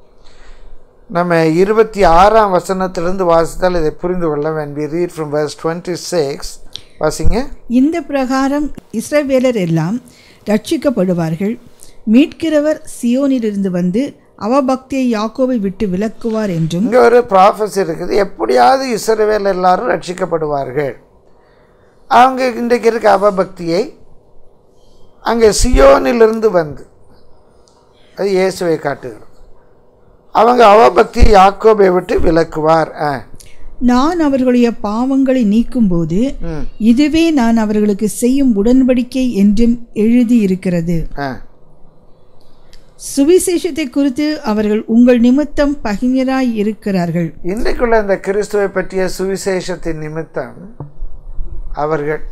நம்ம இருபத்தி ஆறாம் வசனத்திலிருந்து வாசித்தால் இதை புரிந்து கொள்ள when we read from verse 26 வாசிங்க இந்த பிரகாரம் இஸ்ரவேலர் எல்லாம் ரட்சிக்கப்படுவார்கள் மீட்கிறவர் சியோனிலிருந்து வந்து அவபக்தியை யாக்கோவை விட்டு விலக்குவார் என்றும் இங்கே ஒரு ப்ராஃபஸ் இருக்குது எப்படியாவது இஸ்ரவேல் எல்லாரும் ரட்சிக்கப்படுவார்கள் அவங்க இன்றைக்கு இருக்க அவபக்தியை அங்கே சியோனிலிருந்து வந்து அது இயேசுவை காட்டுகிறது அவங்க அவபக்தியை யாக்கோபை விட்டு விலக்குவார் ஆ நான் அவர்களுடைய பாவங்களை நீக்கும்போது ம் இதுவே நான் அவர்களுக்கு செய்யும் உடன்படிக்கை என்றும் எழுதியிருக்கிறது ஆ சுவிசேஷத்தை குறித்து அவர்கள் உங்கள் நிமித்தம் பகிஞராய் இருக்கிறார்கள் இன்றைக்குள்ள இந்த கிறிஸ்துவை பற்றிய சுவிசேஷத்தின் நிமித்தம் அவர்கள்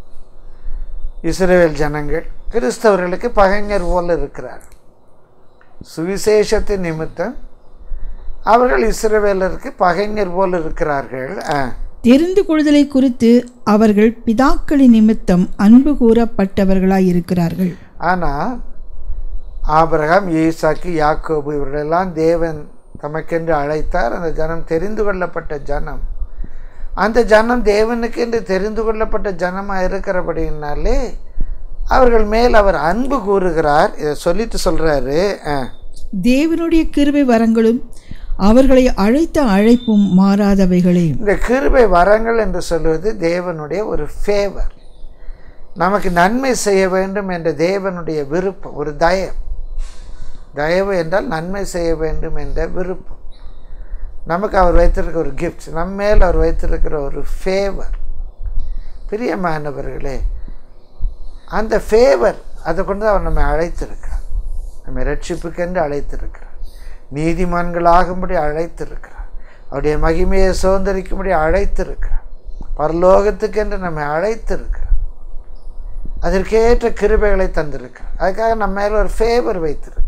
இஸ்ரேல் ஜனங்கள் கிறிஸ்தவர்களுக்கு பகைஞர் போல இருக்கிறார் சுவிசேஷத்தின் நிமித்தம் அவர்கள் இஸ்ரவேலருக்கு பகைஞர் போல் இருக்கிறார்கள் ஆ தெரிந்து கொள்தலை குறித்து அவர்கள் பிதாக்களின் நிமித்தம் அன்பு கூறப்பட்டவர்களாய் இருக்கிறார்கள் ஆனால் ஆபிரகாம் ஈசாக்கு யாக்கோபு இவர்களெல்லாம் தேவன் தமக்கென்று அழைத்தார் அந்த ஜனம் தெரிந்து கொள்ளப்பட்ட ஜனம் அந்த ஜனம் தேவனுக்கென்று தெரிந்து கொள்ளப்பட்ட ஜனமாக இருக்கிறபடினாலே அவர்கள் மேல் அவர் அன்பு கூறுகிறார் இதை சொல்லிட்டு சொல்கிறாரு தேவனுடைய கிருபை வரங்களும் அவர்களை அழைத்த அழைப்பும் மாறாதவைகளே இந்த கிருபை வரங்கள் என்று சொல்வது தேவனுடைய ஒரு ஃபேவர் நமக்கு நன்மை செய்ய வேண்டும் என்ற தேவனுடைய விருப்பம் ஒரு தயம் தயவு என்றால் நன்மை செய்ய வேண்டும் என்ற விருப்பம் நமக்கு அவர் வைத்திருக்கிற ஒரு கிஃப்ட் நம்ம மேல் அவர் வைத்திருக்கிற ஒரு ஃபேவர் பிரியமானவர்களே அந்த ஃபேவர் அதை கொண்டு அவர் நம்மை அழைத்திருக்கிறார் நம்மை ரட்சிப்புக்கென்று அழைத்திருக்கிறார் நீதிமான்களாகும்படி அழைத்திருக்கிறார் அவருடைய மகிமையை சுதந்திரிக்கும்படி அழைத்திருக்கிறார் பரலோகத்துக்கென்று நம்மை அழைத்திருக்கிறார் அதற்கேற்ற கிருபைகளை தந்திருக்கிறார் அதுக்காக நம்ம மேலே ஒரு ஃபேவர் வைத்திருக்கிறார்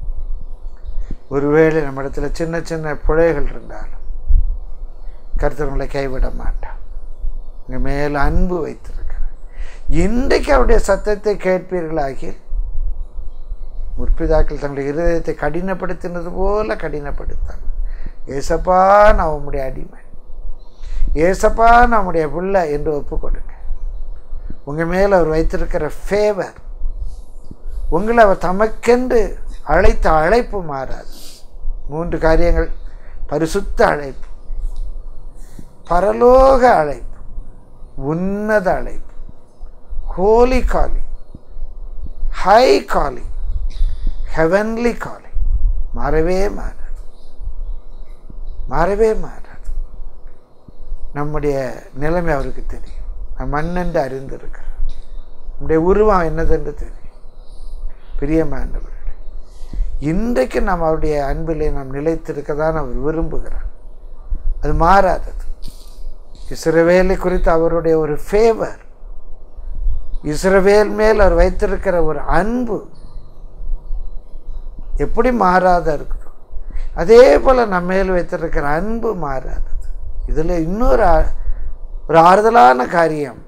ஒருவேளை நம்ம இடத்துல சின்ன சின்ன பிழைகள் இருந்தாலும் கருத்தவங்களை கைவிட மாட்டான் உங்கள் மேல் அன்பு வைத்திருக்கிறார் இன்றைக்கு அவருடைய சத்தத்தை கேட்பீர்களாகி முற்பிதாக்கள் தங்களுடைய இருதயத்தை கடினப்படுத்தினது போல கடினப்படுத்தாங்க ஏசப்பா நான் உம்முடைய அடிமை ஏசப்பா நம்முடைய பிள்ளை என்று ஒப்பு கொடுங்க உங்கள் மேல் அவர் வைத்திருக்கிற ஃபேவர் உங்களை அவர் தமக்கென்று அழைத்த அழைப்பு மாறாது மூன்று காரியங்கள் பரிசுத்த அழைப்பு பரலோக அழைப்பு உன்னத அழைப்பு ஹோலி காலி ஹை காலி ஹெவன்லி காலி மாறவே மாறாது மாறவே மாறாது நம்முடைய நிலைமை அவருக்கு தெரியும் நம் மண்ணென்று அறிந்திருக்கிறார் நம்முடைய உருவம் என்னதென்று தெரியும் பிரியமானவர்களே இன்றைக்கு நாம் அவருடைய அன்பிலே நாம் நிலைத்திருக்க தான் அவர் விரும்புகிறார் அது மாறாதது இஸ்ரவேலை குறித்து அவருடைய ஒரு ஃபேவர் இஸ்ரவேல் மேல் அவர் வைத்திருக்கிற ஒரு அன்பு எப்படி மாறாத இருக்குதோ அதே போல் நம்ம மேல் வைத்திருக்கிற அன்பு மாறாதது இதில் இன்னொரு ஆ- ஒரு ஆறுதலான காரியம்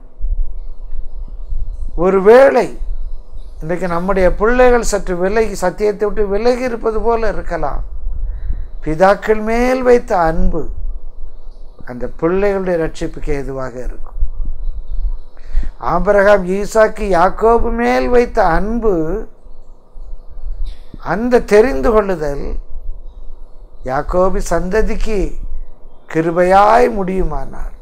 ஒருவேளை இன்றைக்கு நம்முடைய பிள்ளைகள் சற்று விலகி சத்தியத்தை விட்டு விலகி இருப்பது போல இருக்கலாம் பிதாக்கள் மேல் வைத்த அன்பு அந்த பிள்ளைகளுடைய ரட்சிப்புக்கு ஏதுவாக இருக்கும் ஆபிரகாம் ஈசாக்கு யாக்கோபு மேல் வைத்த அன்பு அந்த தெரிந்து கொள்ளுதல் யாக்கோபு சந்ததிக்கு கிருபையாய் முடியுமானால்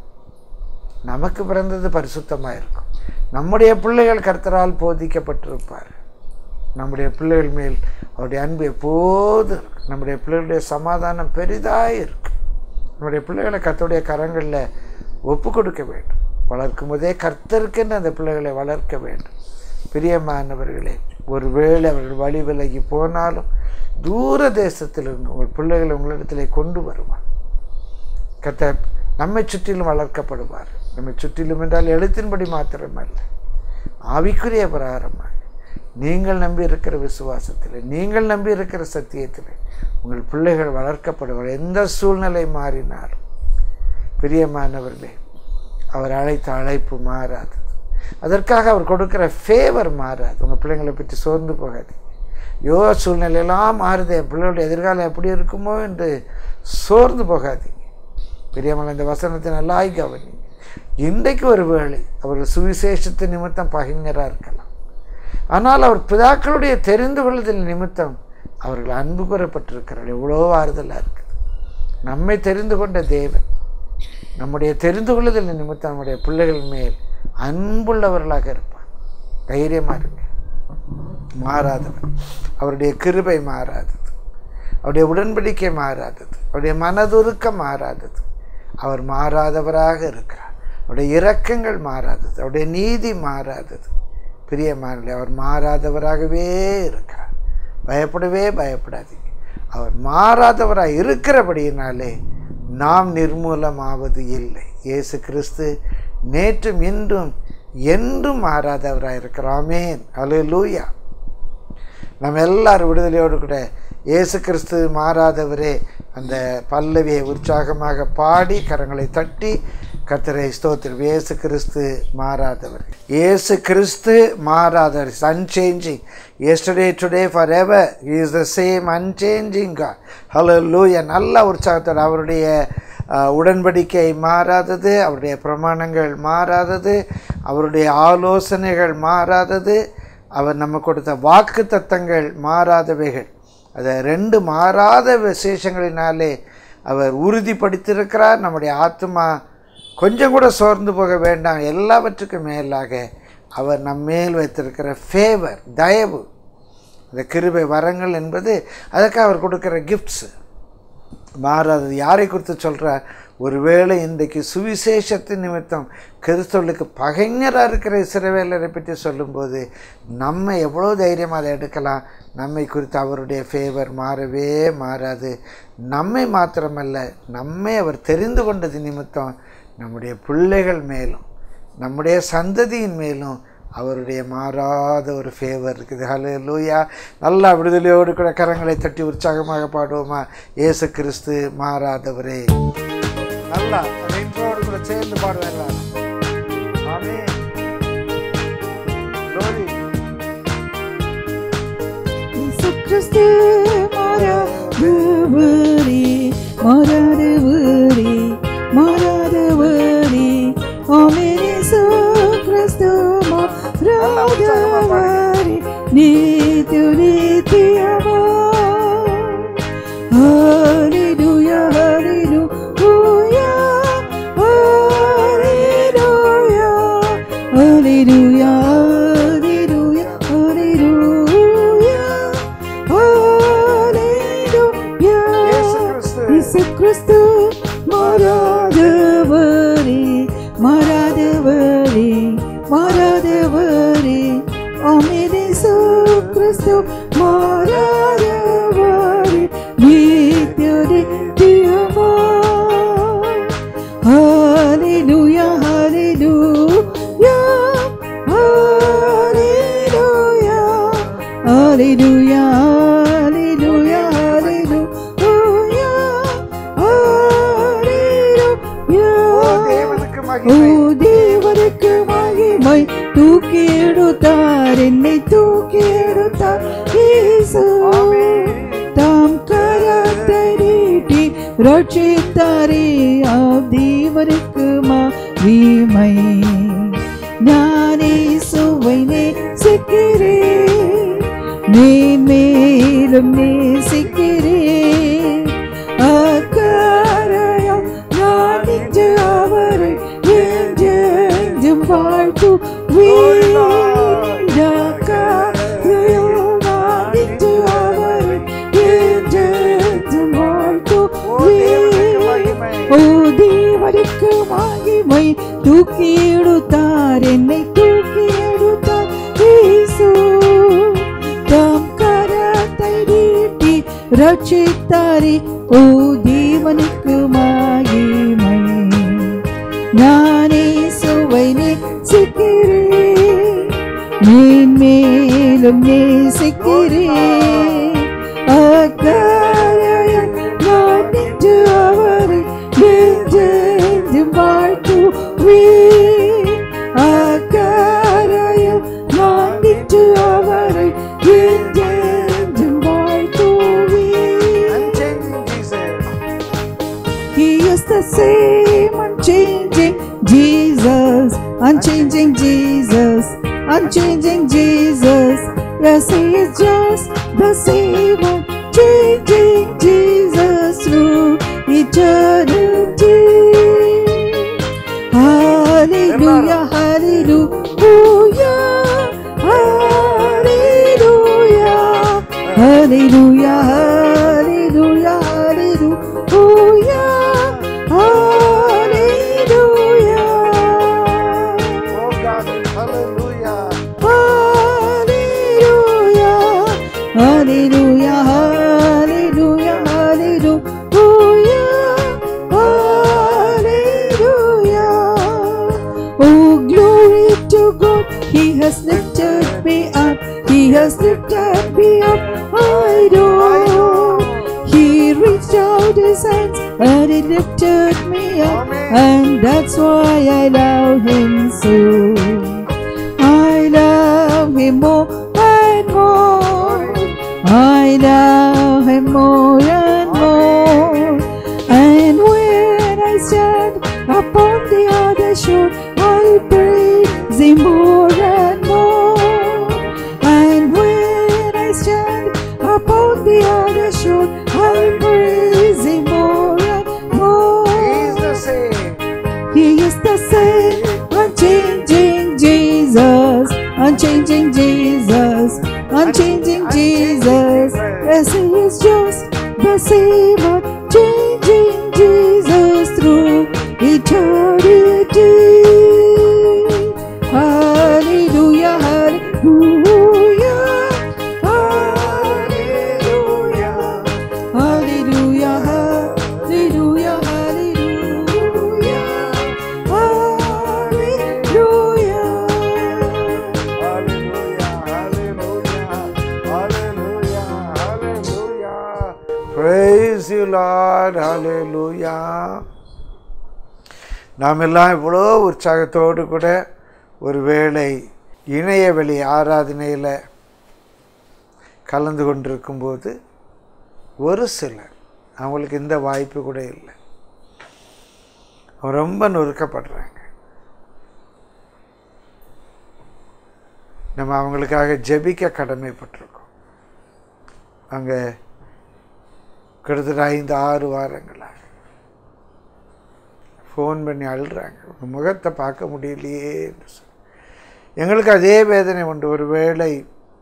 நமக்கு பிறந்தது பரிசுத்தமாக இருக்கும் நம்முடைய பிள்ளைகள் கர்த்தரால் போதிக்கப்பட்டிருப்பார் நம்முடைய பிள்ளைகள் மேல் அவருடைய அன்பு எப்போதும் இருக்கும் நம்முடைய பிள்ளைகளுடைய சமாதானம் பெரிதாக இருக்கும் நம்முடைய பிள்ளைகளை கர்த்தருடைய கரங்களில் ஒப்பு கொடுக்க வேண்டும் வளர்க்கும் போதே கர்த்தருக்கென்று அந்த பிள்ளைகளை வளர்க்க வேண்டும் பிரியமானவர்களே ஒருவேளை அவர்கள் வழி விலகி போனாலும் தூர தேசத்திலிருந்து உங்கள் பிள்ளைகளை உங்களிடத்திலே கொண்டு வருவார் கர்த்தர் நம்மை சுற்றிலும் வளர்க்கப்படுவார் நம்மை சுற்றிலும் என்றால் எழுத்தின்படி மாத்திரமல்ல ஆவிக்குரிய பிரகாரமாக நீங்கள் நம்பி இருக்கிற விசுவாசத்தில் நீங்கள் நம்பி இருக்கிற சத்தியத்தில் உங்கள் பிள்ளைகள் வளர்க்கப்படுவார் எந்த சூழ்நிலை மாறினாலும் பிரியமானவர்களே அவர் அழைத்த அழைப்பு மாறாது அதற்காக அவர் கொடுக்கிற ஃபேவர் மாறாது உங்கள் பிள்ளைங்களை பற்றி சோர்ந்து போகாது யோ சூழ்நிலையெல்லாம் மாறுது என் பிள்ளைகளுடைய எதிர்காலம் எப்படி இருக்குமோ என்று சோர்ந்து போகாதீங்க பெரியமலை இந்த வசனத்தை நல்லாய் கவனி இன்றைக்கு ஒரு வேளை அவர்கள் சுவிசேஷத்து நிமித்தம் பகைஞராக இருக்கலாம் ஆனால் அவர் பிதாக்களுடைய தெரிந்து கொள்ளுதல் நிமித்தம் அவர்கள் அன்பு கூறப்பட்டிருக்கிறார்கள் எவ்வளோ ஆறுதலாக இருக்குது நம்மை தெரிந்து கொண்ட தேவன் நம்முடைய தெரிந்து கொள்ளுதல் நிமித்தம் நம்முடைய பிள்ளைகள் மேல் அன்புள்ளவர்களாக இருப்பார் தைரியமாக இருங்க மாறாதவர் அவருடைய கிருபை மாறாதது அவருடைய உடன்படிக்கை மாறாதது அவருடைய மனதுருக்கம் மாறாதது அவர் மாறாதவராக இருக்கிறார் அவருடைய இரக்கங்கள் மாறாதது அவருடைய நீதி மாறாதது பிரியமானே அவர் மாறாதவராகவே இருக்கிறார் பயப்படவே பயப்படாதீங்க அவர் மாறாதவராக இருக்கிறபடியினாலே நாம் நிர்மூலமாவது இல்லை இயேசு கிறிஸ்து நேற்றும் இன்றும் என்றும் மாறாதவராக இருக்கிறாமேன் அல்லேலூயா நம்ம எல்லாரும் விடுதலையோடு கூட இயேசு கிறிஸ்து மாறாதவரே அந்த பல்லவியை உற்சாகமாக பாடி கரங்களை தட்டி கர்த்தரை ஸ்தோத்திரம் இயேசு கிறிஸ்து மாறாதவர் இயேசு கிறிஸ்து மாறாதவர் unchanging yesterday today forever is the same unchanging hallelujah நல்ல உற்சாகத்தோடு அவருடைய அஹ், உடன்படிக்கை மாறாதது அவருடைய பிரமாணங்கள் மாறாதது அவருடைய ஆலோசனைகள் மாறாதது அவர் நம்ம கொடுத்த வாக்கு தத்தங்கள் மாறாதவைகள் அதை ரெண்டு மாறாத விசேஷங்களினாலே அவர் உறுதிப்படுத்தியிருக்கிறார் நம்முடைய ஆத்மா கொஞ்சம் கூட சோர்ந்து போக வேண்டாம் எல்லாவற்றுக்கும் மேலாக அவர் நம்மேல் வைத்திருக்கிற ஃபேவர் தயவு இந்த கிருபை வரங்கள் என்பது அதற்கு அவர் கொடுக்கிற கிஃப்ட்ஸு மாறாதது யாரை குறித்து சொல்கிறார் ஒருவேளை இன்றைக்கு சுவிசேஷத்தின் நிமித்தம் கிறிஸ்தவர்களுக்கு பகைஞராக இருக்கிற இஸ்ரவேலரை பற்றி சொல்லும்போது நம்ம எவ்வளோ தைரியமாக அதை எடுக்கலாம் நம்மை குறித்து அவருடைய ஃபேவர் மாறவே மாறாது நம்மை மாத்திரமல்ல நம்மை அவர் தெரிந்து கொண்டது நிமித்தம் நம்முடைய பிள்ளைகள் மேலும் நம்முடைய சந்ததியின் மேலும் அவருடைய மாறாத ஒரு ஃபேவர் இருக்குது ஹலோ லூயா நல்லா விடுதலையோடு கூட கரங்களை தட்டி உற்சாகமாக பாடுவோமா இயேசு கிறிஸ்து மாறாதவரே நல்லா அந்த இன்ட்ரோடு கூட சேர்ந்து பாடுவேன் எல்லாரும். ஆமென். Glory. இயேசு கிறிஸ்து மாறாதவரே மாறாதவரே மாறாதவரே ஆமென் இயேசு கிறிஸ்து மாறாதவரே நித்திய நித்தியமா Hallelujah, hallelujah, hallelujah, hallelujah, hallelujah, hallelujah, இயேசு hallelujah. கிறிஸ்து. இயேசு கிறிஸ்து மாறாதவரே மாறாதவரே மாறாதவரே ஆமென் இயேசு கிறிஸ்து மாறாதவரே நித்திய நித்தியமா ஹalleluya Hallelujah, hallelujah, hallelujah, ஓ hallelujah. தேவனுக்கு ஓ மகிமை தேவனுக்கு மகிமை தூக்கி எடுத்தார் என்னை தூக்கி எடுத்தார் இயேசு தாம் கரத்தை நீட்டி ரட்சித்தாரே ஆ தேவனுக்கு மகிமை ஞானே சுவை நேசிக்கிறேன் மேன்மேலும் நேசிக்கிறேன் அக்கறையா நான் இன்று அவரை என்றென்றும் வாழ்த்துவேன் அக்கறையா நான் இன்று அவரை என்றென்றும் வாழ்த்துவேன் ஓ தேவனுக்கு மகிமை தூக்கி எடுத்தார் என்னை தூக்கி எடுத்தார் இயேசு தாம் கரத்தை நீட்டி ரட்சித்தாரே ஓ தேவனுக்கு மகிமை நானே சுவை நேசிக்கிறேன் மேன்மேலும் நேசிக்கிறேன் அக்கறையை நான் நின்று அவரை என்றென்றும் வாழ்த்துவேன் அக்கறையை நான் நின்று அவரை என்றென்றும் வாழ்த்துவேன் He is the same unchanging Jesus, unchanging Jesus, unchanging Jesus. Yes, He is just the same unchanging Jesus through eternity. Hallelujah, hallelujah, hallelujah, hallelujah, hallelujah, hallelujah, hallelujah. Hallelujah, hallelujah, hallelujah, hallelujah, hallelujah. Oh, glory to God, He has lifted me up, He has lifted me up. I know He reached out His hands and He lifted me up, and that's why I love Him so. I love him more and more. I love him more and more. And when I stand upon the other shore, I praise him more and more. And when I stand upon the other shore, I praise him more and more. He is the same, unchanging Jesus, unchanging Jesus, unchanging Jesus. Yes, He is just the same, unchanging Jesus through eternity. Hallelujah, hallelujah, hallelujah. Hallelujah, hallelujah, hallelujah, hallelujah. Praise you, Lord. Hallelujah. நாம் எல்லாம் இவ்வளோ உற்சாகத்தோடு கூட ஒருவேளை இணைய வழி ஆராதனையில் கலந்து கொண்டிருக்கும்போது ஒரு சிலர் அவங்களுக்கு இந்த வாய்ப்பு கூட இல்லை அவங்க ரொம்ப நொறுக்கப்படுறாங்க நம்ம அவங்களுக்காக ஜெபிக்க கடமைப்பட்டிருக்கோம் அங்கே கிட்டத்தட்ட ஐந்து ஆறு வாரங்களாக ஃபோன் பண்ணி அழுறாங்க உங்க முகத்தை பார்க்க முடியலையே என்று சொல்லி எங்களுக்கு அதே வேதனை உண்டு ஒரு வேளை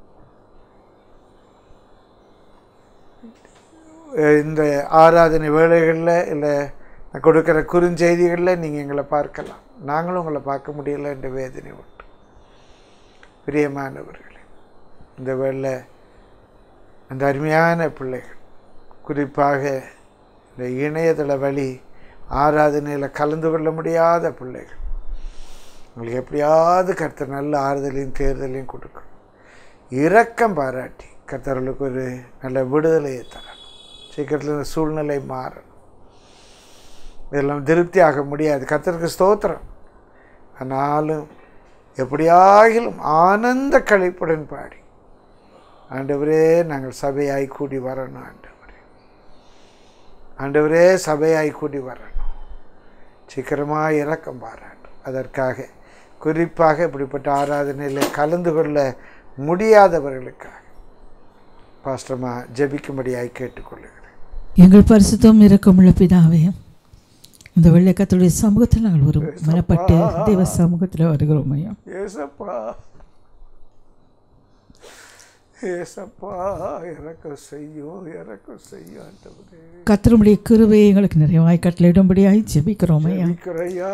அஹ் இந்த ஆராதனை வேலைகளில் இல்லை நான் கொடுக்குற குறுஞ்செய்திகளில் நீங்கள் எங்களை பார்க்கலாம் நாங்களும் உங்களை பார்க்க முடியல என்ற வேதனை உண்டு பிரியமானவர்களே இந்த வேளை அந்த அருமையான பிள்ளைகள் குறிப்பாக இந்த இணையதள வழி ஆராதனையில் கலந்து கொள்ள முடியாத பிள்ளைகள் உங்களுக்கு எப்படியாவது கர்த்தர் நல்ல ஆறுதலையும் தேர்தலையும் கொடுக்கணும் இரக்கம் பாராட்டி கர்த்தர்களுக்கு ஒரு நல்ல விடுதலையை தரணும் சீக்கிரத்தில் இந்த சூழ்நிலை மாறணும் இதெல்லாம் திருப்தி ஆக முடியாது கர்த்தருக்கு ஸ்தோத்திரம் ஆனாலும் எப்படியாகிலும் ஆனந்த கழிப்புடன் பாடி ஆண்டவரே நாங்கள் சபையாய் கூடி வரணும் ஆண்டவரே ஆண்டவரே சபையாய் கூடி வரணும் சீக்கிரமாக இரக்கம் பாராட்டும் அதற்காக குறிப்பாக இப்படிப்பட்ட ஆராதனையில் கலந்து கொள்ள முடியாதவர்களுக்காக பாஸ்டமா ஜெபிக்கும்படியாய் கேட்டுக்கொள்ளுகிறேன் எங்கள் பரிசுத்தம் இரக்கமுள்ள பிதாவே இந்த வெள்ளைக்கத்துடைய சமூகத்தில் நாங்கள் ஒரு மனப்பட்டு தெய்வ சமூகத்தில் வருகிறோம் ஐயா ஏசப்பா ஏசப்பா இறக்கம் செய்யும் இறக்கம் செய்யும் ஆண்டவரே கத்தருடைய கிருபையை எங்களுக்கு நிறைவாய் கட்டளையிடும்படியாய் ஜெபிக்கிறோம் ஐயா இருக்கிறையா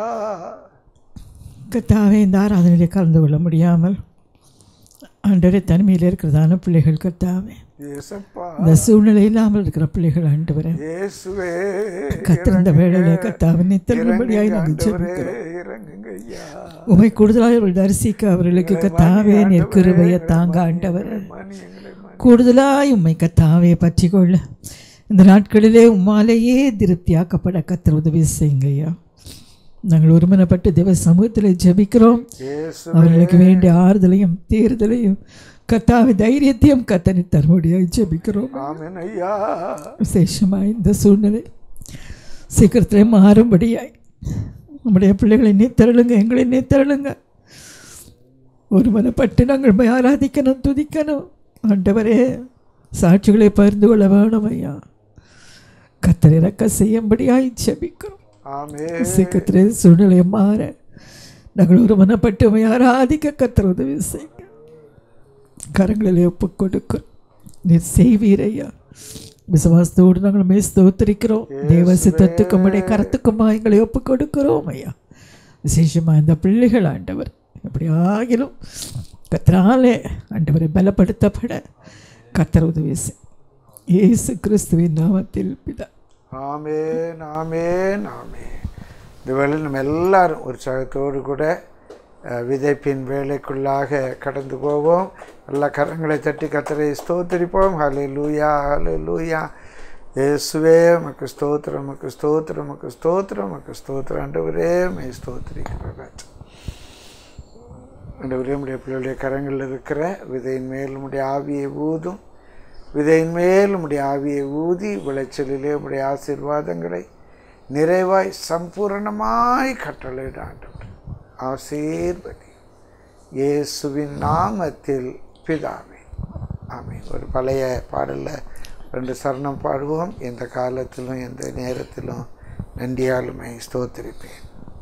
கத்தாவே இந்த ஆராதனையிலே கலந்து கொள்ள முடியாமல் ஆண்டவரே தனிமையில் இருக்கிறதான பிள்ளைகள் கத்தாவே ஏசப்பா இந்த சூழ்நிலை இல்லாமல் இருக்கிற பிள்ளைகள் ஆண்டவரே இயேசுவே கத்திருந்த வேளையிலே கத்தாவை நித்தரும்படியாய் நாங்கள் ஆண்டவரே ஜெபிக்கிறோம் இறங்குங்க ஐயா உமை கூடுதலாக அவர்கள் தரிசிக்க அவர்களுக்கு கத்தாவே நீர் கிருபையை தாங்க ஆண்டவர் மணி எங்களை மணி கூடுதலாய் உம்மை கத்தாவே பற்றி கொள்ள இந்த நாட்களிலே உம்மாலேயே திருப்தியாக்கப்பட கத்தர் உதவி செய்யுங்க ஐயா நாங்கள் ஒருமனப்பட்டு தேவ சமூகத்தில் ஜெபிக்கிறோம் இயேசு அவர்களுக்கு வேண்டிய ஆறுதலையும் தேர்தலையும் கத்தாவை தைரியத்தையும் கத்தனை தரும்படியாய் ஜெபிக்கிறோம் ஆமென் ஐயா விசேஷமாக இந்த சூழ்நிலை சீக்கிரத்திலே மாறும்படியாய் நம்முடைய பிள்ளைகளை நீத்தருளுங்க எங்களை நீத்தருளுங்க ஒரு மனப்பட்டு நாங்கள் உம்மை ஆராதிக்கணும் துதிக்கணும் ஆண்டவரே சாட்சிகளை பகிர்ந்து கொள்ள வேணும் ஐயா கத்தர் இறக்க செய்யும்படியாய் ஜெபிக்கிறோம் ஆமென் சீக்கிரத்திலே சூழ்நிலையை மாற நாங்கள் ஒரு மனப்பட்டு உம்மை ஆராதிக்க கத்தர் உதவி செய்யுங்க கரங்களிலே ஒப்பு கொடுக்கிறோம் நீர் செய்வீர் ஐயா விசுவாசத்தோடு நாங்கள் மே ஸ்தோத்திரிக்கிறோம் தேவ சித்தத்துக்கும் உம்முடைய கரத்துக்குமா எங்களை ஒப்பு கொடுக்கிறோம் ஐயா விசேஷமாக இந்த பிள்ளைகள் ஆண்டவர் எப்படி ஆகிலும் கத்தராலே ஆண்டவரை பலப்படுத்தப்பட கத்தர் உதவி செய் இயேசு கிறிஸ்துவின் நாமத்தில் பிதா ஆமேன் ஆமேன் ஆமேன் இந்த வேளையில் நம்ம எல்லாரும் உற்சாகத்தோடு கூட அஹ், விதைப்பின் வேலைக்குள்ளாக கடந்து போவோம் எல்லா கரங்களை தட்டி கத்தரை ஸ்தோத்திரிப்போம் ஹலே லூயா ஹலே லூயா இயேசுவே மக்கு ஸ்தோத்திரம் மக்கு ஸ்தோத்திரம் மக்கு ஸ்தோத்திரம் மக்கு ஸ்தோத்திரம் ஆண்டவரே மை ஸ்தோத்திரிக்கிறோம் ராஜா ஆண்டவரே உடைய பிள்ளைகளுடைய கரங்களில் இருக்கிற விதையின் மேல் உடைய ஆவியை ஊதும் விதையின் மேல் உடைய ஆவியை ஊதி விளைச்சலிலே உடைய ஆசீர்வாதங்களை நிறைவாய் சம்பூரணமாய் கட்டளையிட ஆண்டவர் ஆசீர்வதி இயேசுவின் நாமத்தில் பிதாவே ஆமென் ஒரு பழைய பாடலில் ரெண்டு சரணம் பாடுவோம் எந்த காலத்திலும் எந்த நேரத்திலும் நன்றியாலுமை ஸ்தோத்திரிப்பேன்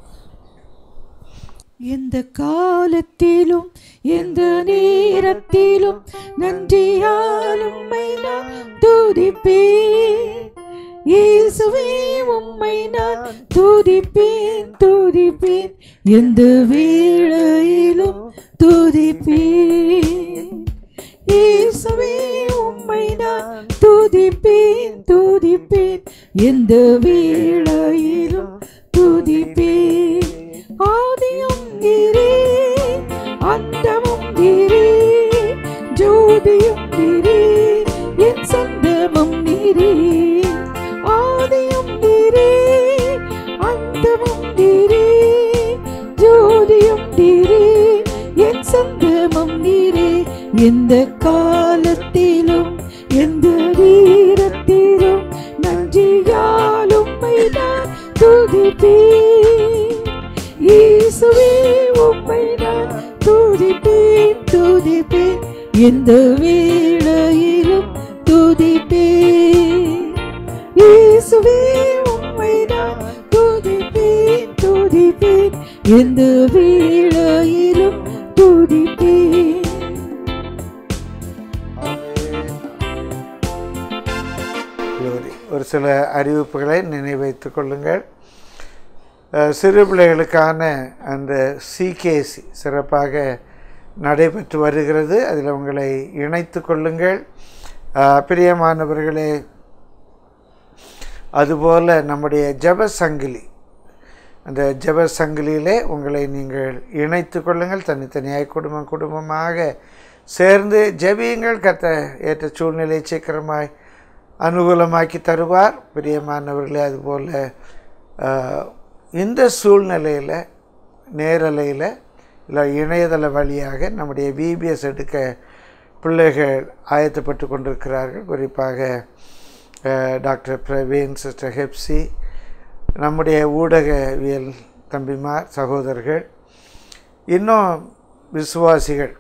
எந்த காலத்திலும் எந்த நேரத்திலும் நன்றியால் உம்மை நான் துதிப்பேன் இயேசுவே உம்மை நான் துதிப்பேன் துதிப்பேன் எந்த வேளையிலும் துதிப்பேன் இயேசுவே உம்மை நான் துதிப்பேன் துதிப்பேன் எந்த வேளையிலும் துதிப்பேன் ஆதியும் நீரே அந்தமும் நீரே ஜோதியும் நீரே என் சொந்தமும் நீரே ஆதியும் நீரே அந்தமும் நீரே ஜோதியும் நீரே என் சொந்தமும் நீரே எந்த காலத்திலும் எந்த வீரத்திலும் நன்றியால் உம்மை நான் துதிப்பேன் இயேசுவே உம்மை நான் துதிப்பேன் துதிப்பேன் எந்த வேளையிலும் துதிப்பேன் இயேசுவே உம்மை நான் துதிப்பேன் துதிப்பேன் எந்த வேளையிலும் துதிப்பேன் Glory. ஒரு சில அறிவிப்புகளை நினைவைத்துக் கொள்ளுங்கள் அஹ், சிறு பிள்ளைகளுக்கான அந்த சிகேசி சிறப்பாக நடைபெற்று வருகிறது அதில் உங்களை இணைத்து கொள்ளுங்கள் அஹ், பிரியமானவர்களே அதுபோல் நம்முடைய ஜெப சங்கிலி அந்த ஜெப சங்கிலியிலே உங்களை நீங்கள் இணைத்து கொள்ளுங்கள் தனித்தனியாய் குடும்பம் குடும்பமாக சேர்ந்து ஜெபியுங்கள் கத்த ஏற்ற சூழ்நிலை சீக்கிரமாய் அனுகூலமாக்கி தருவார் பிரியமானவர்களே அதுபோல் ஆஹ், இந்த சூழ்நிலையில் நேரலையில் இல்லை இணையதள வழியாக நம்முடைய விபிஎஸ் எடுக்க பிள்ளைகள் ஆயத்தப்பட்டு கொண்டிருக்கிறார்கள் குறிப்பாக அஹ், டாக்டர் பிரவீன் சிஸ்டர் ஹெப்சி நம்முடைய ஊடகவியல் தம்பிமார் சகோதரர்கள் இன்னும் விசுவாசிகள்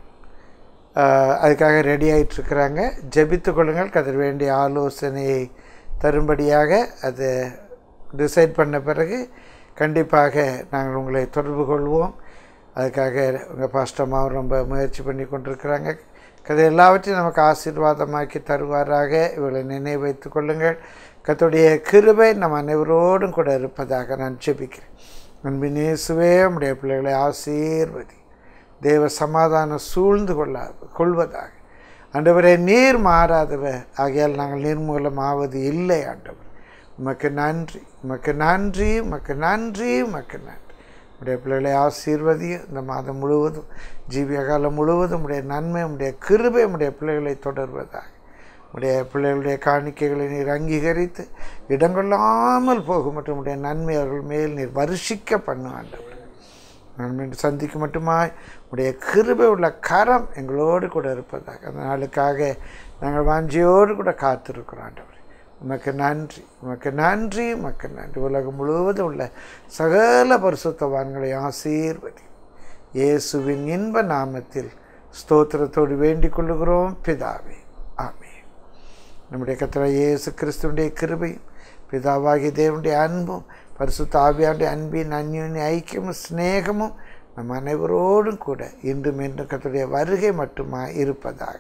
ஆஹ், அதுக்காக ரெடி ஆகிட்டுருக்கிறாங்க ஜெபித்து கொள்ளுங்கள் கதிர் வேண்டிய ஆலோசனையை தரும்படியாக அதை டிசைட் பண்ண பிறகு கண்டிப்பாக நாங்கள் உங்களை தொடர்பு கொள்வோம் அதுக்காக உங்கள் பாஸ்டமாவும் ரொம்ப முயற்சி பண்ணி கொண்டிருக்கிறாங்க கதை எல்லாவற்றையும் நமக்கு ஆசீர்வாதமாக்கி தருவாராக இவளை நினைவு வைத்துக் கொள்ளுங்கள் கத்துடைய கிருபை நம் அனைவரோடும் கூட இருப்பதாக நான் ஜெபிக்கிறேன் அன்பின் இயேசுவே நம்முடைய பிள்ளைகளை ஆசீர்வதி தேவ சமாதானம் சூழ்ந்து கொள்ளா கொள்வதாக ஆண்டவரே நீர் மாறாதவர் ஆகையால் நாங்கள் நிர்மூலமாவது இல்லை ஆண்டவர் உமக்கு நன்றி உமக்கு நன்றி உமக்கு நன்றி உமக்கு நன்றி உடைய பிள்ளைகளை ஆசீர்வதியும் இந்த மாதம் முழுவதும் ஜீவிய காலம் முழுவதும் உடைய நன்மை உடைய கிருபை உடைய பிள்ளைகளை தொடர்வதாக உடைய பிள்ளைகளுடைய காணிக்கைகளை நீர் அங்கீகரித்து இடங்கொள்ளாமல் போகும் மற்றும் உடைய நன்மை அவர்கள் மேல் நீர் வருஷிக்க பண்ணும் ஆண்டவர் நான் மீண்டும் சந்திக்க மட்டுமாய் உடைய கிருபை உள்ள கரம் எங்களோடு கூட இருப்பதாக அந்த நாளுக்காக நாங்கள் வாஞ்சியோடு கூட காத்திருக்கிறோம் ஆண்டவர் உமக்கு நன்றி உமக்கு நன்றி உமக்கு நன்றி உலகம் முழுவதும் உள்ள சகல பரிசுத்தவான்களை ஆசீர்வதி இயேசுவின் இன்ப நாமத்தில் ஸ்தோத்திரத்தோடு வேண்டிக் கொள்ளுகிறோம் பிதாவே ஆமென் நம்முடைய கத்திர இயேசு கிறிஸ்துவனுடைய கிருபையும் பிதாவாகிய தேவனுடைய அன்பும் பரிசுத்த ஆவியானுடைய அன்பின் அந்யோன்ய ஐக்கியமும் சிநேகமும் நம் அனைவரோடும் கூட இன்றும் என்றும் கத்துடைய வருகை மட்டுமா இருப்பதாக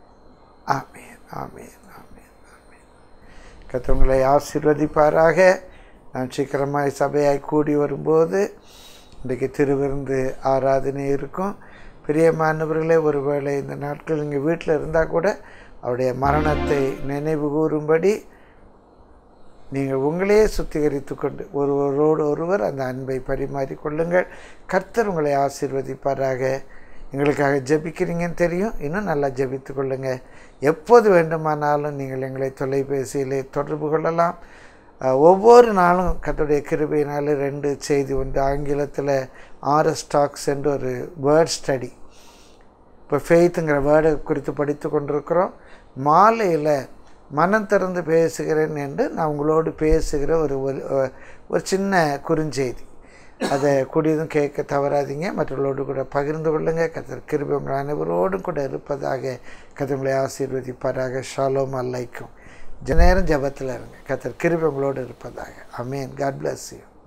ஆமேன் ஆமேன் ஆமேன் ஆமேன் கத்தவங்களை ஆசீர்வதிப்பாராக நான் சீக்கிரமாய் சபையாய் கூடி வரும்போது இன்றைக்கு திருவிருந்து ஆராதனை இருக்கும் பிரியமானவர்களே ஒருவேளை இந்த நாட்கள் இங்கே வீட்டில் இருந்தால் கூட அவருடைய மரணத்தை நினைவு கூறும்படி நீங்கள் உங்களையே சுத்திகரித்து கொண்டு ஒருவரோடு ஒருவர் அந்த அன்பை பரிமாறிக்கொள்ளுங்கள் கர்த்தர் உங்களை ஆசீர்வதிப்பாராக எங்களுக்காக ஜெபிக்கிறீங்கன்னு தெரியும் இன்னும் நல்லா ஜெபித்து கொள்ளுங்க எப்போது வேண்டுமானாலும் நீங்கள் எங்களை தொலைபேசியிலே தொடர்பு கொள்ளலாம் அஹ், ஒவ்வொரு நாளும் கர்த்தருடைய கிருபையினால ரெண்டு செய்தி உண்டு ஆங்கிலத்தில் ஆர்எஸ் டாக்ஸ் என்று ஒரு வேர்ட் ஸ்டடி இப்போ ஃபெய்த்துங்கிற வேர்டை குறித்து படித்து கொண்டிருக்கிறோம் மாலையில் மனம் திறந்து பேசுகிறேன் என்று நான் உங்களோடு பேசுகிற ஒரு ஒரு ஒரு சின்ன குறுஞ்செய்தி அதை கூடியதும் கேட்க தவறாதீங்க மற்றவர்களோடு கூட பகிர்ந்து கொள்ளுங்க கத்தர் கிருபை உங்கள் அனைவரோடும் கூட இருப்பதாக கத்தவங்களை ஆசீர்வதிப்பாராக ஷாலோம் அல்லைக்கும் ஜ நேரம் ஜபத்தில் இருங்க கத்தர் கிருபை உங்களோடு இருப்பதாக அமேன் காட் bless you